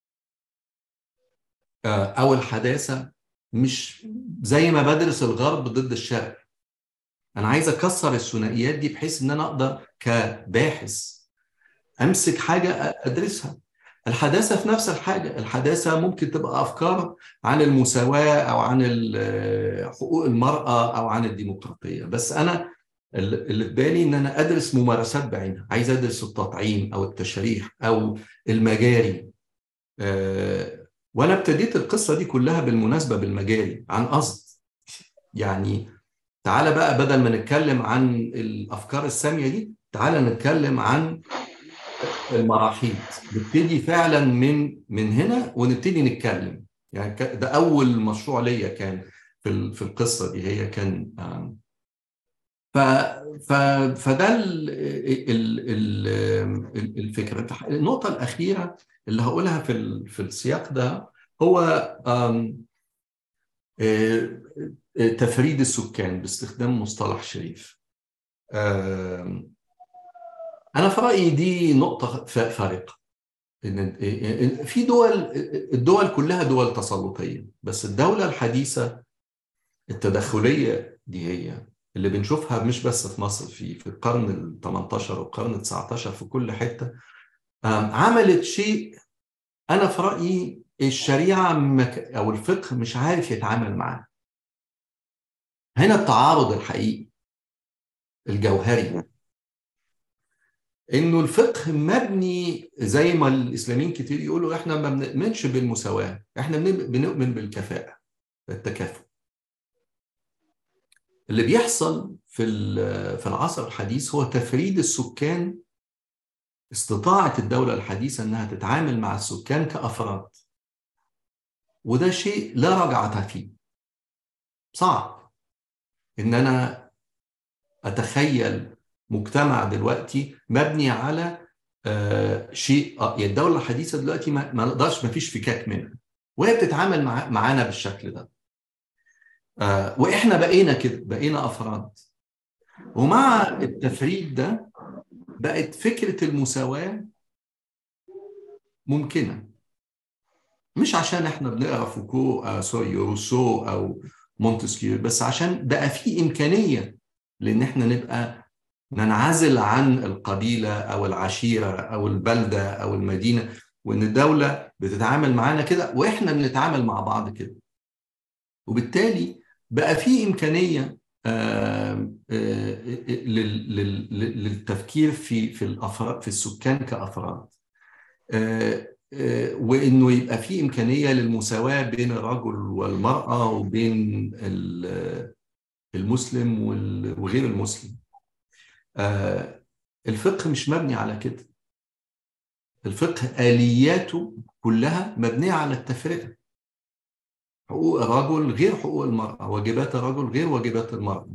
Speaker 4: او الحداثه مش زي ما بدرس الغرب ضد الشرق انا عايز اكسر الثنائيات دي بحيث ان انا اقدر كباحث امسك حاجه ادرسها الحداثه في نفس الحاجه الحداثه ممكن تبقى افكار عن المساواه او عن حقوق المراه او عن الديمقراطيه بس انا اللي في بالي ان انا ادرس ممارسات بعينها عايز ادرس التطعيم او التشريح او المجاري وانا ابتديت القصه دي كلها بالمناسبه بالمجاري عن قصد يعني تعالى بقى بدل ما نتكلم عن الافكار الساميه دي تعالى نتكلم عن المراحيض نبتدي فعلا من من هنا ونبتدي نتكلم يعني ده اول مشروع ليا كان في في القصه دي هي كان ف ف فده ال ال ال الفكره النقطه الاخيره اللي هقولها في في السياق ده هو تفريد السكان باستخدام مصطلح شريف انا في رايي دي نقطه فارقه ان في دول الدول كلها دول تسلطيه بس الدوله الحديثه التدخليه دي هي اللي بنشوفها مش بس في مصر في في القرن ال 18 والقرن ال 19 في كل حته عملت شيء انا في رايي الشريعه او الفقه مش عارف يتعامل معاه هنا التعارض الحقيقي الجوهري انه الفقه مبني زي ما الاسلاميين كتير يقولوا احنا ما بنؤمنش بالمساواه احنا بنؤمن بالكفاءه التكافؤ اللي بيحصل في في العصر الحديث هو تفريد السكان استطاعت الدولة الحديثة انها تتعامل مع السكان كأفراد وده شيء لا رجعة فيه صعب ان انا اتخيل مجتمع دلوقتي مبني على آه شيء آه يعني الدولة الحديثة دلوقتي ما نقدرش ما فيش فكاك منها وهي بتتعامل مع معانا بالشكل ده آه واحنا بقينا كده بقينا افراد ومع التفريد ده بقت فكرة المساواة ممكنة مش عشان احنا بنقرا فوكو آه سوري روسو او مونتسكيو بس عشان بقى في امكانيه لان احنا نبقى ننعزل عن القبيله او العشيره او البلده او المدينه وان الدوله بتتعامل معانا كده واحنا بنتعامل مع بعض كده وبالتالي بقى في امكانيه آآ آآ للتفكير في في الافراد في السكان كافراد وانه يبقى في امكانيه للمساواه بين الرجل والمراه وبين المسلم وغير المسلم الفقه مش مبني على كده الفقه الياته كلها مبنيه على التفرقه حقوق الرجل غير حقوق المراه واجبات الرجل غير واجبات المراه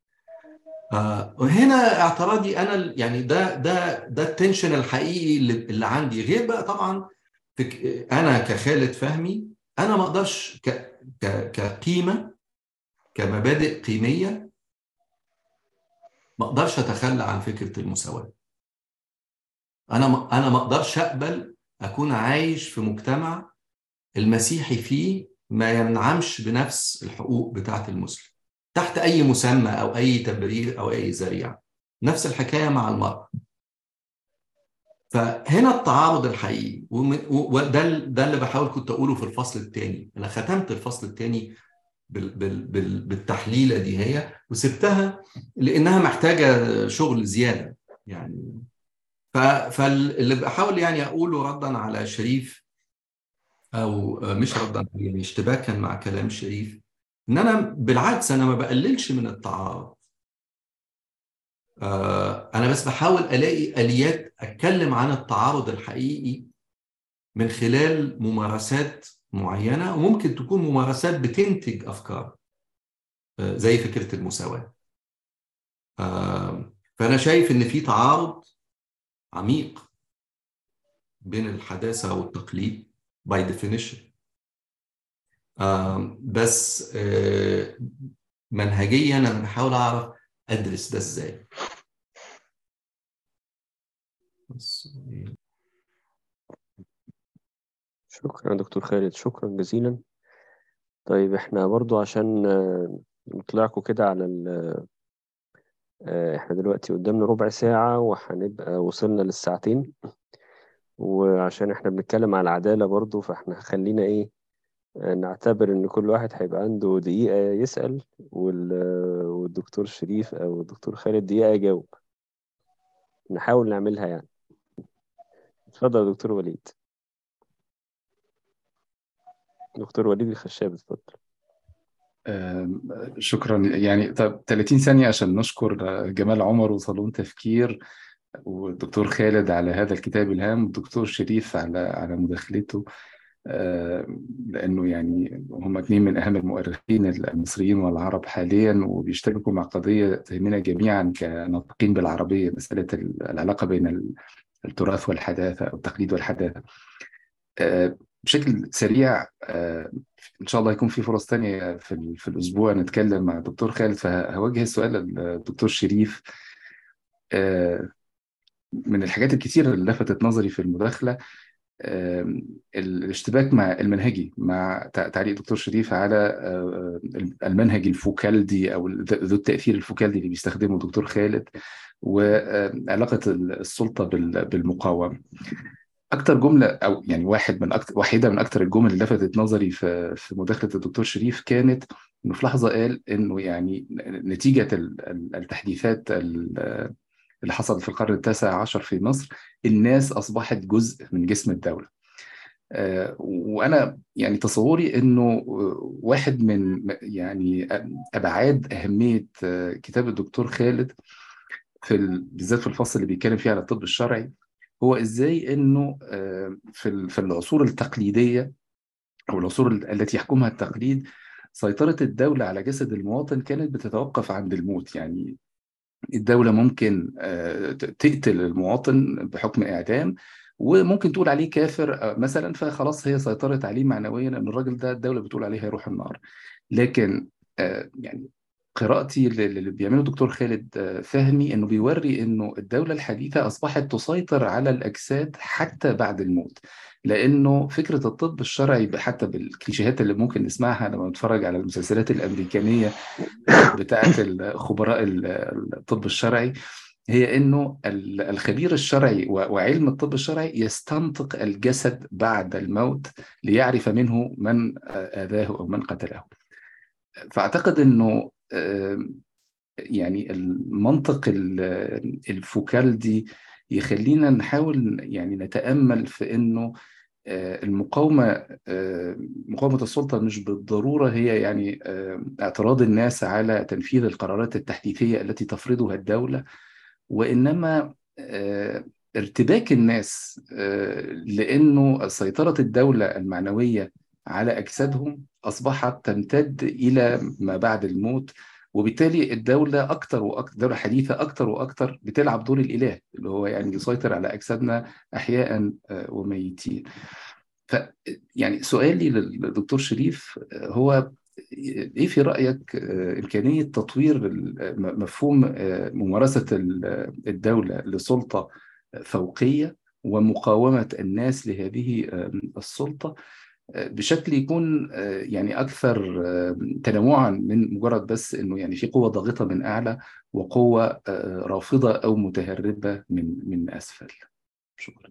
Speaker 4: وهنا اعتراضي انا يعني ده ده ده التنشن الحقيقي اللي عندي غير بقى طبعا انا كخالد فهمي انا ما اقدرش كقيمه كمبادئ قيميه ما اقدرش اتخلى عن فكره المساواه انا ما انا ما اقدرش اقبل اكون عايش في مجتمع المسيحي فيه ما ينعمش بنفس الحقوق بتاعه المسلم تحت اي مسمى او اي تبرير او اي ذريعه نفس الحكايه مع المراه فهنا التعارض الحقيقي وده ده اللي بحاول كنت اقوله في الفصل الثاني انا ختمت الفصل الثاني بالتحليله دي هي وسبتها لانها محتاجه شغل زياده يعني فاللي بحاول يعني اقوله ردا على شريف او مش ردا يعني اشتباكا مع كلام شريف ان انا بالعكس انا ما بقللش من التعارض انا بس بحاول الاقي اليات اتكلم عن التعارض الحقيقي من خلال ممارسات معينه وممكن تكون ممارسات بتنتج افكار زي فكره المساواه فانا شايف ان في تعارض عميق بين الحداثه والتقليد باي ديفينيشن بس منهجيا انا بحاول اعرف ادرس ده ازاي
Speaker 2: شكرا دكتور خالد شكرا جزيلا طيب احنا برضو عشان نطلعكم كده على ال احنا دلوقتي قدامنا ربع ساعة وهنبقى وصلنا للساعتين وعشان احنا بنتكلم على العدالة برضو فاحنا خلينا ايه نعتبر ان كل واحد هيبقى عنده دقيقة يسأل والدكتور شريف او الدكتور خالد دقيقة يجاوب نحاول نعملها يعني اتفضل يا دكتور وليد دكتور وليد الخشاب اتفضل
Speaker 6: شكرا يعني طب 30 ثانية عشان نشكر جمال عمر وصالون تفكير والدكتور خالد على هذا الكتاب الهام والدكتور شريف على على مداخلته لأنه يعني هم اثنين من أهم المؤرخين المصريين والعرب حاليا وبيشتبكوا مع قضية تهمنا جميعا كناطقين بالعربية مسألة العلاقة بين التراث والحداثة أو التقليد والحداثة بشكل سريع ان شاء الله يكون في فرص تانية في, في الاسبوع نتكلم مع الدكتور خالد فهوجه السؤال للدكتور شريف من الحاجات الكثيره اللي لفتت نظري في المداخله الاشتباك مع المنهجي مع تعليق الدكتور شريف على المنهج الفوكالدي او ذو التاثير الفوكالدي اللي بيستخدمه الدكتور خالد وعلاقه السلطه بالمقاومه اكتر جمله او يعني واحد من أكتر واحده من اكتر الجمل اللي لفتت نظري في في مداخله الدكتور شريف كانت انه في لحظه قال انه يعني نتيجه التحديثات اللي حصلت في القرن التاسع عشر في مصر الناس اصبحت جزء من جسم الدوله آه، وانا يعني تصوري انه واحد من يعني ابعاد اهميه آه، كتاب الدكتور خالد في ال... بالذات في الفصل اللي بيتكلم فيه على الطب الشرعي هو ازاي انه آه، في ال- في العصور التقليديه او العصور التي يحكمها التقليد سيطره الدوله على جسد المواطن كانت بتتوقف عند الموت يعني الدولة ممكن آه، ت- تقتل المواطن بحكم إعدام وممكن تقول عليه كافر آه، مثلا فخلاص هي سيطرت عليه معنويا ان الراجل ده الدولة بتقول عليه هيروح النار لكن آه، يعني قراءتي اللي بيعمله الدكتور خالد آه، فهمي انه بيوري انه الدولة الحديثة اصبحت تسيطر على الاجساد حتى بعد الموت لانه فكرة الطب الشرعي حتى بالكليشيهات اللي ممكن نسمعها لما نتفرج على المسلسلات الامريكانية بتاعة خبراء الطب الشرعي هي انه ال- الخبير الشرعي و- وعلم الطب الشرعي يستنطق الجسد بعد الموت ليعرف منه من آذاه او من قتله فاعتقد انه آم، يعني المنطق ال- الفوكالدي يخلينا نحاول يعني نتأمل في انه آه، المقاومة آه، مقاومة السلطة مش بالضرورة هي يعني آه، اعتراض الناس على تنفيذ القرارات التحديثية التي تفرضها الدولة وإنما آه، ارتباك الناس آه، لأنه سيطرة الدولة المعنوية على أجسادهم أصبحت تمتد إلى ما بعد الموت وبالتالي الدولة أكثر وأكثر دولة حديثة أكثر وأكثر بتلعب دور الإله اللي هو يعني يسيطر على أجسادنا أحياء آه، وميتين ف يعني سؤالي للدكتور شريف آه، هو ايه في رايك آه، امكانيه تطوير ال- م- مفهوم آه، ممارسه ال- الدوله لسلطه فوقيه ومقاومه الناس لهذه آه، السلطه آه، بشكل يكون آه، يعني اكثر آه، تنوعا من مجرد بس انه يعني في قوه ضاغطه من اعلى وقوه آه، رافضه او متهربه من من اسفل شكرا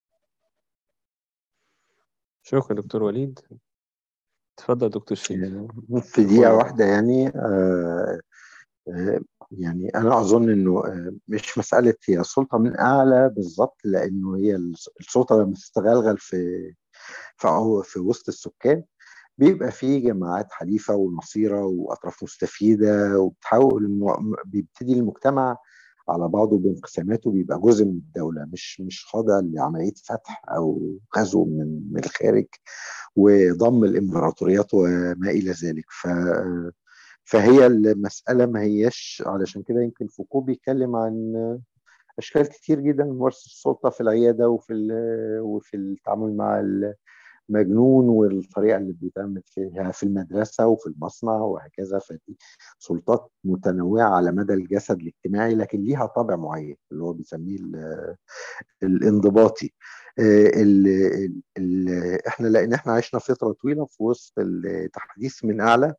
Speaker 2: شكرا دكتور وليد اتفضل دكتور شريف
Speaker 3: في دقيقة واحدة يعني آه، آه، يعني أنا أظن إنه آه، مش مسألة هي سلطة من أعلى بالظبط لأنه هي الس- السلطة لما تستغلغل في في أو في وسط السكان بيبقى في جماعات حليفة ونصيرة وأطراف مستفيدة وبتحاول الم- بيبتدي المجتمع على بعضه بانقساماته بيبقى جزء من الدولة مش مش خاضع لعملية فتح أو غزو من من الخارج وضم الإمبراطوريات وما إلى ذلك ف فهي المسألة ما هياش علشان كده يمكن فوكو بيتكلم عن أشكال كتير جدا من ممارسة السلطة في العيادة وفي ال- وفي التعامل مع المجنون والطريقة اللي بيتعمل فيها في المدرسة وفي المصنع وهكذا فدي سلطات متنوعة على مدى الجسد الاجتماعي لكن ليها طابع معين اللي هو بيسميه ال- الانضباطي آه، ال ال ال احنا لان احنا عشنا فتره طويله في وسط التحديث من اعلى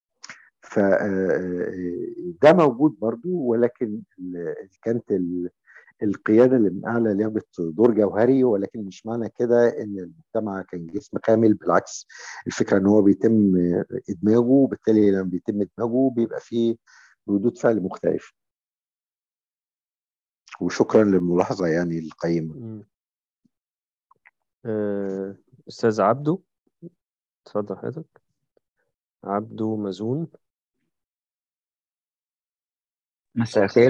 Speaker 3: فده موجود برضو ولكن ال- كانت ال- القياده اللي من اعلى لعبت دور جوهري ولكن مش معنى كده ان المجتمع كان جسم كامل بالعكس الفكره ان هو بيتم ادماجه وبالتالي لما بيتم ادماجه بيبقى فيه ردود فعل مختلفه وشكرا للملاحظه يعني القيمه
Speaker 2: مم. آه، أستاذ عبدو اتفضل حضرتك عبدو مزون
Speaker 7: مساء الخير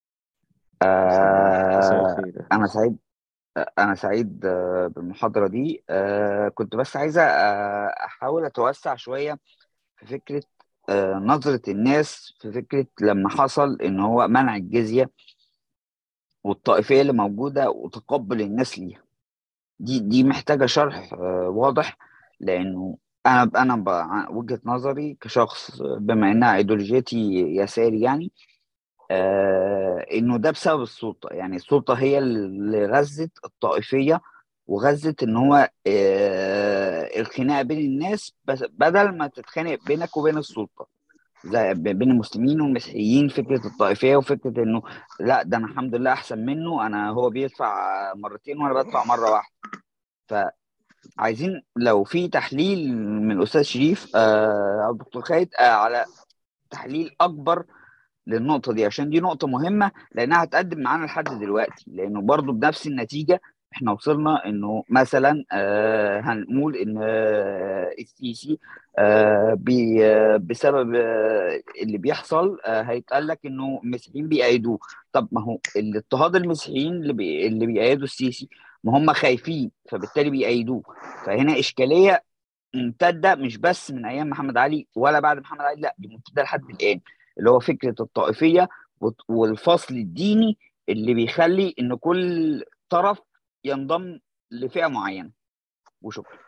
Speaker 2: مساء
Speaker 7: آه
Speaker 2: الخير
Speaker 7: أنا سعيد أنا سعيد آه، بالمحاضرة دي آه كنت بس عايزة آه أحاول أتوسع شوية في فكرة آه نظرة الناس في فكرة لما حصل إن هو منع الجزية والطائفية اللي موجودة وتقبل الناس ليها دي دي محتاجة شرح آه واضح لأنه أنا أنا ب- وجهة نظري كشخص بما إنها أيديولوجيتي يساري يعني آه انه ده بسبب السلطه يعني السلطه هي اللي غزت الطائفيه وغزت ان هو آه الخناقه بين الناس بس بدل ما تتخانق بينك وبين السلطه زي ب- بين المسلمين والمسيحيين فكره الطائفيه وفكره انه لا ده انا الحمد لله احسن منه انا هو بيدفع مرتين وانا بدفع مره واحده فعايزين لو في تحليل من الاستاذ شريف آه او الدكتور خالد آه على تحليل اكبر للنقطة دي عشان دي نقطة مهمة لأنها هتقدم معانا لحد دلوقتي لأنه برضو بنفس النتيجة احنا وصلنا انه مثلا آه هنقول ان آه السيسي آه بي آه بسبب آه اللي بيحصل آه هيتقال لك انه المسيحيين بيأيدوه طب ما هو الاضطهاد المسيحيين اللي بي اللي بيأيدوا السيسي ما هم خايفين فبالتالي بيأيدوه فهنا اشكاليه ممتده مش بس من ايام محمد علي ولا بعد محمد علي لا دي ممتده لحد الان اللي هو فكره الطائفيه والفصل الديني اللي بيخلي ان كل طرف ينضم لفئه معينه وشكرا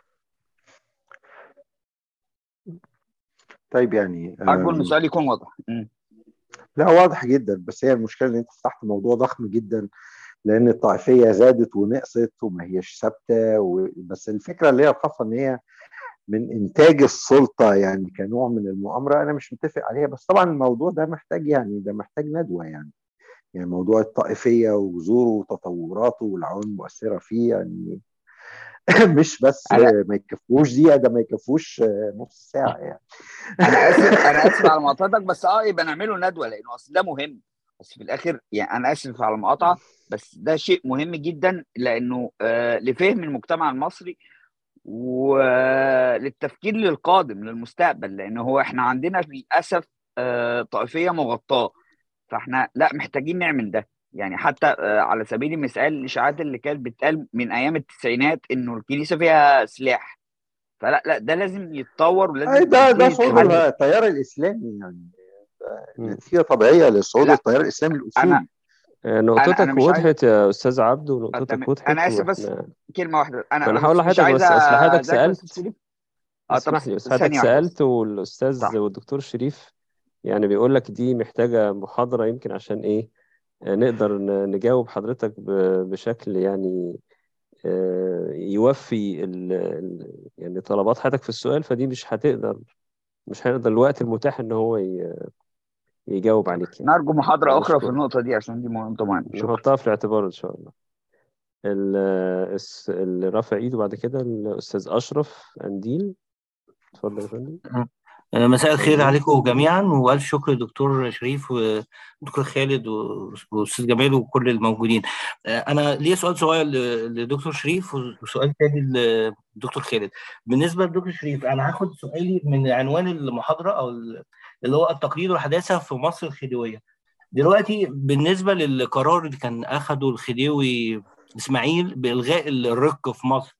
Speaker 3: طيب يعني
Speaker 7: ارجو ان
Speaker 3: آم،
Speaker 7: السؤال يكون واضح مم.
Speaker 3: لا واضح جدا بس هي المشكله ان انت فتحت موضوع ضخم جدا لان الطائفيه زادت ونقصت وما هيش ثابته و... بس الفكره اللي هي الخاصه ان هي من انتاج السلطه يعني كنوع من المؤامره انا مش متفق عليها بس طبعا الموضوع ده محتاج يعني ده محتاج ندوه يعني يعني موضوع الطائفيه وجذوره وتطوراته والعوامل المؤثره فيه يعني مش بس
Speaker 7: انا
Speaker 3: ما يكفوش دقيقه ده ما يكفوش نص ساعه يعني
Speaker 7: انا اسف انا اسف على مقاطعتك بس اه يبقى نعمله ندوه لانه اصل ده مهم بس في الاخر يعني انا اسف على المقاطعه بس ده شيء مهم جدا لانه آه لفهم المجتمع المصري وللتفكير للقادم للمستقبل لان هو احنا عندنا للاسف آه طائفيه مغطاه فاحنا لا محتاجين نعمل ده يعني حتى آه على سبيل المثال الاشاعات اللي كانت بتقال من ايام التسعينات انه الكنيسه فيها سلاح فلا لا ده لازم يتطور
Speaker 3: أي
Speaker 7: ولازم
Speaker 3: ده ده
Speaker 7: تبتدي
Speaker 3: صعود
Speaker 7: تتحل
Speaker 3: التيار الاسلامي يعني
Speaker 2: مم.
Speaker 3: نتيجه طبيعيه لصعود
Speaker 7: لا
Speaker 3: التيار الاسلامي
Speaker 7: انا
Speaker 3: الاصولي
Speaker 2: آه،
Speaker 7: انا
Speaker 2: نقطتك
Speaker 7: انا مش عايز
Speaker 2: وضحت يا استاذ عبده
Speaker 7: آه،
Speaker 2: نقطتك
Speaker 7: تمام
Speaker 2: وضحت
Speaker 7: انا اسف بس
Speaker 2: واحنا
Speaker 7: كلمه واحده
Speaker 2: ما
Speaker 7: انا
Speaker 2: انا
Speaker 7: انا
Speaker 2: هقول
Speaker 7: بس مش
Speaker 2: لحضرتك
Speaker 7: عايز
Speaker 2: بس اصل حضرتك
Speaker 7: اذاكر يا استاذ
Speaker 2: سالت
Speaker 7: شريف اه طب
Speaker 2: اسمح لي بس حضرتك
Speaker 7: ثانيه واحده بس
Speaker 2: سالت والاستاذ
Speaker 7: صح
Speaker 2: والدكتور شريف يعني بيقول لك دي محتاجه محاضره يمكن عشان ايه آه، نقدر ن- نجاوب حضرتك ب- بشكل يعني آه، يوفي ال- ال- يعني طلبات حضرتك في السؤال فدي مش هتقدر مش هيقدر الوقت المتاح ان هو ي- يجاوب عليك يعني
Speaker 7: نرجو محاضره اخرى في
Speaker 2: فنشكر
Speaker 7: النقطه دي عشان دي نقطه مهمه شكرا
Speaker 2: نحطها في الاعتبار ان شاء الله ال- الس- اللي رافع ايده بعد كده الاستاذ اشرف انديل اتفضل يا فندم
Speaker 8: مساء الخير
Speaker 2: ايوه
Speaker 8: عليكم جميعا والف شكر لدكتور شريف ودكتور خالد واستاذ جمال وكل الموجودين انا ليا سؤال صغير ل- لدكتور شريف وسؤال تاني لدكتور خالد بالنسبه لدكتور شريف انا هاخد سؤالي من عنوان المحاضره او ال- اللي هو التقليد والحداثه في مصر الخديويه دلوقتي بالنسبه للقرار اللي كان اخده الخديوي اسماعيل بالغاء الرق في مصر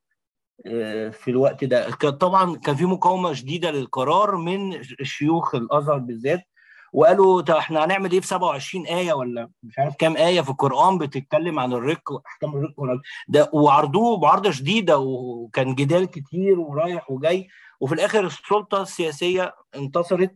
Speaker 8: في الوقت ده كان طبعا كان في مقاومه شديده للقرار من شيوخ الازهر بالذات وقالوا طب احنا هنعمل ايه في 27 ايه ولا مش عارف كام ايه في القران بتتكلم عن الرق واحكام الرق ولا- ده وعرضوه بعرضه شديده وكان جدال كتير ورايح وجاي وفي الاخر السلطه السياسيه انتصرت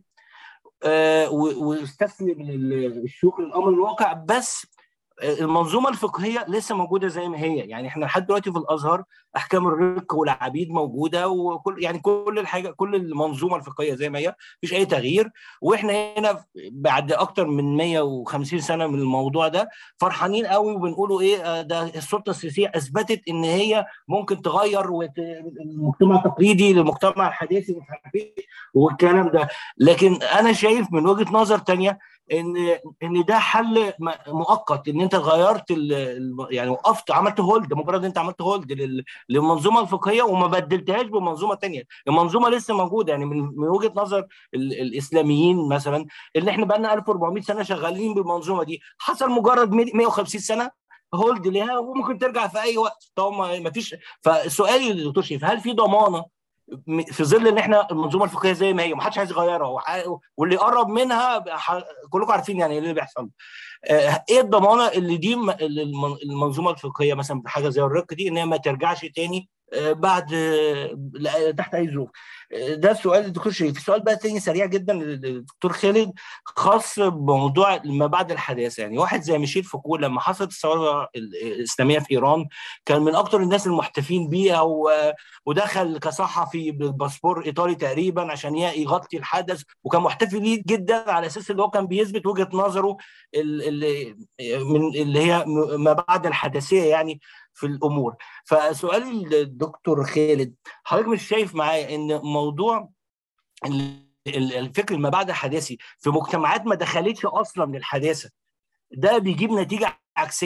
Speaker 8: آه، و- واستسلم لل- الشيوخ للامر الواقع بس المنظومه الفقهيه لسه موجوده زي ما هي يعني احنا لحد دلوقتي في الازهر احكام الرق والعبيد موجوده وكل يعني كل الحاجه كل المنظومه الفقهيه زي ما هي مفيش اي تغيير واحنا هنا بعد اكتر من 150 سنه من الموضوع ده فرحانين قوي وبنقولوا ايه آه، ده السلطه السياسيه اثبتت ان هي ممكن تغير وت- المجتمع التقليدي للمجتمع الحديثي ومش عارف ايه والكلام ده لكن انا شايف من وجهه نظر تانية ان ان ده حل م- مؤقت ان انت غيرت ال- ال- يعني وقفت عملت هولد مجرد انت عملت هولد لل- للمنظومه الفقهيه وما بدلتهاش بمنظومه تانية المنظومه لسه موجوده يعني من من وجهه نظر ال- الاسلاميين مثلا اللي احنا بقى لنا 1400 سنه شغالين بالمنظومه دي حصل مجرد 150 سنه هولد ليها وممكن ترجع في اي وقت طبعا ما فيش فسؤالي للدكتور شريف هل في ضمانه م- في ظل ان احنا المنظومه الفقهيه زي ما هي ومحدش عايز يغيرها وح- واللي يقرب منها ح- كلكم عارفين يعني ايه اللي بيحصل آه، ايه الضمانه اللي دي م- اللي الم- المنظومه الفقهيه مثلا بحاجه زي الرق دي ان هي ما ترجعش تاني آه، بعد آه، لا- تحت اي ظروف آه، ده السؤال للدكتور شريف السؤال بقى تاني سريع جدا للدكتور خالد خاص بموضوع ما بعد الحداثه يعني واحد زي ميشيل فوكو لما حصلت الثوره الاسلاميه في ايران كان من اكتر الناس المحتفين بيها و- ودخل كصحفي بالباسبور ايطالي تقريبا عشان ي- يغطي الحدث وكان محتفي بيه جدا على اساس ان هو كان بيثبت وجهه نظره ال- ال- من اللي هي م- ما بعد الحداثيه يعني في الامور فسؤالي للدكتور خالد حضرتك مش شايف معايا ان موضوع ال- ال- الفكر ما بعد الحداثي في مجتمعات ما دخلتش اصلا للحداثه ده بيجيب نتيجه عكسيه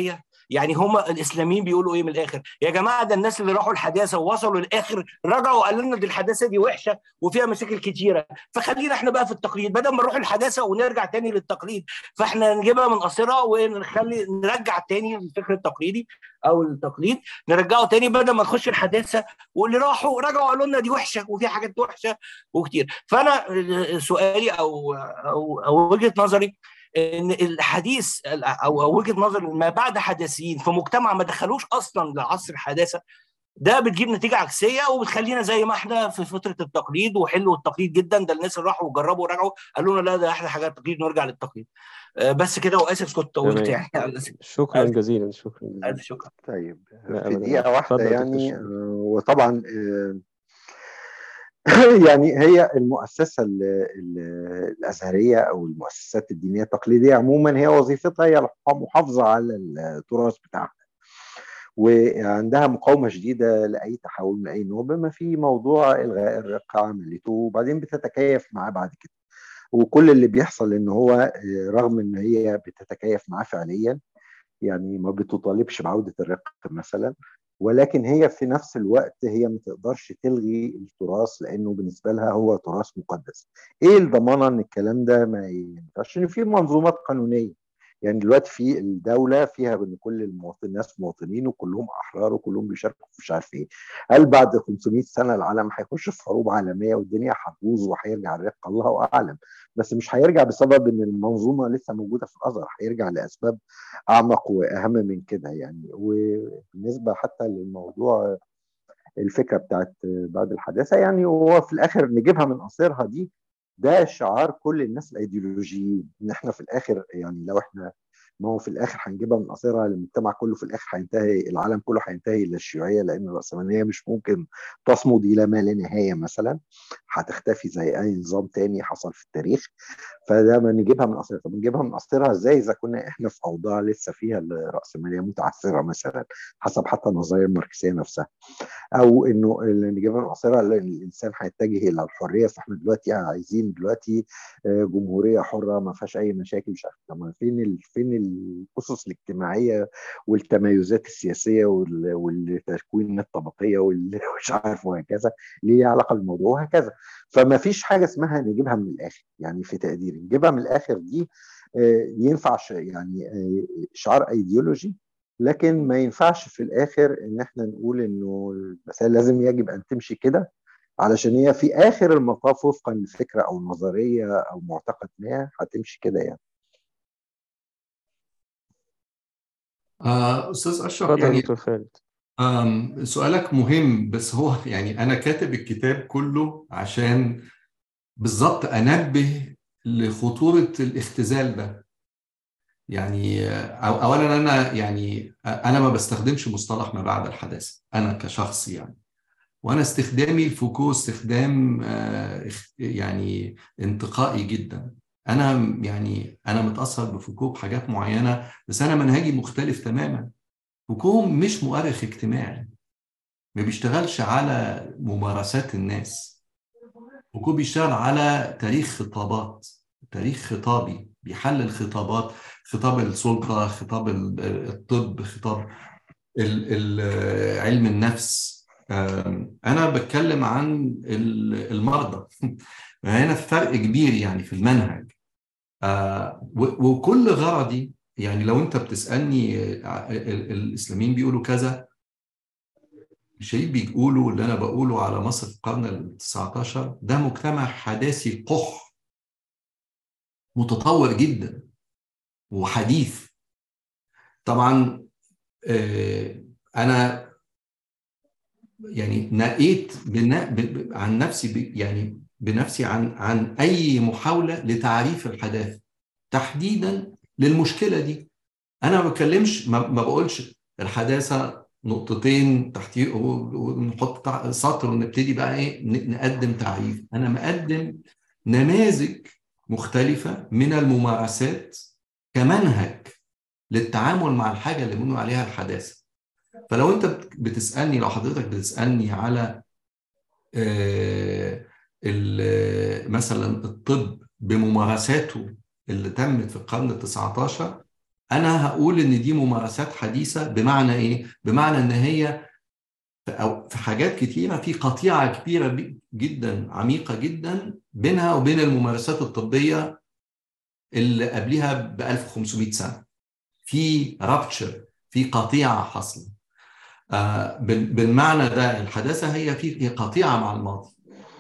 Speaker 8: يعني هم الاسلاميين بيقولوا ايه من الاخر يا جماعه ده الناس اللي راحوا الحداثه ووصلوا للاخر رجعوا وقالوا لنا دي الحداثه دي وحشه وفيها مشاكل كتيره فخلينا احنا بقى في التقليد بدل ما نروح الحداثه ونرجع تاني للتقليد فاحنا نجيبها من قصرها ونخلي نرجع تاني الفكر التقليدي او التقليد نرجعه تاني بدل ما نخش الحداثه واللي راحوا رجعوا قالوا لنا دي وحشه وفي حاجات وحشه وكتير فانا سؤالي او او, أو وجهه نظري ان الحديث او او وجهه نظر ما بعد حداثيين في مجتمع ما دخلوش اصلا لعصر الحداثه ده بتجيب نتيجه عكسيه وبتخلينا زي ما احنا في فتره التقليد وحلو التقليد جدا ده الناس اللي راحوا وجربوا ورجعوا قالوا لنا لا ده احلى حاجه التقليد نرجع للتقليد بس كده واسف كنت طولت
Speaker 2: تمام.
Speaker 8: يعني
Speaker 2: شكرا
Speaker 8: ألف-
Speaker 2: جزيلا شكرا جزيلا
Speaker 8: الف شكرا
Speaker 3: طيب
Speaker 2: لا
Speaker 3: في
Speaker 2: أبداً.
Speaker 3: دقيقة واحدة
Speaker 2: اتفضل يا دكتور
Speaker 3: يعني
Speaker 2: شريف.
Speaker 3: آه، وطبعا آه، يعني هي المؤسسة ال- ال- الأزهرية أو المؤسسات الدينية التقليدية عموما هي وظيفتها هي المحافظة على التراث بتاعها وعندها مقاومة شديدة لأي تحول من أي نوع بما في موضوع إلغاء الرقة عملته وبعدين بتتكيف معاه بعد كده وكل اللي بيحصل إن هو آه، رغم إن هي بتتكيف معاه فعليا يعني ما بتطالبش بعودة الرق مثلا ولكن هي في نفس الوقت هي ما تقدرش تلغي التراث لانه بالنسبه لها هو تراث مقدس. ايه الضمانه ان الكلام ده ما ينفعش؟ ان في منظومات قانونيه. يعني دلوقتي في الدوله فيها ان كل المواطن الناس مواطنين وكلهم احرار وكلهم بيشاركوا في مش عارف ايه. هل بعد 500 سنه العالم هيخش في حروب عالميه والدنيا هتبوظ وهيرجع الرق الله اعلم. بس مش هيرجع بسبب ان المنظومه لسه موجوده في الازهر، هيرجع لاسباب اعمق واهم من كده يعني وبالنسبه حتى للموضوع الفكره بتاعت بعد الحداثه يعني هو في الاخر نجيبها من قصيرها دي ده شعار كل الناس الايديولوجيين ان احنا في الاخر يعني لو احنا ما هو في الاخر هنجيبها من قصيرها المجتمع كله في الاخر هينتهي العالم كله هينتهي الى الشيوعيه لان الراسماليه مش ممكن تصمد الى ما لا نهايه مثلا هتختفي زي اي نظام تاني حصل في التاريخ فده ما نجيبها من قصيرها طب نجيبها من قصيرها ازاي اذا كنا احنا في اوضاع لسه فيها الراسماليه متعثره مثلا حسب حتى النظريه الماركسيه نفسها او انه اللي نجيبها من قصيرها اللي الانسان هيتجه الى الحريه فاحنا دلوقتي عايزين دلوقتي آه، جمهوريه حره ما فيهاش اي مشاكل مش عارف طب ما فين ال... فين الاسس الاجتماعيه والتميزات السياسيه وال... والتكوين الطبقيه وال... مش عارف وهكذا ليه علاقه بالموضوع وهكذا فما فيش حاجه اسمها نجيبها من الاخر يعني في تقديري نجيبها من الاخر دي آه، ينفع ش- يعني آه، شعار ايديولوجي لكن ما ينفعش في الاخر ان احنا نقول انه المسائل لازم يجب ان تمشي كده علشان هي في اخر المطاف وفقا لفكره او نظريه او معتقد ما هتمشي كده يعني
Speaker 4: آه، أستاذ أشرف
Speaker 2: اتفضل يا
Speaker 4: يعني
Speaker 2: دكتور خالد
Speaker 4: آم، سؤالك مهم بس هو يعني أنا كاتب الكتاب كله عشان بالظبط أنبه لخطورة الاختزال ده يعني آه، أو- أولا أنا يعني آه، أنا ما بستخدمش مصطلح ما بعد الحداثة أنا كشخص يعني وأنا استخدامي لفوكو استخدام آه، اخ- يعني انتقائي جدا أنا يعني أنا متأثر بفوكو بحاجات معينة بس أنا منهجي مختلف تماما فوكو مش مؤرخ اجتماعي ما بيشتغلش على ممارسات الناس فوكو بيشتغل على تاريخ خطابات تاريخ خطابي بيحلل خطابات خطاب السلطة خطاب ال- الطب خطاب ال- ال- علم النفس آم، أنا بتكلم عن ال- المرضى هنا فرق كبير يعني في المنهج آه، و- وكل غرضي يعني لو انت بتسالني آه، ال- ال- الاسلاميين بيقولوا كذا الشهيد بيقولوا اللي انا بقوله على مصر في القرن ال 19 ده مجتمع حداثي قح متطور جدا وحديث طبعا آه، انا يعني نقيت بنا ب- ب- عن نفسي ب- يعني بنفسي عن عن اي محاوله لتعريف الحداثه تحديدا للمشكله دي انا ما بتكلمش ما ما بقولش الحداثه نقطتين تحتيه ونحط تع- سطر ونبتدي بقى ايه ن- نقدم تعريف انا مقدم نماذج مختلفه من الممارسات كمنهج للتعامل مع الحاجه اللي بنقول عليها الحداثه فلو انت بت- بتسالني لو حضرتك بتسالني على آه، ال- مثلا الطب بممارساته اللي تمت في القرن ال 19 انا هقول ان دي ممارسات حديثه بمعنى ايه بمعنى ان هي او في حاجات كتيره في قطيعه كبيره جدا عميقه جدا بينها وبين الممارسات الطبيه اللي قبلها ب 1500 سنه في رابتشر في قطيعه حاصله آه بالمعنى ده الحداثه هي في قطيعه مع الماضي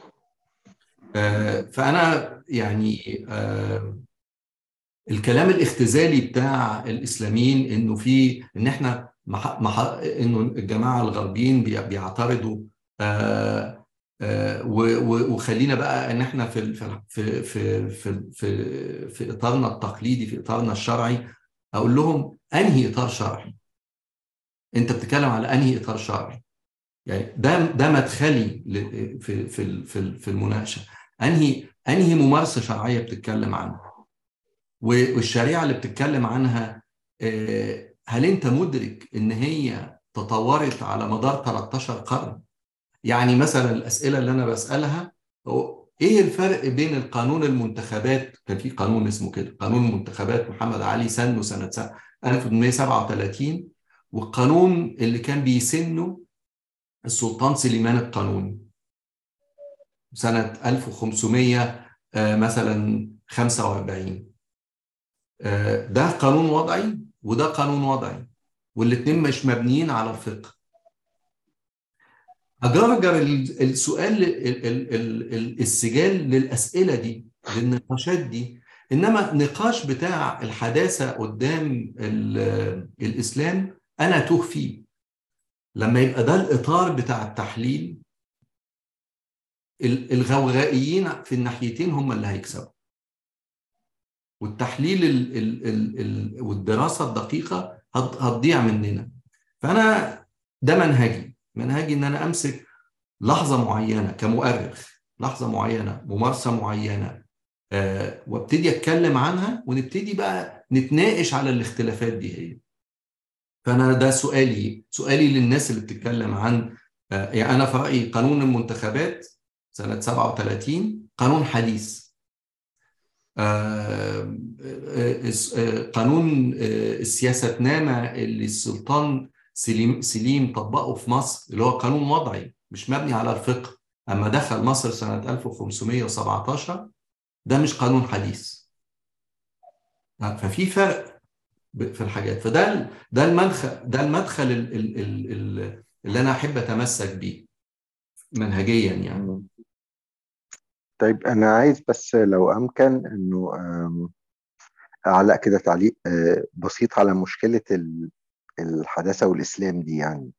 Speaker 4: آه فانا يعني آه الكلام الاختزالي بتاع الاسلاميين انه في ان احنا مح... مح... انه الجماعه الغربيين بي... بيعترضوا آه آه و... و... وخلينا بقى ان احنا في في في في في, في اطارنا التقليدي في اطارنا الشرعي اقول لهم انهي اطار شرعي انت بتتكلم على انهي اطار شرعي يعني ده ده مدخلي في في في في المناقشه انهي انهي ممارسه شرعيه بتتكلم عنها والشريعه اللي بتتكلم عنها هل انت مدرك ان هي تطورت على مدار 13 قرن يعني مثلا الاسئله اللي انا بسالها ايه الفرق بين القانون المنتخبات كان في قانون اسمه كده قانون المنتخبات محمد علي سنه سنه 1837 والقانون اللي كان بيسنه السلطان سليمان القانوني سنة 1500 مثلا 45 ده قانون وضعي وده قانون وضعي والاثنين مش مبنيين على الفقه أجرجر السؤال السجال للأسئلة دي للنقاشات دي إنما نقاش بتاع الحداثة قدام الإسلام أنا توه فيه لما يبقى ده الإطار بتاع التحليل الغوغائيين في الناحيتين هم اللي هيكسبوا والتحليل ال ال ال ال والدراسة الدقيقة هتضيع مننا فأنا ده منهجي منهجي إن أنا أمسك لحظة معينة كمؤرخ لحظة معينة ممارسة معينة أه وابتدي أتكلم عنها ونبتدي بقى نتناقش على الاختلافات دي هي فأنا ده سؤالي سؤالي للناس اللي بتتكلم عن أه يعني أنا في رأيي قانون المنتخبات سنة 37 قانون حديث قانون السياسة نامة اللي السلطان سليم, سليم طبقه في مصر اللي هو قانون وضعي مش مبني على الفقه أما دخل مصر سنة 1517 ده مش قانون حديث ففي فرق في الحاجات فده ده المدخل ده المدخل اللي انا احب اتمسك بيه منهجيا يعني
Speaker 3: طيب أنا عايز بس لو أمكن إنه أعلق كده تعليق بسيط على مشكلة الحداثة والإسلام دي يعني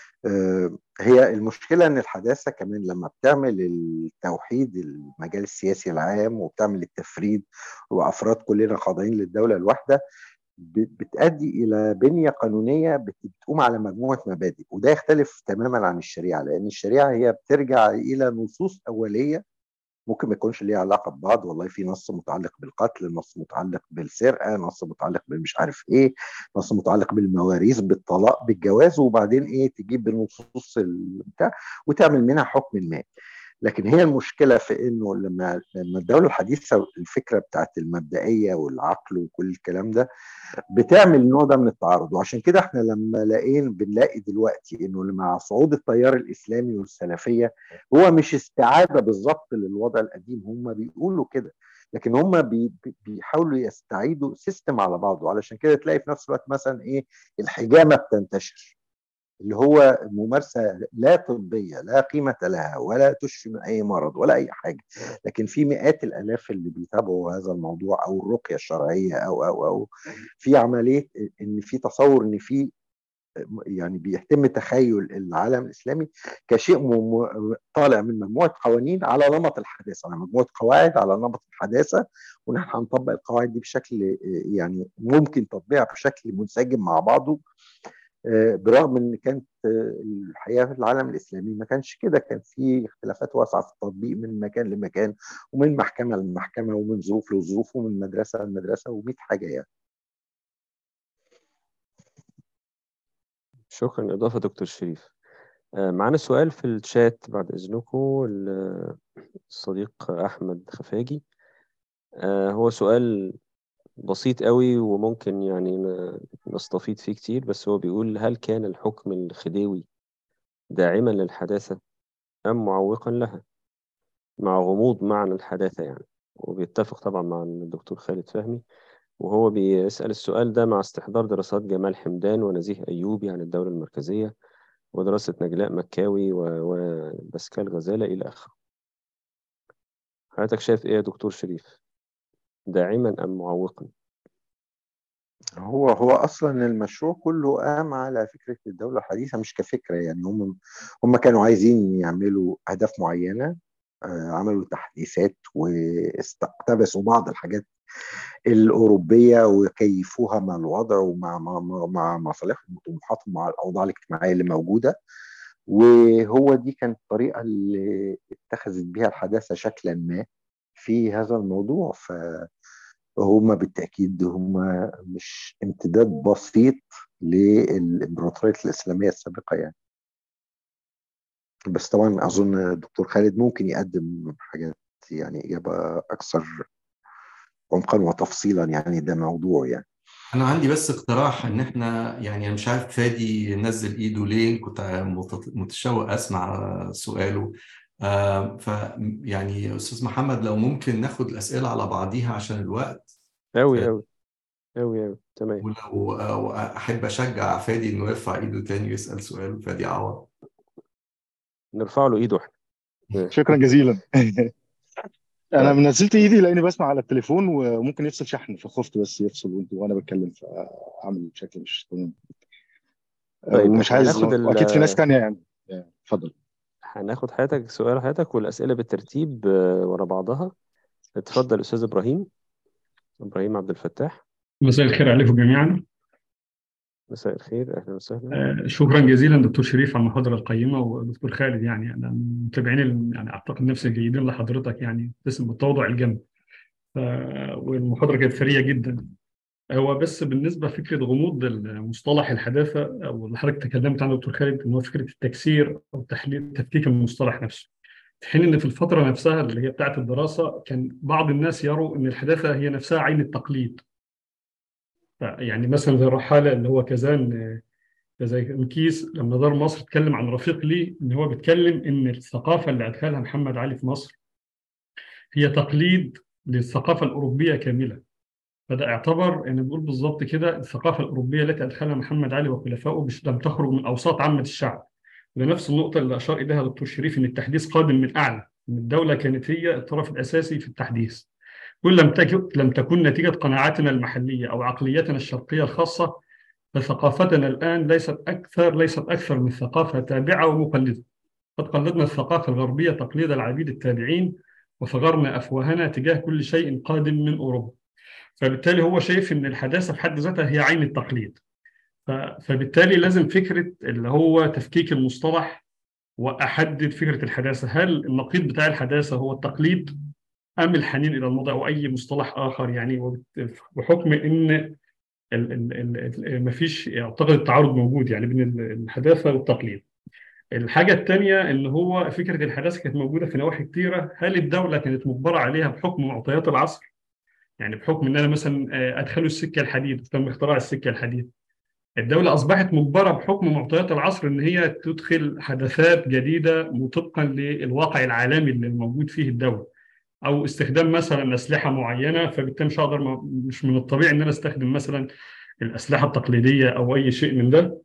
Speaker 3: هي المشكلة إن الحداثة كمان لما بتعمل التوحيد المجال السياسي العام وبتعمل التفريد وأفراد كلنا خاضعين للدولة الواحدة بتؤدي إلى بنية قانونية بتقوم على مجموعة مبادئ وده يختلف تماما عن الشريعة لأن الشريعة هي بترجع إلى نصوص أولية ممكن ما يكونش ليها علاقه ببعض والله في نص متعلق بالقتل نص متعلق بالسرقه نص متعلق بالمش عارف ايه نص متعلق بالمواريث بالطلاق بالجواز وبعدين ايه تجيب بالنصوص بتاع وتعمل منها حكم ما لكن هي المشكله في انه لما لما الدوله الحديثه الفكره بتاعت المبدئيه والعقل وكل الكلام ده بتعمل النوع ده من التعارض وعشان كده احنا لما لقينا بنلاقي دلوقتي انه مع صعود التيار الاسلامي والسلفيه هو مش استعاده بالظبط للوضع القديم هم بيقولوا كده لكن هم بي بيحاولوا يستعيدوا سيستم على بعضه علشان كده تلاقي في نفس الوقت مثلا ايه الحجامه بتنتشر اللي هو ممارسه لا طبيه لا قيمه لها ولا تشفي من اي مرض ولا اي حاجه لكن في مئات الالاف اللي بيتابعوا هذا الموضوع او الرقيه الشرعيه او او او في عمليه ان في تصور ان في يعني بيتم تخيل العالم الاسلامي كشيء طالع من مجموعه قوانين على نمط الحداثه على مجموعه قواعد على نمط الحداثه ونحن هنطبق القواعد دي بشكل يعني ممكن تطبيقها بشكل منسجم مع بعضه برغم ان كانت الحياه في العالم الاسلامي ما كانش كده كان في اختلافات واسعه في التطبيق من مكان لمكان ومن محكمه لمحكمه ومن ظروف لظروف ومن مدرسه لمدرسه و100 حاجه يعني
Speaker 2: شكرا إضافة دكتور شريف معانا سؤال في الشات بعد إذنكم الصديق أحمد خفاجي هو سؤال بسيط قوي وممكن يعني ن- نستفيد فيه كتير بس هو بيقول هل كان الحكم الخديوي داعما للحداثة أم معوقا لها مع غموض معنى الحداثة يعني وبيتفق طبعا مع الدكتور خالد فهمي وهو بيسأل السؤال ده مع استحضار دراسات جمال حمدان ونزيه أيوبي عن الدولة المركزية ودراسة نجلاء مكاوي و- وباسكال غزالة إلى آخره حضرتك شايف إيه يا دكتور شريف داعما أم معوقا
Speaker 3: هو هو اصلا المشروع كله قام على فكره الدوله الحديثه مش كفكره يعني هم هم كانوا عايزين يعملوا اهداف معينه آه، عملوا تحديثات واقتبسوا بعض الحاجات الاوروبيه وكيفوها مع الوضع ومع مع مع, مع مصالحهم وطموحاتهم مع الاوضاع الاجتماعيه اللي موجوده وهو دي كانت الطريقه اللي اتخذت بها الحداثه شكلا ما في هذا الموضوع فهم بالتاكيد هم مش امتداد بسيط للامبراطوريه الاسلاميه السابقه يعني بس طبعا اظن الدكتور خالد ممكن يقدم حاجات يعني اجابه اكثر عمقا وتفصيلا يعني ده موضوع يعني
Speaker 4: انا عندي بس اقتراح ان احنا يعني انا مش عارف فادي نزل ايده ليه كنت متط- متشوق اسمع سؤاله آه ف يعني استاذ محمد لو ممكن ناخد الاسئله على بعضيها عشان الوقت
Speaker 2: أوي أوي أوي أوي تمام
Speaker 4: ولو آه، احب اشجع فادي انه يرفع ايده تاني ويسال سؤال فادي عوض
Speaker 2: نرفع له إيده إحنا ماشي.
Speaker 9: شكرا جزيلا انا
Speaker 2: طيب
Speaker 9: نزلت ايدي لاني بسمع على التليفون وممكن يفصل شحن فخفت بس يفصل وانت وانا بتكلم فاعمل بشكل مش تمام
Speaker 2: طيب
Speaker 9: ومش
Speaker 2: إحنا
Speaker 9: عايز
Speaker 2: هناخد ال...
Speaker 9: واكيد في ناس تانية يعني اتفضل
Speaker 2: هناخد حياتك سؤال حياتك والأسئلة بالترتيب آه، ورا بعضها اتفضل أستاذ إبراهيم إبراهيم عبد الفتاح
Speaker 10: مساء الخير عليكم جميعا
Speaker 2: مساء الخير أهلا وسهلا
Speaker 10: آه، شكرا جزيلا دكتور شريف على المحاضرة القيمة ودكتور خالد يعني أنا متابعين ال- يعني أعتقد نفسي جيدين لحضرتك يعني تسلم بالتواضع الجم ف- والمحاضرة كانت ثرية جدا هو بس بالنسبة لفكرة غموض المصطلح الحداثة أو اللي حضرتك تكلمت عنه دكتور خالد إن هو فكرة التكسير أو تحليل تفكيك المصطلح نفسه في حين إن في الفترة نفسها اللي هي بتاعت الدراسة كان بعض الناس يروا إن الحداثة هي نفسها عين التقليد يعني مثلا زي الرحالة اللي هو كزان زي مكيس لما دار مصر اتكلم عن رفيق ليه ان هو بيتكلم ان الثقافه اللي ادخلها محمد علي في مصر هي تقليد للثقافه الاوروبيه كامله فده اعتبر ان بيقول بالظبط كده الثقافه الاوروبيه التي ادخلها محمد علي وخلفائه مش لم تخرج من اوساط عامه الشعب ونفس النقطه اللي اشار اليها دكتور شريف ان التحديث قادم من اعلى ان الدوله كانت هي الطرف الاساسي في التحديث كل لم تكن لم تكن نتيجه قناعاتنا المحليه او عقليتنا الشرقيه الخاصه فثقافتنا الآن ليست أكثر ليست أكثر من ثقافة تابعة ومقلدة قد قلدنا الثقافة الغربية تقليد العبيد التابعين وفجرنا أفواهنا تجاه كل شيء قادم من أوروبا فبالتالي هو شايف إن الحداثة في حد ذاتها هي عين التقليد ف- فبالتالي لازم فكرة اللي هو تفكيك المصطلح وأحدد فكرة الحداثة هل النقيض بتاع الحداثة هو التقليد أم الحنين إلى الماضي أو أي مصطلح آخر يعني وبت- بحكم إن ال- ال- ال- مفيش اعتقد التعارض موجود يعني بين ال- الحداثه والتقليد. الحاجه الثانيه ان هو فكره الحداثه كانت موجوده في نواحي كثيره، هل الدوله كانت مجبره عليها بحكم معطيات العصر؟ يعني بحكم ان انا مثلا آه، ادخلوا السكه الحديد تم اختراع السكه الحديد. الدوله اصبحت مجبره بحكم معطيات العصر ان هي تدخل حدثات جديده طبقا للواقع العالمي اللي موجود فيه الدوله. او استخدام مثلا اسلحه معينه فبالتالي مش هقدر مش من الطبيعي ان انا استخدم مثلا الاسلحه التقليديه او اي شيء من ده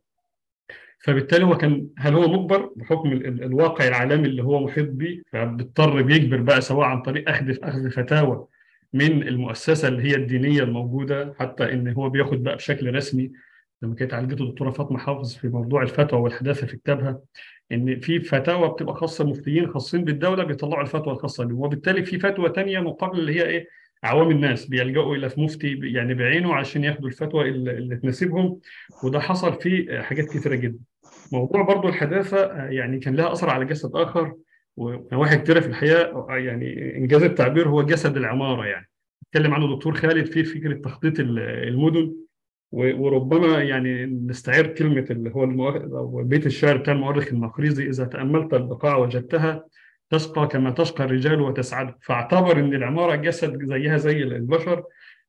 Speaker 10: فبالتالي هو كان هل هو مجبر بحكم ال- ال- الواقع العالمي اللي هو محيط به فبيضطر بيجبر بقى سواء عن طريق اخذ اخذ فتاوى من المؤسسه اللي هي الدينيه الموجوده حتى ان هو بياخد بقى بشكل رسمي لما كانت عالجته الدكتوره فاطمه حافظ في موضوع الفتوى والحداثه في كتابها ان في فتاوى بتبقى خاصه مفتيين خاصين بالدوله بيطلعوا الفتوى الخاصه بهم وبالتالي في فتوى تانية مقابل اللي هي ايه عوام الناس بيلجأوا الى مفتي يعني بعينه عشان ياخدوا الفتوى اللي اللي تناسبهم وده حصل في حاجات كتيره جدا موضوع برضو الحداثه آه، يعني كان لها اثر على جسد اخر ونواحي كتيره في الحقيقه آه، يعني انجاز التعبير هو جسد العماره يعني اتكلم عنه دكتور خالد في فكره تخطيط ال- المدن و- وربما يعني نستعير كلمة اللي هو المؤرخ أو بيت الشعر بتاع المؤرخ المقريزي إذا تأملت البقاع وجدتها تشقى كما تشقى الرجال وتسعد فاعتبر إن العمارة جسد زيها زي البشر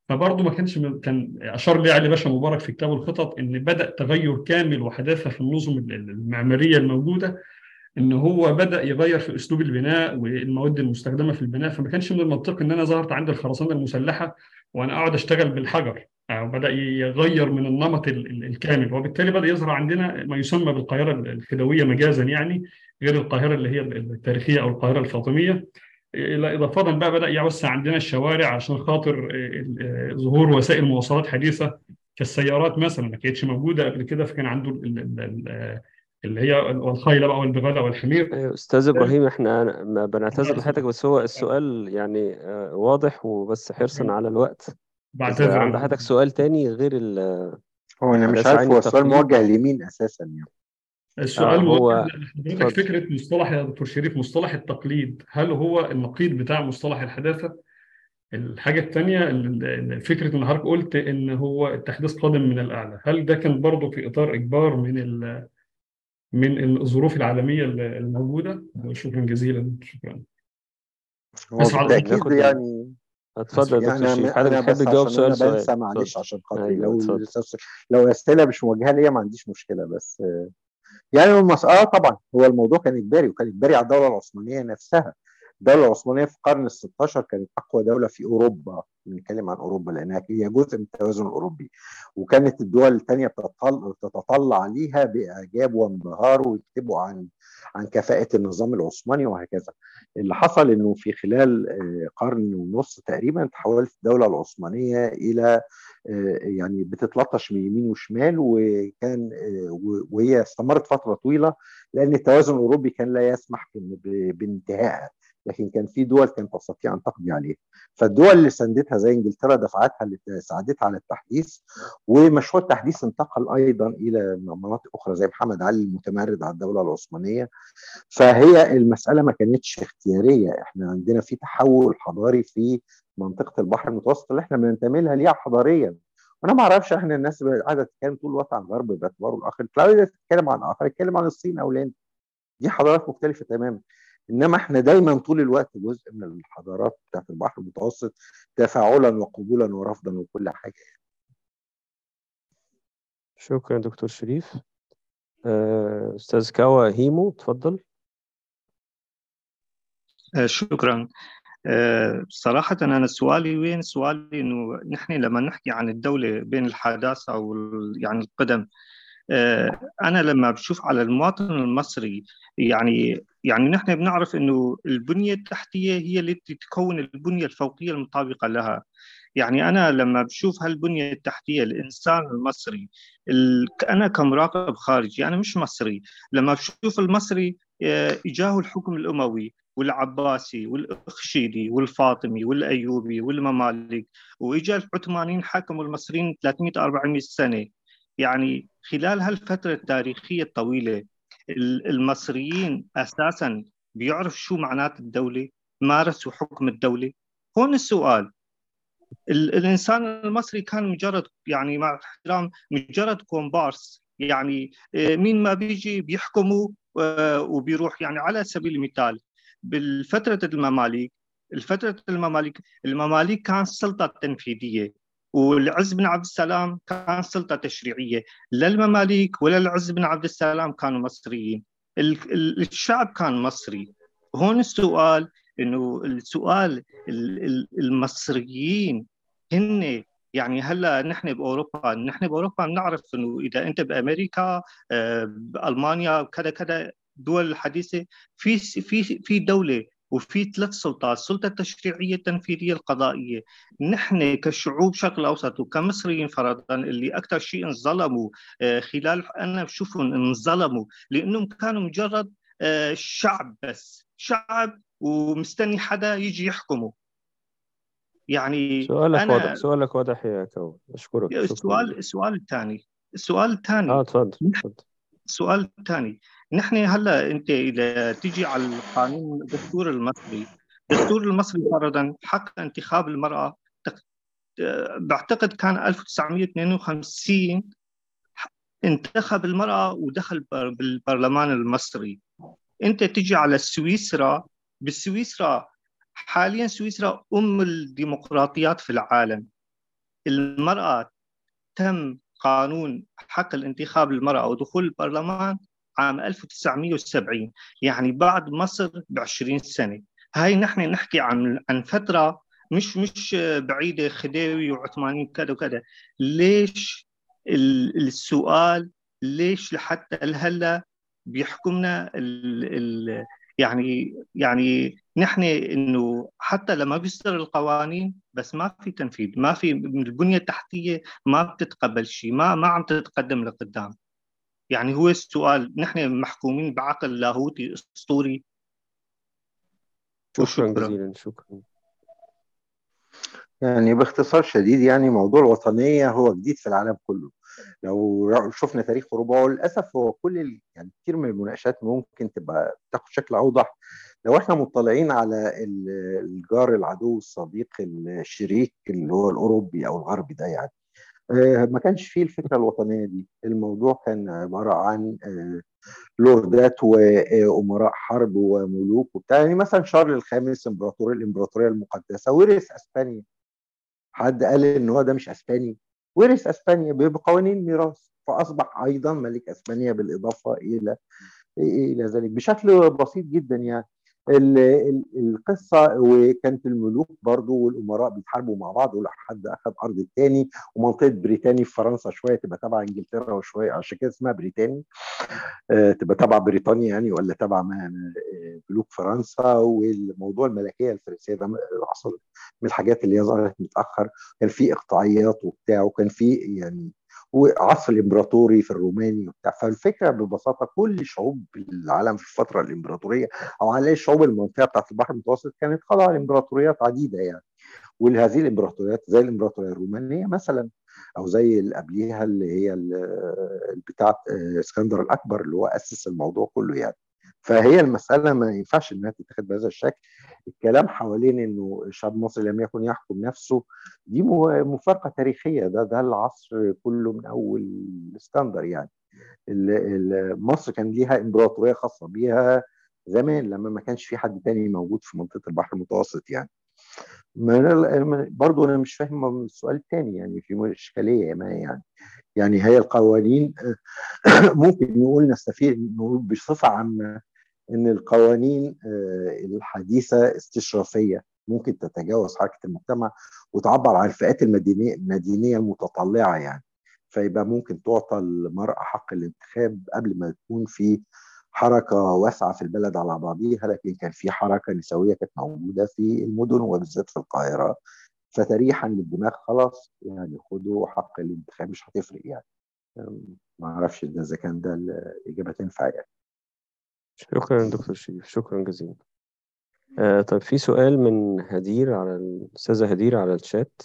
Speaker 10: فبرضه ما كانش من- كان اشار لي علي باشا مبارك في كتابه الخطط ان بدا تغير كامل وحداثه في النظم المعماريه الموجوده ان هو بدا يغير في اسلوب البناء والمواد المستخدمه في البناء فما كانش من المنطق ان انا ظهرت عندي الخرسانه المسلحه وانا اقعد اشتغل بالحجر أو بدا يغير من النمط ال- ال- الكامل وبالتالي بدا يظهر عندنا ما يسمى بالقاهره الخديويه مجازا يعني غير القاهره اللي هي التاريخيه او القاهره الفاطميه الى اضافه بقى بدا يوسع عندنا الشوارع عشان خاطر ال- ال- ظهور وسائل مواصلات حديثه كالسيارات مثلا ما كانتش موجوده قبل كده فكان عنده ال- ال- ال- اللي هي والخيل بقى والبغال والحمير
Speaker 2: أيوة، أستاذ إبراهيم إحنا ما بنعتذر لحضرتك بس هو السؤال يعني آه، واضح وبس حرصا على الوقت إذا
Speaker 10: بعتذر
Speaker 2: عند
Speaker 10: على
Speaker 2: حضرتك سؤال تاني غير ال
Speaker 3: هو انا مش
Speaker 2: حداثة
Speaker 3: عارف
Speaker 2: عين
Speaker 3: هو السؤال
Speaker 2: التقليد
Speaker 3: موجه لمين اساسا يعني
Speaker 10: السؤال
Speaker 2: آه
Speaker 10: موجه
Speaker 2: هو
Speaker 10: لحضرتك
Speaker 2: اتفضل
Speaker 10: فكره مصطلح يا دكتور شريف مصطلح التقليد هل هو النقيض بتاع مصطلح الحداثه؟ الحاجه الثانيه فكره ان حضرتك قلت ان هو التحديث قادم من الاعلى هل ده كان برضه في اطار اجبار من ال- من الظروف العالميه الموجوده؟ شكرا جزيلا شكرا
Speaker 3: هو
Speaker 10: اسف على
Speaker 3: بالتاكيد
Speaker 2: ناخد ال...
Speaker 3: يعني
Speaker 2: اتفضل يا
Speaker 3: يعني
Speaker 2: دكتور
Speaker 3: انا
Speaker 2: شريف حضرتك
Speaker 3: انا
Speaker 2: تحب
Speaker 3: بس
Speaker 2: تجاوب
Speaker 3: عشان انا
Speaker 2: سؤال سؤال
Speaker 3: بنسى معلش
Speaker 2: اتفضل
Speaker 3: عشان خاطري
Speaker 2: ايوه
Speaker 3: لو
Speaker 2: اتفضل
Speaker 3: لو اسئله مش موجهه ليا ما عنديش مشكله بس يعني المسألة طبعا هو الموضوع كان إجباري وكان إجباري على الدولة العثمانية نفسها الدولة العثمانية في القرن ال 16 كانت أقوى دولة في أوروبا بنتكلم عن أوروبا لأنها هي جزء من التوازن الأوروبي وكانت الدول الثانية تتطلع ليها بإعجاب وانبهار ويكتبوا عن عن كفاءة النظام العثماني وهكذا اللي حصل انه في خلال قرن ونص تقريبا تحولت الدولة العثمانية الى يعني بتتلطش من يمين وشمال وكان وهي استمرت فترة طويلة لان التوازن الاوروبي كان لا يسمح بانتهائها لكن كان في دول كانت تستطيع ان تقضي عليها فالدول اللي ساندتها زي انجلترا دفعتها ساعدتها على التحديث ومشروع التحديث انتقل ايضا الى مناطق اخرى زي محمد علي المتمرد على الدوله العثمانيه فهي المساله ما كانتش اختياريه احنا عندنا في تحول حضاري في منطقه البحر المتوسط اللي احنا بننتمي لها ليها حضاريا وانا ما اعرفش احنا الناس قاعده تتكلم طول الوقت عن الغرب باعتباره الاخر لو تتكلم عن اخر اتكلم عن الصين او الهند دي حضارات مختلفه تماما انما احنا دايما طول الوقت جزء من الحضارات بتاعت البحر المتوسط تفاعلا وقبولا ورفضا وكل حاجه
Speaker 2: شكرا دكتور شريف استاذ كاوا هيمو اتفضل
Speaker 11: شكرا صراحة أنا سؤالي وين سؤالي إنه نحن لما نحكي عن الدولة بين الحداثة أو يعني القدم أنا لما بشوف على المواطن المصري يعني يعني نحن بنعرف إنه البنية التحتية هي التي تكون البنية الفوقية المطابقة لها يعني أنا لما بشوف هالبنية التحتية الإنسان المصري أنا كمراقب خارجي أنا مش مصري لما بشوف المصري إجاه الحكم الأموي والعباسي والأخشيدي والفاطمي والأيوبي والممالك وإجا العثمانيين حكموا المصريين 300 400 سنة يعني خلال هالفترة التاريخية الطويلة المصريين أساسا بيعرف شو معنات الدولة مارسوا حكم الدولة هون السؤال الإنسان المصري كان مجرد يعني مع احترام مجرد كومبارس يعني مين ما بيجي بيحكموا وبيروح يعني على سبيل المثال بالفترة المماليك الفترة المماليك المماليك كان سلطة تنفيذية والعز بن عبد السلام كان سلطة تشريعية لا المماليك ولا العز بن عبد السلام كانوا مصريين الشعب كان مصري هون السؤال انه السؤال المصريين هن يعني هلا نحن باوروبا نحن باوروبا بنعرف انه اذا انت بامريكا بالمانيا كذا كذا الدول الحديثه في في في دوله وفي ثلاث سلطات السلطه التشريعيه التنفيذيه القضائيه نحن كشعوب شرق الاوسط وكمصريين فرضا اللي اكثر شيء انظلموا خلال انا بشوفهم انظلموا لانهم كانوا مجرد شعب بس شعب ومستني حدا يجي يحكمه يعني
Speaker 2: سؤالك
Speaker 11: أنا
Speaker 2: واضح سؤالك واضح يا كون اشكرك
Speaker 11: السؤال السؤال الثاني السؤال الثاني
Speaker 2: اه تفضل تفضل
Speaker 11: السؤال الثاني نحن هلا انت اذا تيجي على القانون الدستور المصري الدستور المصري فرضا حق انتخاب المراه بعتقد كان 1952 انتخب المراه ودخل بالبرلمان المصري انت تيجي على سويسرا بالسويسرا حاليا سويسرا ام الديمقراطيات في العالم المرأة تم قانون حق الانتخاب للمرأة ودخول البرلمان عام 1970 يعني بعد مصر ب 20 سنة هاي نحن نحكي عن عن فترة مش مش بعيدة خديوي وعثماني وكذا وكذا ليش السؤال ليش لحتى هلا بيحكمنا ال ال يعني يعني نحن انه حتى لما بيصدر القوانين بس ما في تنفيذ ما في البنيه التحتيه ما بتتقبل شيء ما ما عم تتقدم لقدام يعني هو السؤال نحن محكومين بعقل لاهوتي اسطوري
Speaker 2: شكرا جزيلا شكرا
Speaker 3: يعني باختصار شديد يعني موضوع الوطنية هو جديد في العالم كله لو شفنا تاريخ اوروبا وللاسف هو كل ال... يعني كتير من المناقشات ممكن تبقى تاخد شكل اوضح لو احنا مطلعين على الجار العدو الصديق الشريك اللي هو الاوروبي او الغربي ده يعني ما كانش فيه الفكره الوطنيه دي الموضوع كان عباره عن لوردات وامراء حرب وملوك وبتاع يعني مثلا شارل الخامس امبراطور الامبراطوريه المقدسه ورث اسبانيا حد قال ان هو ده مش اسباني ورث اسبانيا بقوانين ميراث فاصبح ايضا ملك اسبانيا بالاضافه الى الى ذلك بشكل بسيط جدا يعني القصه وكانت الملوك برضو والامراء بيتحاربوا مع بعض ولا حد اخذ ارض الثاني ومنطقه بريتاني في فرنسا شويه تبقى تبع انجلترا وشويه عشان كده اسمها بريتاني آه تبقى تبع بريطانيا يعني ولا تبع ملوك فرنسا والموضوع الملكيه الفرنسيه ده حصل من الحاجات اللي هي ظهرت متاخر كان في اقطاعيات وبتاع وكان في يعني وعصر الامبراطوري في الروماني وبتاع فالفكره ببساطه كل شعوب العالم في الفتره الامبراطوريه او على شعوب المنطقه بتاعت البحر المتوسط كانت خاضعه لامبراطوريات عديده يعني ولهذه الامبراطوريات زي الامبراطوريه الرومانيه مثلا او زي اللي قبليها اللي هي بتاعه اسكندر الاكبر اللي هو اسس الموضوع كله يعني فهي المساله ما ينفعش انها تتاخد بهذا الشكل الكلام حوالين انه الشعب المصري لم يكن يحكم نفسه دي مفارقه تاريخيه ده ده العصر كله من اول اسكندر يعني مصر كان ليها امبراطوريه خاصه بيها زمان لما ما كانش في حد تاني موجود في منطقه البحر المتوسط يعني برضه انا مش فاهم السؤال الثاني يعني في اشكاليه ما يعني يعني هي القوانين ممكن نقول نستفيد نقول بصفه عامه ان القوانين الحديثه استشرافيه ممكن تتجاوز حركه المجتمع وتعبر عن الفئات المدينيه المدينيه المتطلعه يعني فيبقى ممكن تعطى المراه حق الانتخاب قبل ما تكون في حركه واسعه في البلد على بعضيها لكن كان في حركه نسويه كانت موجوده في المدن وبالذات في القاهره فتريحا للدماغ خلاص يعني خدوا حق الانتخاب مش هتفرق يعني ما اعرفش ده اذا كان ده الاجابه تنفع يعني
Speaker 2: شكرا دكتور شريف شكرا جزيلا آه طيب في سؤال من هدير على الأستاذة هدير على الشات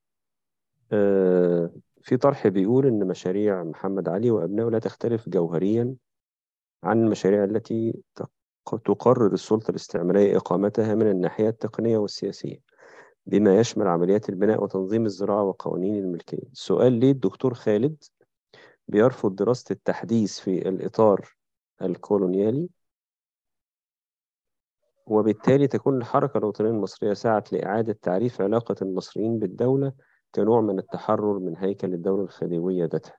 Speaker 2: آه في طرح بيقول إن مشاريع محمد علي وأبنائه لا تختلف جوهريا عن المشاريع التي تقرر السلطة الاستعمارية إقامتها من الناحية التقنية والسياسية بما يشمل عمليات البناء وتنظيم الزراعة وقوانين الملكية السؤال ليه الدكتور خالد بيرفض دراسة التحديث في الإطار الكولونيالي وبالتالي تكون الحركة الوطنية المصرية سعت لإعادة تعريف علاقة المصريين بالدولة كنوع من التحرر من هيكل الدولة الخديوية ذاتها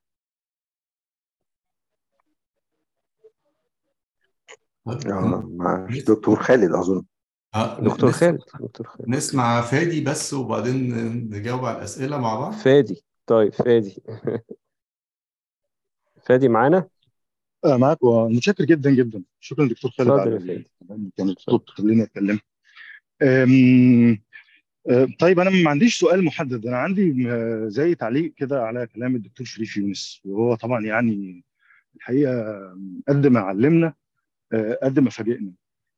Speaker 3: آه معلش دكتور خالد أظن
Speaker 4: آه،
Speaker 2: دكتور
Speaker 4: نس-
Speaker 2: خالد دكتور خالد
Speaker 4: نسمع فادي بس وبعدين نجاوب على الأسئلة مع بعض
Speaker 2: فادي طيب فادي فادي معانا
Speaker 9: آه معاك ومتشكر جدا جدا شكرا دكتور خالد
Speaker 2: اتفضل
Speaker 9: على
Speaker 2: يا
Speaker 9: ال-
Speaker 2: فادي
Speaker 9: كانت
Speaker 2: اتفضل
Speaker 9: صوت تخليني اتكلم أم، آه، طيب انا ما عنديش سؤال محدد انا عندي آه، زي تعليق كده على كلام الدكتور شريف يونس وهو طبعا يعني الحقيقه قد ما علمنا آه، قد ما فاجئنا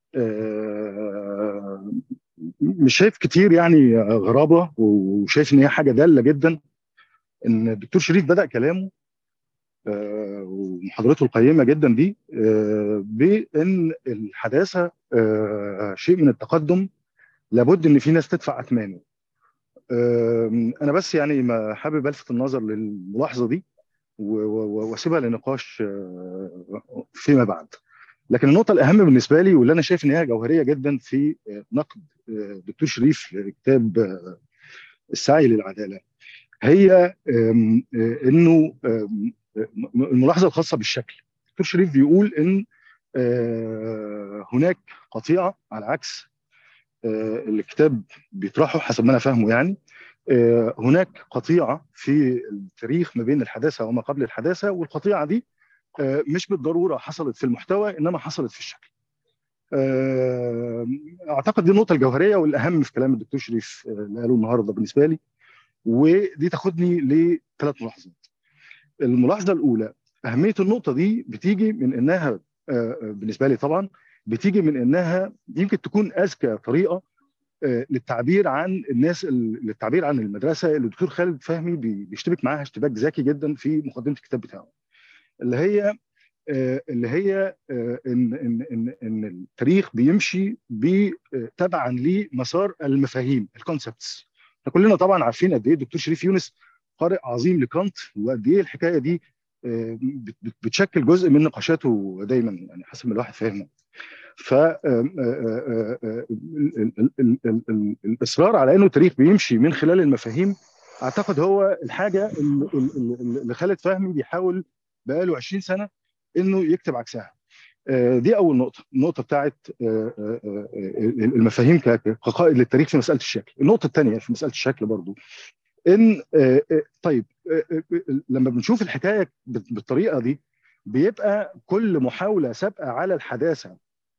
Speaker 9: آه، مش شايف كتير يعني غرابه وشايف ان هي حاجه داله جدا ان الدكتور شريف بدا كلامه آه، ومحاضرته القيمه جدا دي آه، بان الحداثه آه، شيء من التقدم لابد ان في ناس تدفع اثمانه آم، انا بس يعني ما حابب الفت النظر للملاحظه دي و- و- واسيبها لنقاش آه، فيما بعد لكن النقطه الاهم بالنسبه لي واللي انا شايف ان هي جوهريه جدا في آه، نقد آه، دكتور شريف لكتاب آه، السعي للعداله هي آم، آه، انه آم، آه، الملاحظه الخاصه بالشكل دكتور شريف بيقول ان آه، هناك قطيعه على عكس آه، الكتاب بيطرحه حسب ما انا فاهمه يعني آه، هناك قطيعه في التاريخ ما بين الحداثه وما قبل الحداثه والقطيعه دي آه، مش بالضروره حصلت في المحتوى انما حصلت في الشكل. آه، اعتقد دي النقطه الجوهريه والاهم في كلام الدكتور شريف آه، اللي قاله النهارده بالنسبه لي ودي تاخدني لثلاث ملاحظات. الملاحظه الاولى اهميه النقطه دي بتيجي من انها آه، آه، بالنسبه لي طبعا بتيجي من انها يمكن تكون اذكى طريقه آه، للتعبير عن الناس للتعبير عن المدرسه اللي الدكتور خالد فهمي بي- بيشتبك معاها اشتباك ذكي جدا في مقدمه الكتاب بتاعه اللي هي آه، اللي هي آه، ان ان ان ان التاريخ بيمشي ب- آه، تبعا لمسار المفاهيم الكونسبتس احنا كلنا طبعا عارفين قد ايه الدكتور شريف يونس قارئ عظيم لكانت وقد ايه الحكايه دي آه، بت- بت- بتشكل جزء من نقاشاته دايما يعني حسب ما الواحد فاهمه ف آه، آه، آه، آه، ال- ال- ال- ال- ال- الاصرار على انه التاريخ بيمشي من خلال المفاهيم اعتقد هو الحاجه اللي اللي- اللي خالد فهمي بيحاول بقاله 20 سنه انه يكتب عكسها آه، دي اول نقطه النقطه بتاعت آه، آه، آه، المفاهيم ك- كقائد للتاريخ في مساله الشكل النقطه الثانيه في مساله الشكل برضو ان آه، آه، طيب آه، آه، آه، لما بنشوف الحكايه بال- بالطريقه دي بيبقى كل محاوله سابقه على الحداثه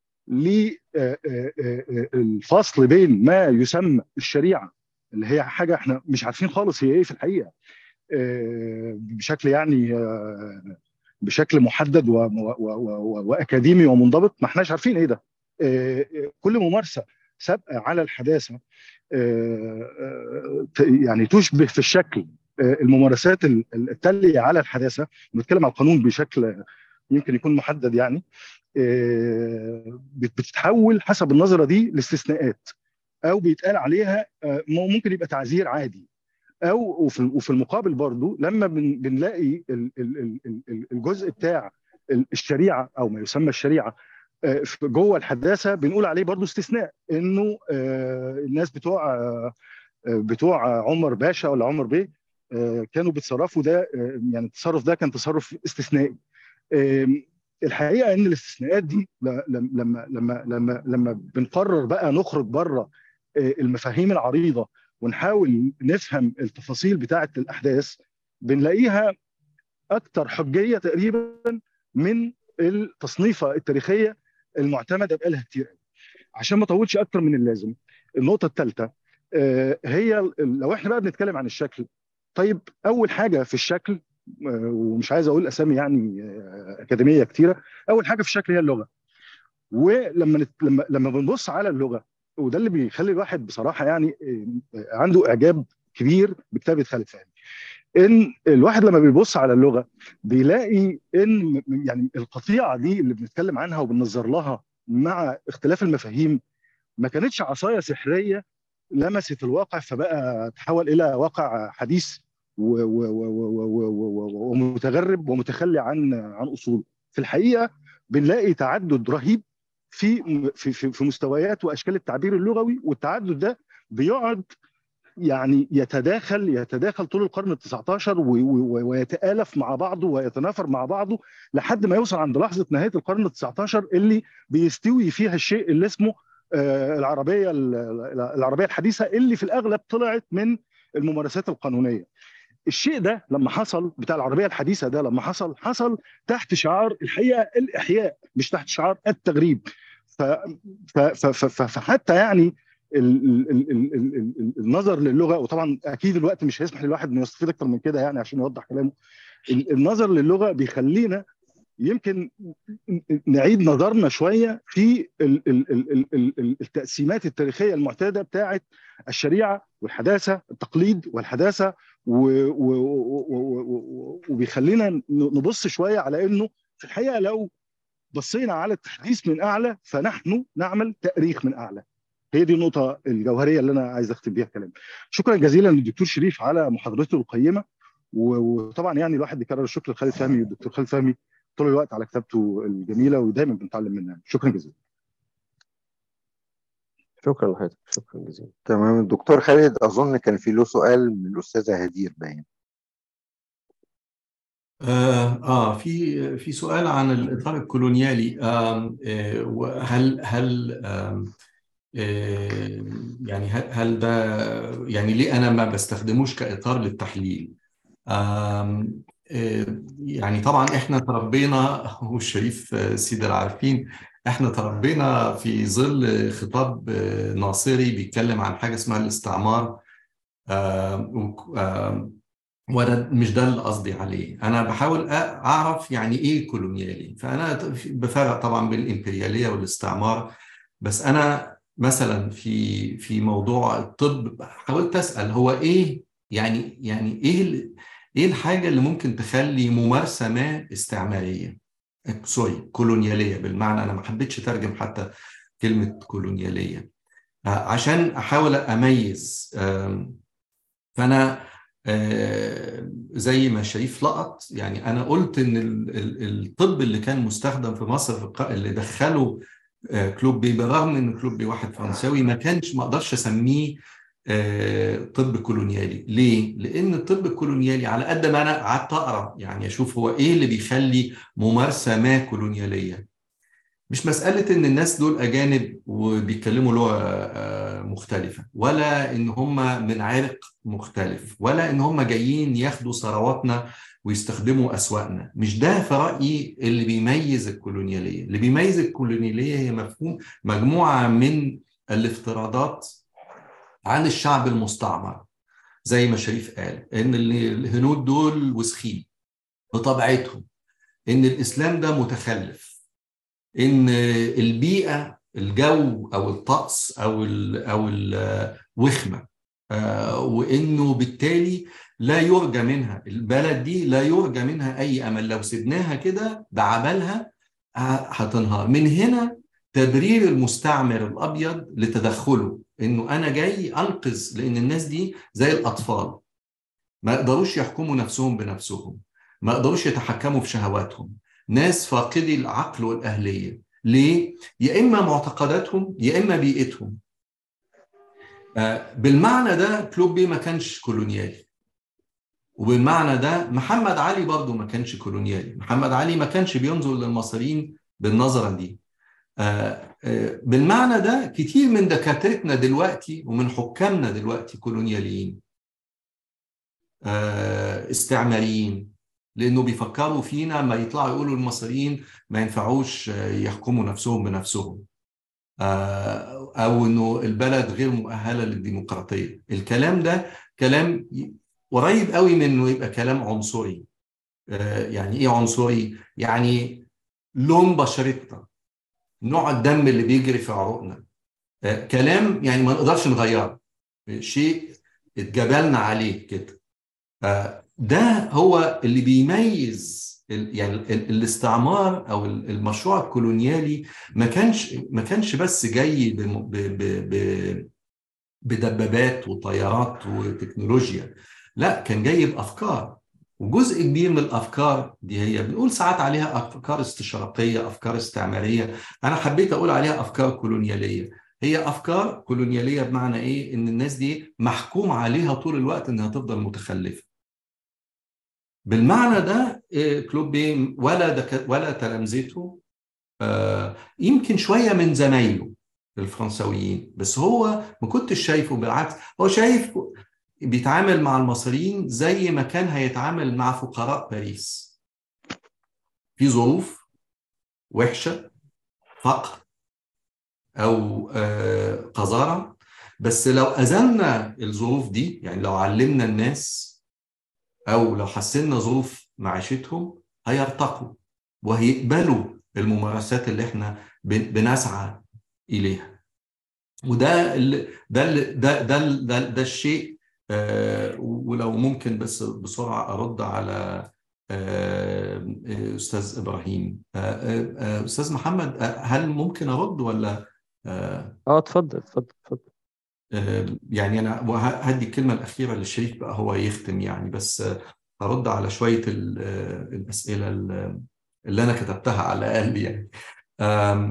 Speaker 9: للفصل بين ما يسمى الشريعه اللي هي حاجه احنا مش عارفين خالص هي ايه في الحقيقه آه، بشكل يعني آه، بشكل محدد و و و و واكاديمي ومنضبط ما احناش عارفين ايه ده آه، آه، كل ممارسه سابقه على الحداثه آه، آه، ت- يعني تشبه في الشكل آه، الممارسات ال- التاليه على الحداثه بنتكلم على القانون بشكل يمكن يكون محدد يعني آه، بت- بتتحول حسب النظره دي لاستثناءات او بيتقال عليها آه، ممكن يبقى تعزير عادي او وفي وفي المقابل برضو لما بن- بنلاقي ال- ال- ال- ال- الجزء بتاع ال- الشريعه او ما يسمى الشريعه آه، في- جوه الحداثه بنقول عليه برضو استثناء انه آه، الناس بتوع آه، بتوع عمر باشا ولا عمر بيه آه، كانوا بيتصرفوا ده آه، يعني التصرف ده كان تصرف استثنائي آم، الحقيقه ان الاستثناءات دي ل- لم- لما لما لما لما بنقرر بقى نخرج بره المفاهيم العريضه ونحاول نفهم التفاصيل بتاعه الاحداث بنلاقيها اكثر حجيه تقريبا من التصنيفه التاريخيه المعتمده بقالها كتير قوي. عشان ما اطولش اكتر من اللازم النقطه الثالثه هي ال- لو احنا بقى بنتكلم عن الشكل طيب اول حاجه في الشكل آه، ومش عايز اقول اسامي يعني آه، اكاديميه كتيره اول حاجه في الشكل هي اللغه ولما نت... لما لما بنبص على اللغه وده اللي بيخلي الواحد بصراحه يعني آه، عنده اعجاب كبير بكتابه خالد فهمي ان الواحد لما بيبص على اللغه بيلاقي ان م- يعني القطيعه دي اللي بنتكلم عنها وبننظر لها مع اختلاف المفاهيم ما كانتش عصايه سحريه لمست الواقع فبقى تحول الى واقع حديث و- و- و- و- و- و- و- ومتغرب ومتخلي عن عن اصوله في الحقيقه بنلاقي تعدد رهيب في في في في مستويات واشكال التعبير اللغوي والتعدد ده بيقعد يعني يتداخل يتداخل طول القرن ال 19 و- و- ويتآلف مع بعضه ويتنافر مع بعضه لحد ما يوصل عند لحظه نهايه القرن ال 19 اللي بيستوي فيها الشيء اللي اسمه آه، العربيه ال- العربيه الحديثه اللي في الاغلب طلعت من الممارسات القانونيه. الشيء ده لما حصل بتاع العربيه الحديثه ده لما حصل حصل تحت شعار الحقيقه الاحياء مش تحت شعار التغريب. ف ف ف ف فحتى يعني ال- ال- ال- ال- ال- ال- النظر للغه وطبعا اكيد الوقت مش هيسمح للواحد انه يستفيد اكتر من كده يعني عشان يوضح كلامه ال- النظر للغه بيخلينا يمكن نعيد نظرنا شويه في ال- ال- ال- ال- ال- ال- التقسيمات التاريخيه المعتاده بتاعه الشريعه والحداثه التقليد والحداثه و- و- و- و- و- وبيخلينا نبص شويه على انه في الحقيقه لو بصينا على التحديث من اعلى فنحن نعمل تاريخ من اعلى هي دي النقطه الجوهريه اللي انا عايز اختم بيها الكلام شكرا جزيلا للدكتور شريف على محاضرته القيمه و- وطبعا يعني الواحد بيكرر الشكر لخالد فهمي والدكتور خالد فهمي طول الوقت على كتابته الجميله ودايما بنتعلم منها شكرا جزيلا
Speaker 2: شكرا لحضرتك شكرا جزيلا
Speaker 3: تمام الدكتور خالد اظن كان في له سؤال من الاستاذه هدير باين
Speaker 4: آه, آه في في سؤال عن الإطار الكولونيالي آه آه هل هل آه آه يعني هل, هل ده يعني ليه أنا ما بستخدموش كإطار للتحليل؟ آه آه يعني طبعا إحنا تربينا والشريف سيد العارفين إحنا تربينا في ظل خطاب ناصري بيتكلم عن حاجة اسمها الاستعمار آه آه وده مش ده اللي قصدي عليه انا بحاول اعرف يعني ايه كولونيالي فانا بفرق طبعا بين الامبرياليه والاستعمار بس انا مثلا في في موضوع الطب حاولت اسال هو ايه يعني يعني ايه ايه الحاجه اللي ممكن تخلي ممارسه ما استعماريه سوري كولونياليه بالمعنى انا ما حبيتش اترجم حتى كلمه كولونياليه عشان احاول اميز فانا زي ما شريف لقط يعني انا قلت ان الطب اللي كان مستخدم في مصر اللي دخله كلوبي بالرغم ان كلوبي واحد فرنساوي ما كانش ما اقدرش اسميه طب كولونيالي ليه لان الطب الكولونيالي على قد ما انا قعدت اقرا يعني اشوف هو ايه اللي بيخلي ممارسه ما كولونياليه مش مسألة إن الناس دول أجانب وبيتكلموا لغة مختلفة ولا إن هم من عرق مختلف ولا إن هم جايين ياخدوا ثرواتنا ويستخدموا أسواقنا مش ده في رأيي اللي بيميز الكولونيالية اللي بيميز الكولونيالية هي مفهوم مجموعة من الافتراضات عن الشعب المستعمر زي ما شريف قال إن الهنود دول وسخين بطبيعتهم إن الإسلام ده متخلف ان البيئه الجو او الطقس او ال او الوخمه وانه بالتالي لا يرجى منها البلد دي لا يرجى منها اي امل لو سبناها كده بعملها هتنهار من هنا تبرير المستعمر الابيض لتدخله انه انا جاي انقذ لان الناس دي زي الاطفال ما يقدروش يحكموا نفسهم بنفسهم ما يقدروش يتحكموا في شهواتهم ناس فاقدي العقل والأهلية ليه؟ يا إما معتقداتهم يا إما بيئتهم بالمعنى ده كلوبي ما كانش كولونيالي وبالمعنى ده محمد علي برضه ما كانش كولونيالي محمد علي ما كانش بينظر للمصريين بالنظرة دي بالمعنى ده كتير من دكاترتنا دلوقتي ومن حكامنا دلوقتي كولونياليين استعماريين لانه بيفكروا فينا ما يطلعوا يقولوا المصريين ما ينفعوش يحكموا نفسهم بنفسهم او انه البلد غير مؤهله للديمقراطيه الكلام ده كلام قريب قوي من انه يبقى كلام عنصري يعني ايه عنصري يعني لون بشرتنا نوع الدم اللي بيجري في عروقنا كلام يعني ما نقدرش نغيره شيء اتجبلنا عليه كده ده هو اللي بيميز يعني الاستعمار او المشروع الكولونيالي ما كانش ما كانش بس جاي بدبابات وطيارات وتكنولوجيا لا كان جاي بافكار وجزء كبير من الافكار دي هي بنقول ساعات عليها افكار استشراقيه افكار استعماريه انا حبيت اقول عليها افكار كولونياليه هي افكار كولونياليه بمعنى ايه ان الناس دي محكوم عليها طول الوقت انها تفضل متخلفه بالمعنى ده كلوبي ولا دك... ولا تلامذته يمكن شويه من زمايله الفرنساويين بس هو ما كنتش شايفه بالعكس هو شايف بيتعامل مع المصريين زي ما كان هيتعامل مع فقراء باريس في ظروف وحشه فقر او قذاره بس لو أزلنا الظروف دي يعني لو علمنا الناس او لو حسنا ظروف معيشتهم هيرتقوا وهيقبلوا الممارسات اللي احنا بنسعى اليها وده ال ده ال ده ده ده, ده الشيء آه ولو ممكن بس بسرعه ارد على آه استاذ ابراهيم آه استاذ محمد هل ممكن ارد ولا
Speaker 2: اه اتفضل اتفضل اتفضل
Speaker 4: يعني انا هدي الكلمه الاخيره للشريف بقى هو يختم يعني بس هرد على شويه الاسئله اللي انا كتبتها على الاقل يعني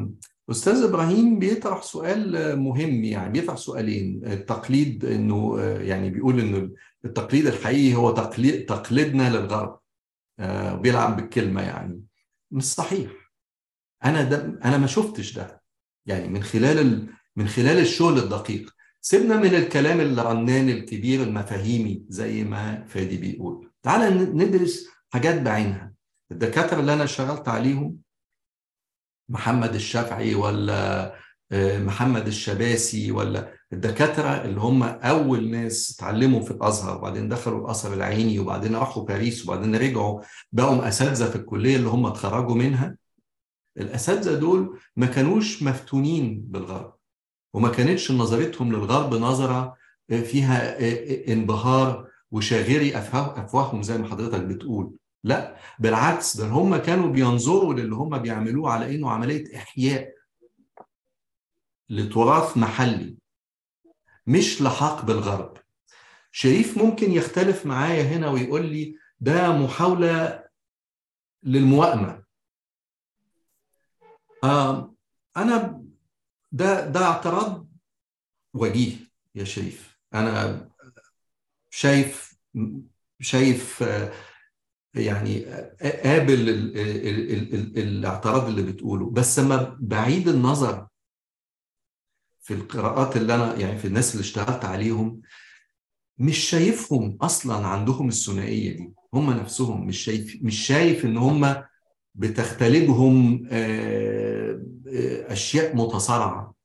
Speaker 4: أستاذ إبراهيم بيطرح سؤال مهم يعني بيطرح سؤالين التقليد إنه يعني بيقول إنه التقليد الحقيقي هو تقليد تقليدنا للغرب آه، بيلعب بالكلمة يعني مش صحيح أنا ده أنا ما شفتش ده يعني من خلال ال... من خلال الشغل الدقيق سيبنا من الكلام الرنان الكبير المفاهيمي زي ما فادي بيقول تعال ندرس حاجات بعينها الدكاترة اللي أنا اشتغلت عليهم محمد الشافعي ولا محمد الشباسي ولا الدكاترة اللي هم أول ناس اتعلموا في الأزهر وبعدين دخلوا الأزهر العيني وبعدين راحوا باريس وبعدين رجعوا بقوا أساتذة في الكلية اللي هم اتخرجوا منها الأساتذة دول ما كانوش مفتونين بالغرب وما كانتش نظرتهم للغرب نظرة فيها انبهار وشاغري أفواههم زي ما حضرتك بتقول لا بالعكس ده هم كانوا بينظروا للي هم بيعملوه على انه عمليه احياء لتراث محلي مش لحاق بالغرب شريف ممكن يختلف معايا هنا ويقول لي ده محاوله للموائمه آه انا ده ده اعتراض وجيه يا شريف انا شايف شايف آه يعني قابل ال ال ال ال الاعتراض اللي بتقوله بس ما بعيد النظر في القراءات اللي انا يعني في الناس اللي اشتغلت عليهم مش شايفهم اصلا عندهم الثنائيه دي هم نفسهم مش شايف مش شايف ان هم بتختلجهم اشياء متصارعه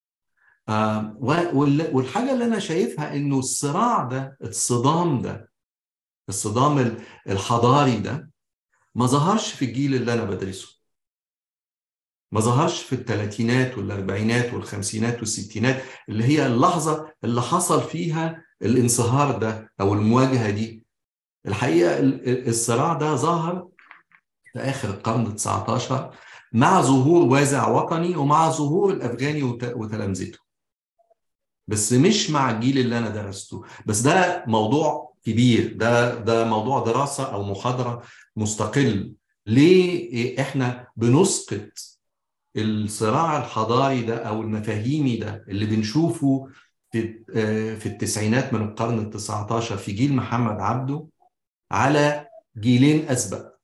Speaker 4: والحاجه اللي انا شايفها انه الصراع ده الصدام ده الصدام الحضاري ده ما ظهرش في الجيل اللي انا بدرسه ما ظهرش في الثلاثينات والاربعينات والخمسينات والستينات اللي هي اللحظه اللي حصل فيها الانصهار ده او المواجهه دي الحقيقه الصراع ده ظهر في اخر القرن 19 مع ظهور وازع وطني ومع ظهور الافغاني وتلامذته بس مش مع الجيل اللي انا درسته بس ده موضوع كبير ده ده موضوع دراسه او محاضره مستقل ليه احنا بنسقط الصراع الحضاري ده او المفاهيمي ده اللي بنشوفه في في التسعينات من القرن ال 19 في جيل محمد عبده على جيلين اسبق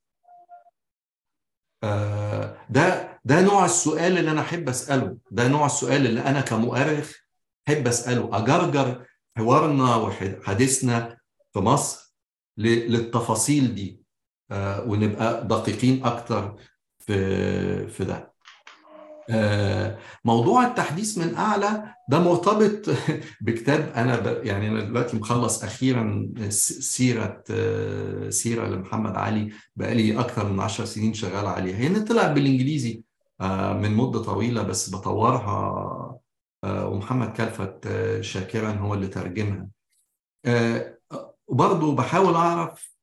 Speaker 4: ده ده نوع السؤال اللي انا احب اساله ده نوع السؤال اللي انا كمؤرخ احب اساله اجرجر حوارنا وحديثنا في مصر للتفاصيل دي ونبقى دقيقين اكتر في في ده موضوع التحديث من اعلى ده مرتبط بكتاب انا ب... يعني انا دلوقتي مخلص اخيرا سيره سيره لمحمد علي بقالي اكثر من 10 سنين شغال عليها هي طلعت بالانجليزي من مده طويله بس بطورها ومحمد كلفت شاكرا هو اللي ترجمها وبرضه بحاول اعرف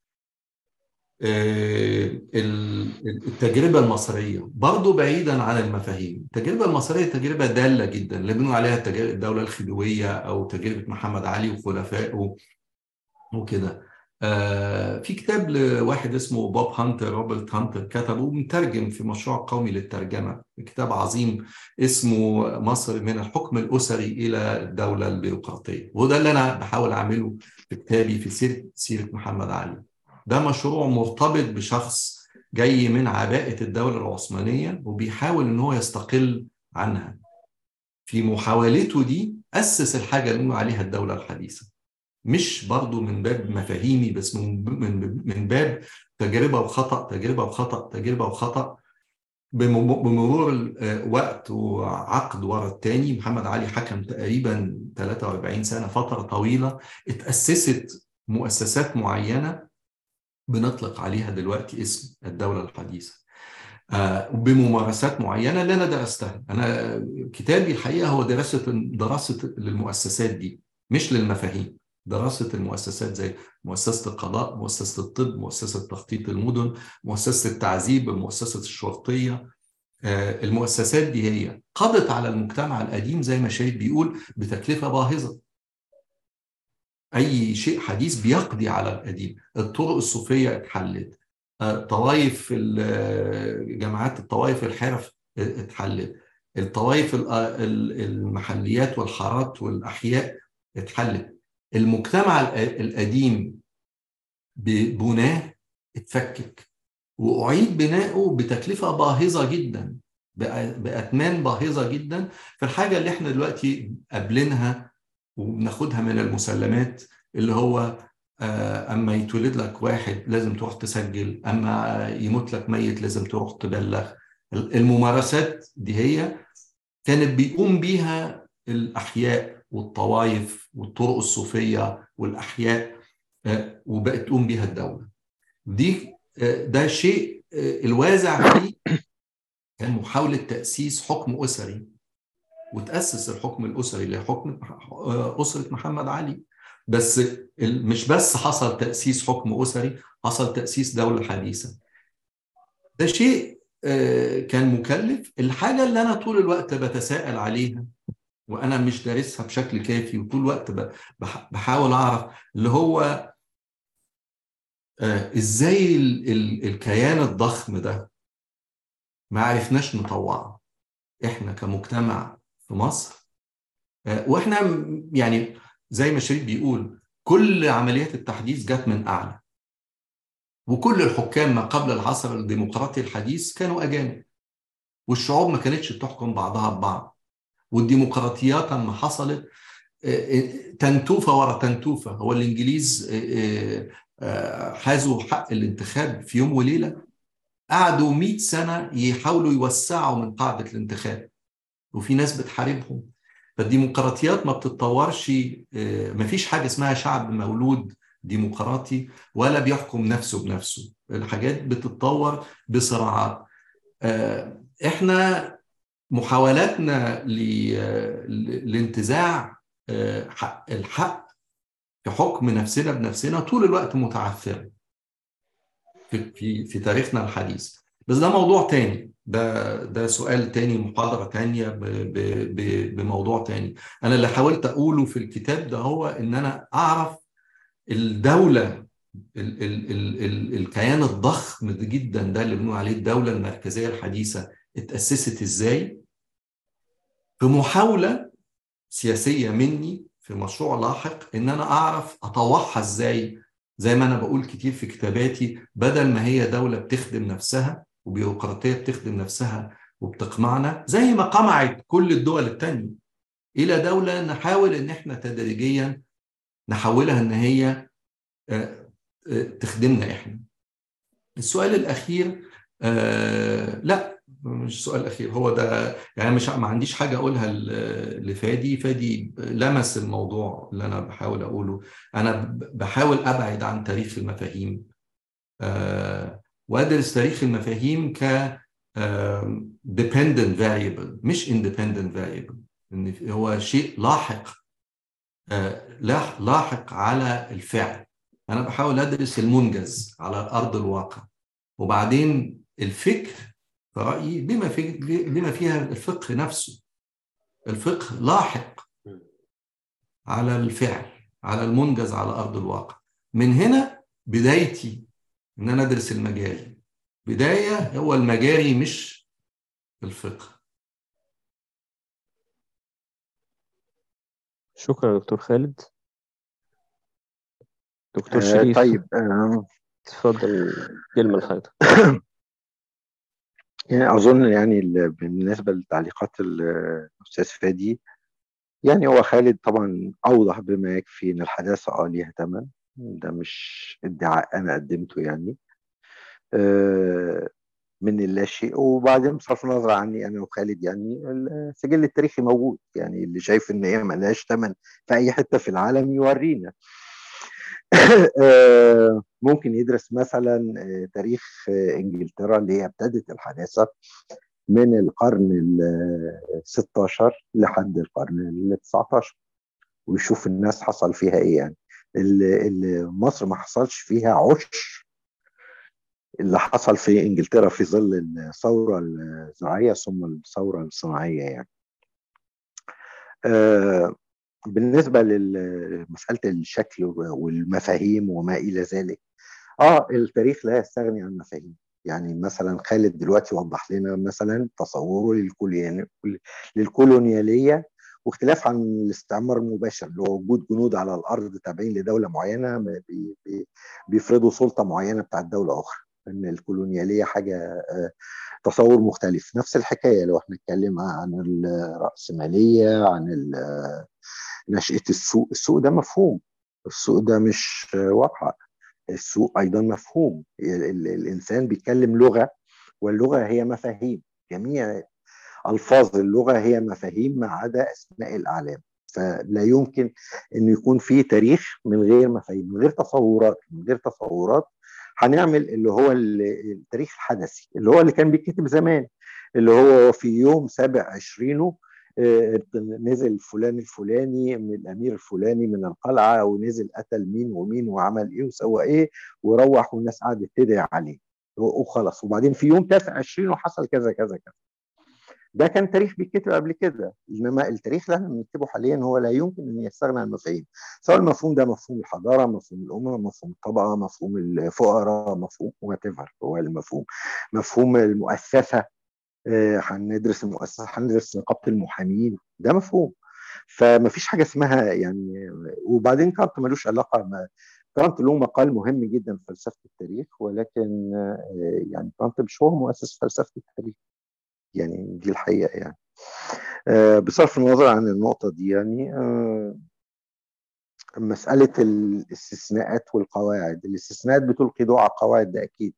Speaker 4: التجربة المصرية برضو بعيدا عن المفاهيم التجربة المصرية تجربة دالة جدا اللي بنقول عليها تجربة الدولة الخديوية أو تجربة محمد علي وخلفائه وكده في كتاب لواحد اسمه بوب هانتر روبرت هانتر كتبه مترجم في مشروع قومي للترجمة كتاب عظيم اسمه مصر من الحكم الأسري إلى الدولة البيروقراطية وده اللي أنا بحاول أعمله في كتابي في سيرة سيرة محمد علي ده مشروع مرتبط بشخص جاي من عباءة الدولة العثمانية وبيحاول ان هو يستقل عنها في محاولته دي أسس الحاجة اللي عليها الدولة الحديثة مش برضو من باب مفاهيمي بس من, من, من باب تجربة وخطأ تجربة وخطأ تجربة وخطأ بمرور الوقت وعقد ورا التاني محمد علي حكم تقريبا 43 سنة فترة طويلة اتأسست مؤسسات معينة بنطلق عليها دلوقتي اسم الدولة الحديثة آه بممارسات معينة اللي أنا درستها أنا كتابي الحقيقة هو دراسة دراسة للمؤسسات دي مش للمفاهيم دراسة المؤسسات زي مؤسسة القضاء مؤسسة الطب مؤسسة تخطيط المدن مؤسسة التعذيب المؤسسة الشرطية آه المؤسسات دي هي قضت على المجتمع القديم زي ما شايف بيقول بتكلفة باهظة اي شيء حديث بيقضي على القديم الطرق الصوفيه اتحلت طوائف جماعات الطوائف الحرف اتحلت الطوائف ال- ال- المحليات والحارات والأحياء اتحلت المجتمع ال- القديم ببناه اتفكك وأعيد بناؤه بتكلفة باهظة جدا بأ- بأثمان باهظة جدا فالحاجة اللي احنا دلوقتي قابلينها وبناخدها من المسلمات اللي هو آه، أما يتولد لك واحد لازم تروح تسجل أما يموت لك ميت لازم تروح تبلغ الممارسات دي هي كانت بيقوم بيها الأحياء والطوائف والطرق الصوفية والأحياء آه، وبقت تقوم بيها الدولة دي آه، ده شيء آه، الوازع فيه كان محاولة تأسيس حكم أسري وتأسس الحكم الأسري اللي هي حكم آه، أسرة محمد علي بس ال- مش بس حصل تأسيس حكم أسري حصل تأسيس دولة حديثة ده شيء آه، كان مكلف الحاجة اللي أنا طول الوقت بتساءل عليها وأنا مش دارسها بشكل كافي وطول الوقت ب- بح- بحاول أعرف اللي هو آه، إزاي ال- ال- الكيان الضخم ده ما عرفناش نطوعه إحنا كمجتمع في مصر آه، وإحنا م- يعني زي ما شريف بيقول كل عمليات التحديث جت من أعلى وكل الحكام ما قبل العصر الديمقراطي الحديث كانوا أجانب والشعوب ما كانتش بتحكم بعضها ببعض والديمقراطيات لما حصلت آه، آه، تنتوفة ورا تنتوفة هو الإنجليز آه، آه، حازوا حق الانتخاب في يوم وليلة قعدوا 100 سنة يحاولوا يوسعوا من قاعدة الانتخاب وفي ناس بتحاربهم فالديمقراطيات ما بتتطورش آه، ما فيش حاجة اسمها شعب مولود ديمقراطي ولا بيحكم نفسه بنفسه الحاجات بتتطور بصراعات آه، احنا محاولاتنا ل- آه، ل- لانتزاع آه، حق الحق في حكم نفسنا بنفسنا طول الوقت متعثرة في في في تاريخنا الحديث بس ده موضوع تاني ده ده سؤال تاني محاضرة تانية ب ب ب بموضوع تاني أنا اللي حاولت أقوله في الكتاب ده هو إن أنا أعرف الدولة ال ال ال ال الكيان الضخم جدا ده اللي بنقول عليه الدولة المركزية الحديثة اتأسست إزاي في محاولة سياسية مني في مشروع لاحق إن أنا أعرف أطوعها إزاي زي ما أنا بقول كتير في كتاباتي بدل ما هي دولة بتخدم نفسها وبيروقراطية بتخدم نفسها وبتقمعنا زي ما قمعت كل الدول التانية إلى دولة نحاول إن إحنا تدريجيا نحولها إن هي آه، آه، تخدمنا إحنا السؤال الأخير آه لا مش السؤال الأخير هو ده يعني مش ما عنديش حاجة أقولها ل- لفادي فادي لمس الموضوع اللي أنا بحاول أقوله أنا ب- بحاول أبعد عن تاريخ المفاهيم آه وأدرس تاريخ المفاهيم ك آه، dependent variable مش independent variable إن هو شيء لاحق آه، لاح- لاحق على الفعل أنا بحاول أدرس المنجز على أرض الواقع وبعدين الفكر في رأيي بما في بما فيها الفقه نفسه الفقه لاحق على الفعل على المنجز على أرض الواقع من هنا بدايتي إن أنا أدرس المجاري بداية هو المجاري مش الفقه
Speaker 2: شكرا يا دكتور خالد دكتور
Speaker 3: آه،
Speaker 2: شريف
Speaker 3: طيب آه،
Speaker 2: اتفضل كلمة لحضرتك
Speaker 3: يعني أظن يعني ال- بالنسبة لتعليقات ال- الأستاذ فادي يعني هو خالد طبعا أوضح بما يكفي إن الحداثة أه ليها ثمن ده مش ادعاء أنا قدمته يعني آه، من اللاشيء وبعدين بصرف النظر عني أنا وخالد يعني السجل التاريخي موجود يعني اللي شايف إن هي ملهاش ثمن في أي حتة في العالم يورينا آه، ممكن يدرس مثلا آه، تاريخ آه، انجلترا اللي هي ابتدت الحداثه من القرن ال 16 لحد القرن ال 19 ويشوف الناس حصل فيها ايه يعني ال- ال- مصر ما حصلش فيها عشر اللي حصل في انجلترا في ظل الثوره الزراعيه ثم الثوره الصناعيه يعني آه، بالنسبه لمساله الشكل والمفاهيم وما الى ذلك اه التاريخ لا يستغني عن المفاهيم يعني مثلا خالد دلوقتي وضح لنا مثلا تصوره للكولونياليه واختلاف عن الاستعمار المباشر اللي هو وجود جنود على الارض تابعين لدوله معينه بي بي بيفرضوا سلطه معينه بتاعت دوله اخرى ان الكولونياليه حاجه تصور مختلف نفس الحكايه لو احنا نتكلم عن الراسماليه عن نشاه السوق السوق ده مفهوم السوق ده مش واقع السوق ايضا مفهوم الانسان بيتكلم لغه واللغه هي مفاهيم جميع الفاظ اللغه هي مفاهيم ما عدا اسماء الاعلام فلا يمكن انه يكون في تاريخ من غير مفاهيم من غير تصورات من غير تصورات هنعمل اللي هو التاريخ الحدثي اللي هو اللي كان بيتكتب زمان اللي هو في يوم سابع عشرينه نزل فلان الفلاني من الامير الفلاني من القلعه ونزل قتل مين ومين وعمل ايه وسوى ايه وروح والناس قعدت تدعي عليه وخلاص وبعدين في يوم 29 وحصل كذا كذا كذا ده كان تاريخ بيتكتب قبل كده انما التاريخ اللي احنا بنكتبه حاليا هو لا يمكن ان يستغنى عن المفاهيم سواء المفهوم ده مفهوم الحضاره مفهوم الامه مفهوم الطبقه مفهوم الفقراء مفهوم وات هو المفهوم مفهوم المؤسسه هندرس المؤسسه هندرس نقابه المحامين ده مفهوم فما فيش حاجه اسمها يعني وبعدين كانت ملوش علاقه ما كانت له مقال مهم جدا في فلسفه التاريخ ولكن يعني كانت مش هو مؤسس فلسفه التاريخ يعني دي الحقيقه يعني بصرف النظر عن النقطه دي يعني مساله الاستثناءات والقواعد الاستثناءات بتلقي ضوء على القواعد ده اكيد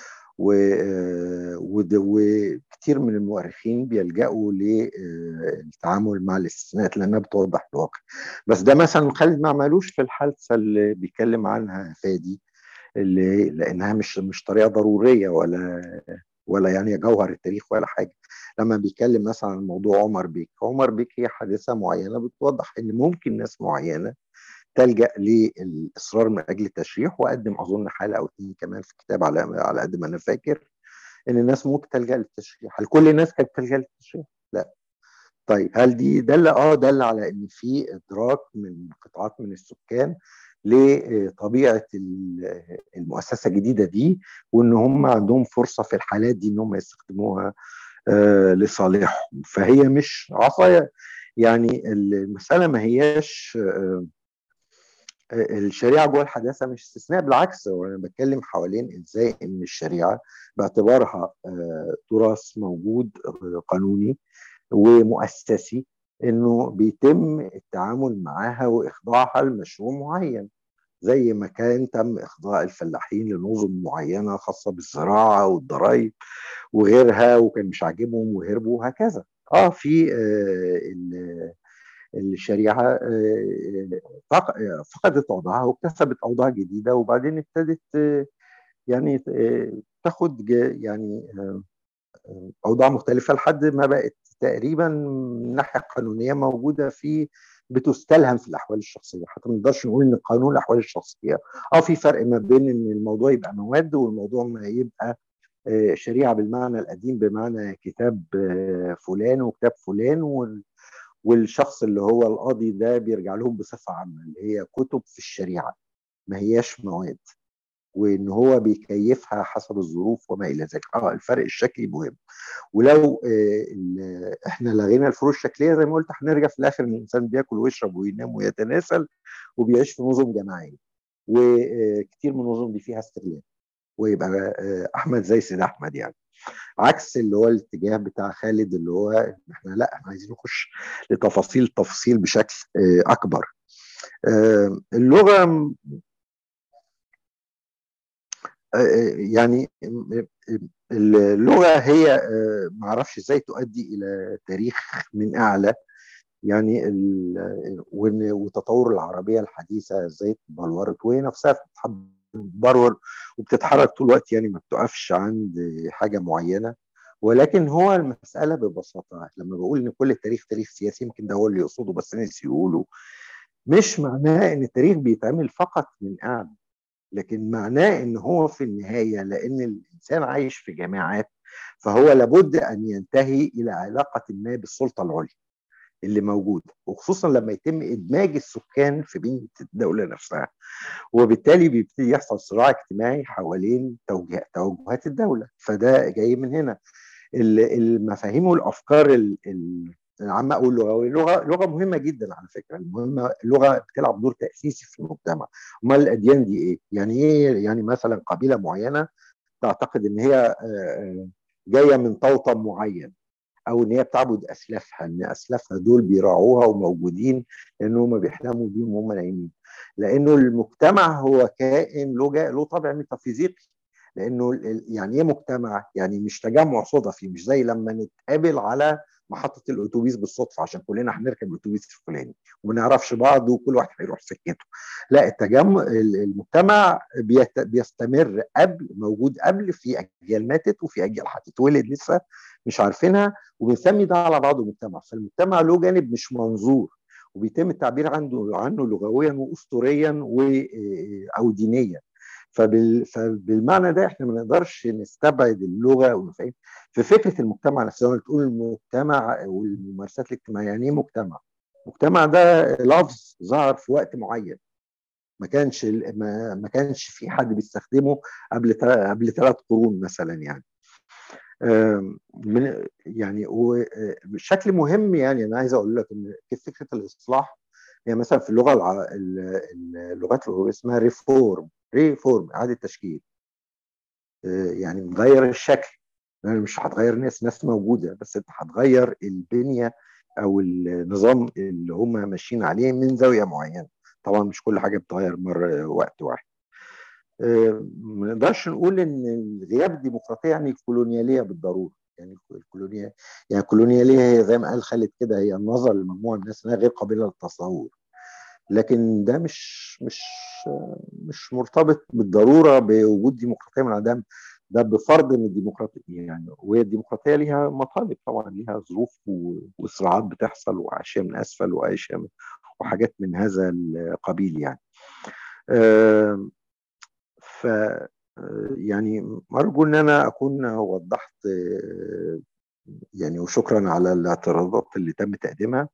Speaker 3: وكثير من المؤرخين بيلجأوا للتعامل مع الاستثناءات لانها بتوضح الواقع بس ده مثلا خالد ما عملوش في الحادثه اللي بيتكلم عنها فادي اللي لانها مش مش طريقه ضروريه ولا ولا يعني جوهر التاريخ ولا حاجه لما بيتكلم مثلا عن موضوع عمر بيك عمر بيك هي حادثه معينه بتوضح ان ممكن ناس معينه تلجا للاصرار من اجل التشريح واقدم اظن حاله او اثنين كمان في الكتاب على على قد ما انا فاكر ان الناس ممكن تلجا للتشريح هل كل الناس كانت تلجا للتشريح؟ لا طيب هل دي دل اه دل على ان في ادراك من قطاعات من السكان لطبيعه المؤسسه الجديده دي وان هم عندهم فرصه في الحالات دي ان هم يستخدموها آه لصالحهم فهي مش عصايه يعني المساله ما هياش آه الشريعه جوه الحداثه مش استثناء بالعكس وانا بتكلم حوالين ازاي ان الشريعه باعتبارها تراث موجود قانوني ومؤسسي انه بيتم التعامل معاها واخضاعها لمشروع معين زي ما كان تم اخضاع الفلاحين لنظم معينه خاصه بالزراعه والضرائب وغيرها وكان مش عاجبهم وهربوا وهكذا اه في آه الشريعه فقدت اوضاعها واكتسبت اوضاع جديده وبعدين ابتدت يعني تاخد يعني اوضاع مختلفه لحد ما بقت تقريبا من الناحيه القانونيه موجوده في بتستلهم في الاحوال الشخصيه حتى ما نقدرش نقول ان قانون الاحوال الشخصيه اه في فرق ما بين ان الموضوع يبقى مواد والموضوع ما يبقى شريعه بالمعنى القديم بمعنى كتاب فلان وكتاب فلان وال والشخص اللي هو القاضي ده بيرجع لهم بصفه عامه اللي هي كتب في الشريعه ما هياش مواد وان هو بيكيفها حسب الظروف وما الى ذلك اه الفرق الشكلي مهم ولو آه احنا لغينا الفروق الشكليه زي ما قلت هنرجع في الاخر ان الانسان بياكل ويشرب وينام ويتناسل وبيعيش في نظم جماعيه وكتير من النظم دي فيها استغلال ويبقى آه احمد زي سيد احمد يعني عكس اللي هو الاتجاه بتاع خالد اللي هو احنا لا احنا عايزين نخش لتفاصيل التفصيل بشكل اكبر اللغه يعني اللغه هي ما اعرفش ازاي تؤدي الى تاريخ من اعلى يعني وتطور العربيه الحديثه ازاي تبلورت وهي نفسها بتتبرور وبتتحرك طول الوقت يعني ما بتقفش عند حاجه معينه ولكن هو المساله ببساطه لما بقول ان كل التاريخ تاريخ سياسي يمكن ده هو اللي يقصده بس نسي يقوله مش معناه ان التاريخ بيتعمل فقط من اعلى لكن معناه ان هو في النهايه لان الانسان عايش في جماعات فهو لابد ان ينتهي الى علاقه ما بالسلطه العليا اللي موجوده وخصوصا لما يتم ادماج السكان في بنيه الدوله نفسها وبالتالي بيبتدي يحصل صراع اجتماعي حوالين توجه- توجهات الدوله فده جاي من هنا ال- المفاهيم والافكار ال- ال- العامه او اللغويه لغه لغه مهمه جدا على فكره المهمه اللغه بتلعب دور تاسيسي في المجتمع امال الاديان دي ايه يعني ايه يعني مثلا قبيله معينه تعتقد ان هي آه، آه، جايه من توطن معين او ان هي بتعبد اسلافها ان اسلافها دول بيراعوها وموجودين لان هم بيحلموا بيهم وهم نايمين لانه المجتمع هو كائن له جا- له طابع ميتافيزيقي لانه ال- ال- يعني ايه مجتمع؟ يعني مش تجمع صدفي مش زي لما نتقابل على محطه الاتوبيس بالصدفه عشان كلنا هنركب الاتوبيس الفلاني وما نعرفش بعض وكل واحد هيروح سكته. لا التجمع ال- المجتمع بيت- بيستمر قبل موجود قبل في اجيال ماتت وفي اجيال هتتولد لسه مش عارفينها وبنسمي ده على بعضه مجتمع فالمجتمع له جانب مش منظور وبيتم التعبير عنه عنه لغويا واسطوريا و او دينيا فبال فبالمعنى ده احنا ما نقدرش نستبعد اللغه والمفاهيم في فكره المجتمع نفسه لما تقول المجتمع والممارسات الاجتماعيه يعني ايه مجتمع؟ مجتمع ده لفظ ظهر في وقت معين ما كانش ما, ما كانش في حد بيستخدمه قبل تل- قبل ثلاث قرون مثلا يعني آم، من يعني بشكل مهم يعني انا عايز اقول لك ان كيف فكره الاصلاح هي مثلا في اللغه الع... ال- ال- اللغات اللي اسمها ريفورم ريفورم اعاده تشكيل آه، يعني نغير الشكل يعني مش هتغير ناس ناس موجوده بس انت هتغير البنيه او النظام اللي هم ماشيين عليه من زاويه معينه طبعا مش كل حاجه بتتغير مره وقت واحد آه، ما نقدرش نقول ان غياب الديمقراطيه يعني الكولونياليه بالضروره يعني الكولونيا يعني الكولونياليه هي زي ما قال خالد كده هي النظر لمجموعه من الناس انها غير قابله للتصور لكن ده مش مش مش مرتبط بالضروره بوجود ديمقراطيه من عدم ده بفرض ان الديمقراطيه يعني وهي الديمقراطيه ليها مطالب طبعا ليها ظروف و- وصراعات بتحصل واشياء من اسفل واشياء من- وحاجات من هذا القبيل يعني آم، ف آه، يعني أرجو إن أنا أكون وضحت آه، يعني وشكرا على الاعتراضات اللي تم تقديمها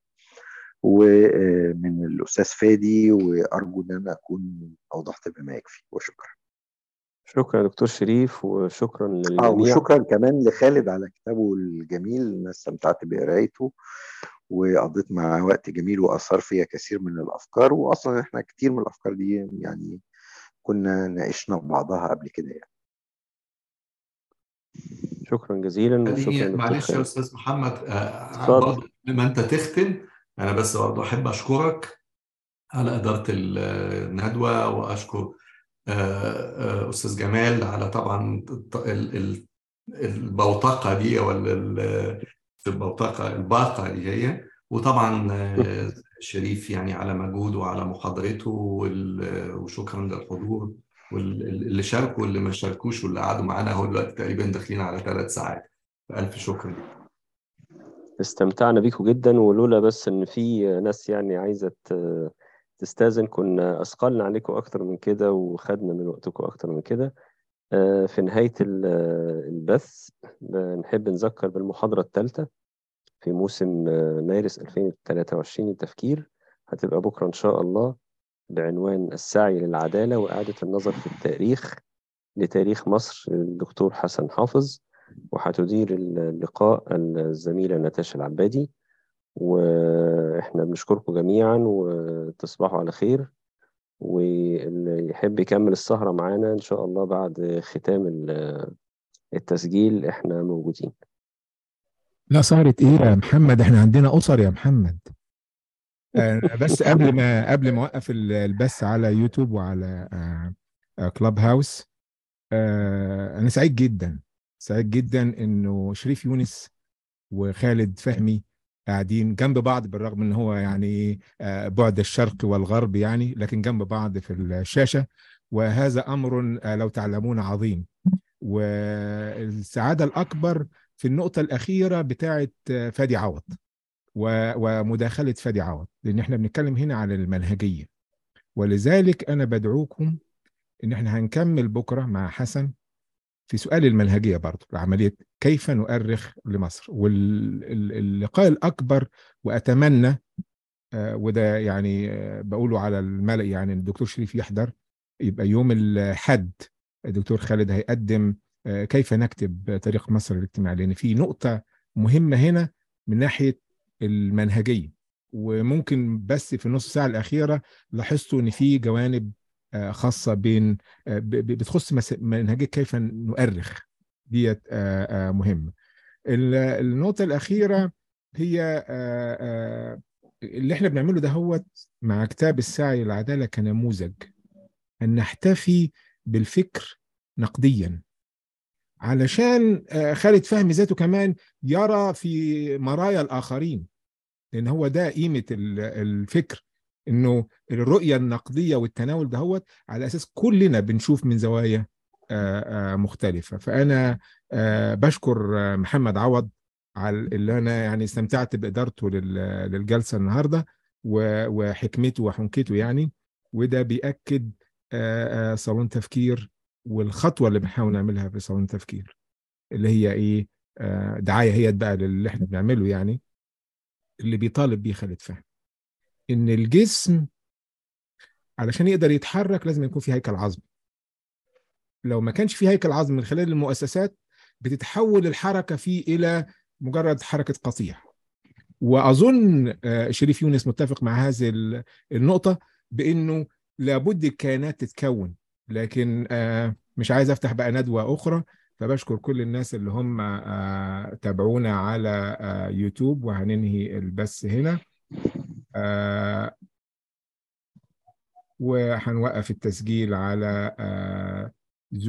Speaker 3: ومن الأستاذ فادي وأرجو إن أنا أكون أوضحت بما يكفي وشكرا
Speaker 2: شكرا يا دكتور شريف وشكرا
Speaker 3: آه
Speaker 2: للجميع
Speaker 3: وشكرا كمان لخالد على كتابه الجميل أنا استمتعت بقرايته وقضيت معاه وقت جميل وأثر فيا كثير من الأفكار وأصلا إحنا كتير من الأفكار دي يعني كنا ناقشنا بعضها قبل كده يعني
Speaker 2: شكرا جزيلا وشكرا
Speaker 4: خليني
Speaker 2: دكتور
Speaker 4: معلش يا
Speaker 2: خالد
Speaker 4: استاذ محمد آه،
Speaker 2: اتفضل
Speaker 4: برضه قبل ما انت تختم انا بس برضه احب اشكرك على اداره ال- الندوه واشكر آه، آه، استاذ جمال على طبعا الط- ال- ال- البوتقه دي ولا ال- البوتقه الباقه دي هي وطبعا آه، شريف يعني على مجهوده وعلى محاضرته وال- وشكرا للحضور واللي شاركوا واللي ما شاركوش واللي قعدوا معانا هو دلوقتي تقريبا داخلين على ثلاث ساعات فألف شكر
Speaker 2: استمتعنا بيكم جدا ولولا بس ان في ناس يعني عايزة ت- تستأذن كنا أثقلنا عليكم أكتر من كده وخدنا من وقتكم أكتر من كده آه، في نهاية ال- البث نحب نذكر بالمحاضرة الثالثة في موسم آه، مارس 2023 التفكير هتبقى بكرة إن شاء الله بعنوان السعي للعدالة وإعادة النظر في التاريخ لتاريخ مصر الدكتور حسن حافظ وهتدير اللقاء الزميلة نتاشا العبادي وإحنا بنشكركم جميعا وتصبحوا على خير واللي يحب يكمل السهرة معانا إن شاء الله بعد ختام ال- التسجيل إحنا موجودين
Speaker 1: لا سهرة ايه يا محمد احنا عندنا اسر يا محمد آه، بس قبل ما قبل ما اوقف ال- البث على يوتيوب وعلى كلاب هاوس انا سعيد جدا سعيد جدا انه شريف يونس وخالد فهمي قاعدين جنب بعض بالرغم ان هو يعني آه، بعد الشرق والغرب يعني لكن جنب بعض في الشاشة وهذا امر آه، لو تعلمون عظيم والسعادة الاكبر في النقطة الاخيرة بتاعه آه، فادي عوض و- ومداخلة فادي عوض لان احنا بنتكلم هنا على المنهجية ولذلك انا بدعوكم ان احنا هنكمل بكرة مع حسن في سؤال المنهجيه برضه عمليه كيف نؤرخ لمصر واللقاء الاكبر واتمنى آه، وده يعني آه، بقوله على الملأ يعني الدكتور شريف يحضر يبقى يوم الحد الدكتور خالد هيقدم آه، كيف نكتب تاريخ مصر الاجتماعي لان في نقطه مهمه هنا من ناحيه المنهجيه وممكن بس في النص ساعه الاخيره لاحظتوا ان في جوانب آه، خاصه بين آه، ب- ب- بتخص مس- منهجيه كيف نؤرخ ديت آه، آه، مهمه ال- النقطه الاخيره هي آه، آه، اللي احنا بنعمله ده هو مع كتاب السعي للعداله كنموذج ان نحتفي بالفكر نقديا علشان آه، خالد فهمي ذاته كمان يرى في مرايا الآخرين لأن هو ده قيمة ال- الفكر إنه الرؤية النقدية والتناول دهوت على أساس كلنا بنشوف من زوايا آه، آه، مختلفة فأنا آه، بشكر آه، محمد عوض على اللي أنا يعني استمتعت بإدارته لل- للجلسة النهاردة و- وحكمته وحنكته يعني وده بيأكد آه، آه، صالون تفكير والخطوه اللي بنحاول نعملها في صالون تفكير اللي هي ايه آه، دعايه هي بقى للي احنا بنعمله يعني اللي بيطالب بيه خالد فهمي ان الجسم علشان يقدر يتحرك لازم يكون في هيكل عظمي لو ما كانش في هيكل عظمي من خلال المؤسسات بتتحول الحركه فيه الى مجرد حركه قطيع واظن آه، شريف يونس متفق مع هذه ال- النقطه بانه لابد الكيانات تتكون لكن آه، مش عايز افتح بقى ندوه اخرى فبشكر كل الناس اللي هم آه، تابعونا على آه، يوتيوب وهننهي البث هنا آه، وهنوقف التسجيل على آه،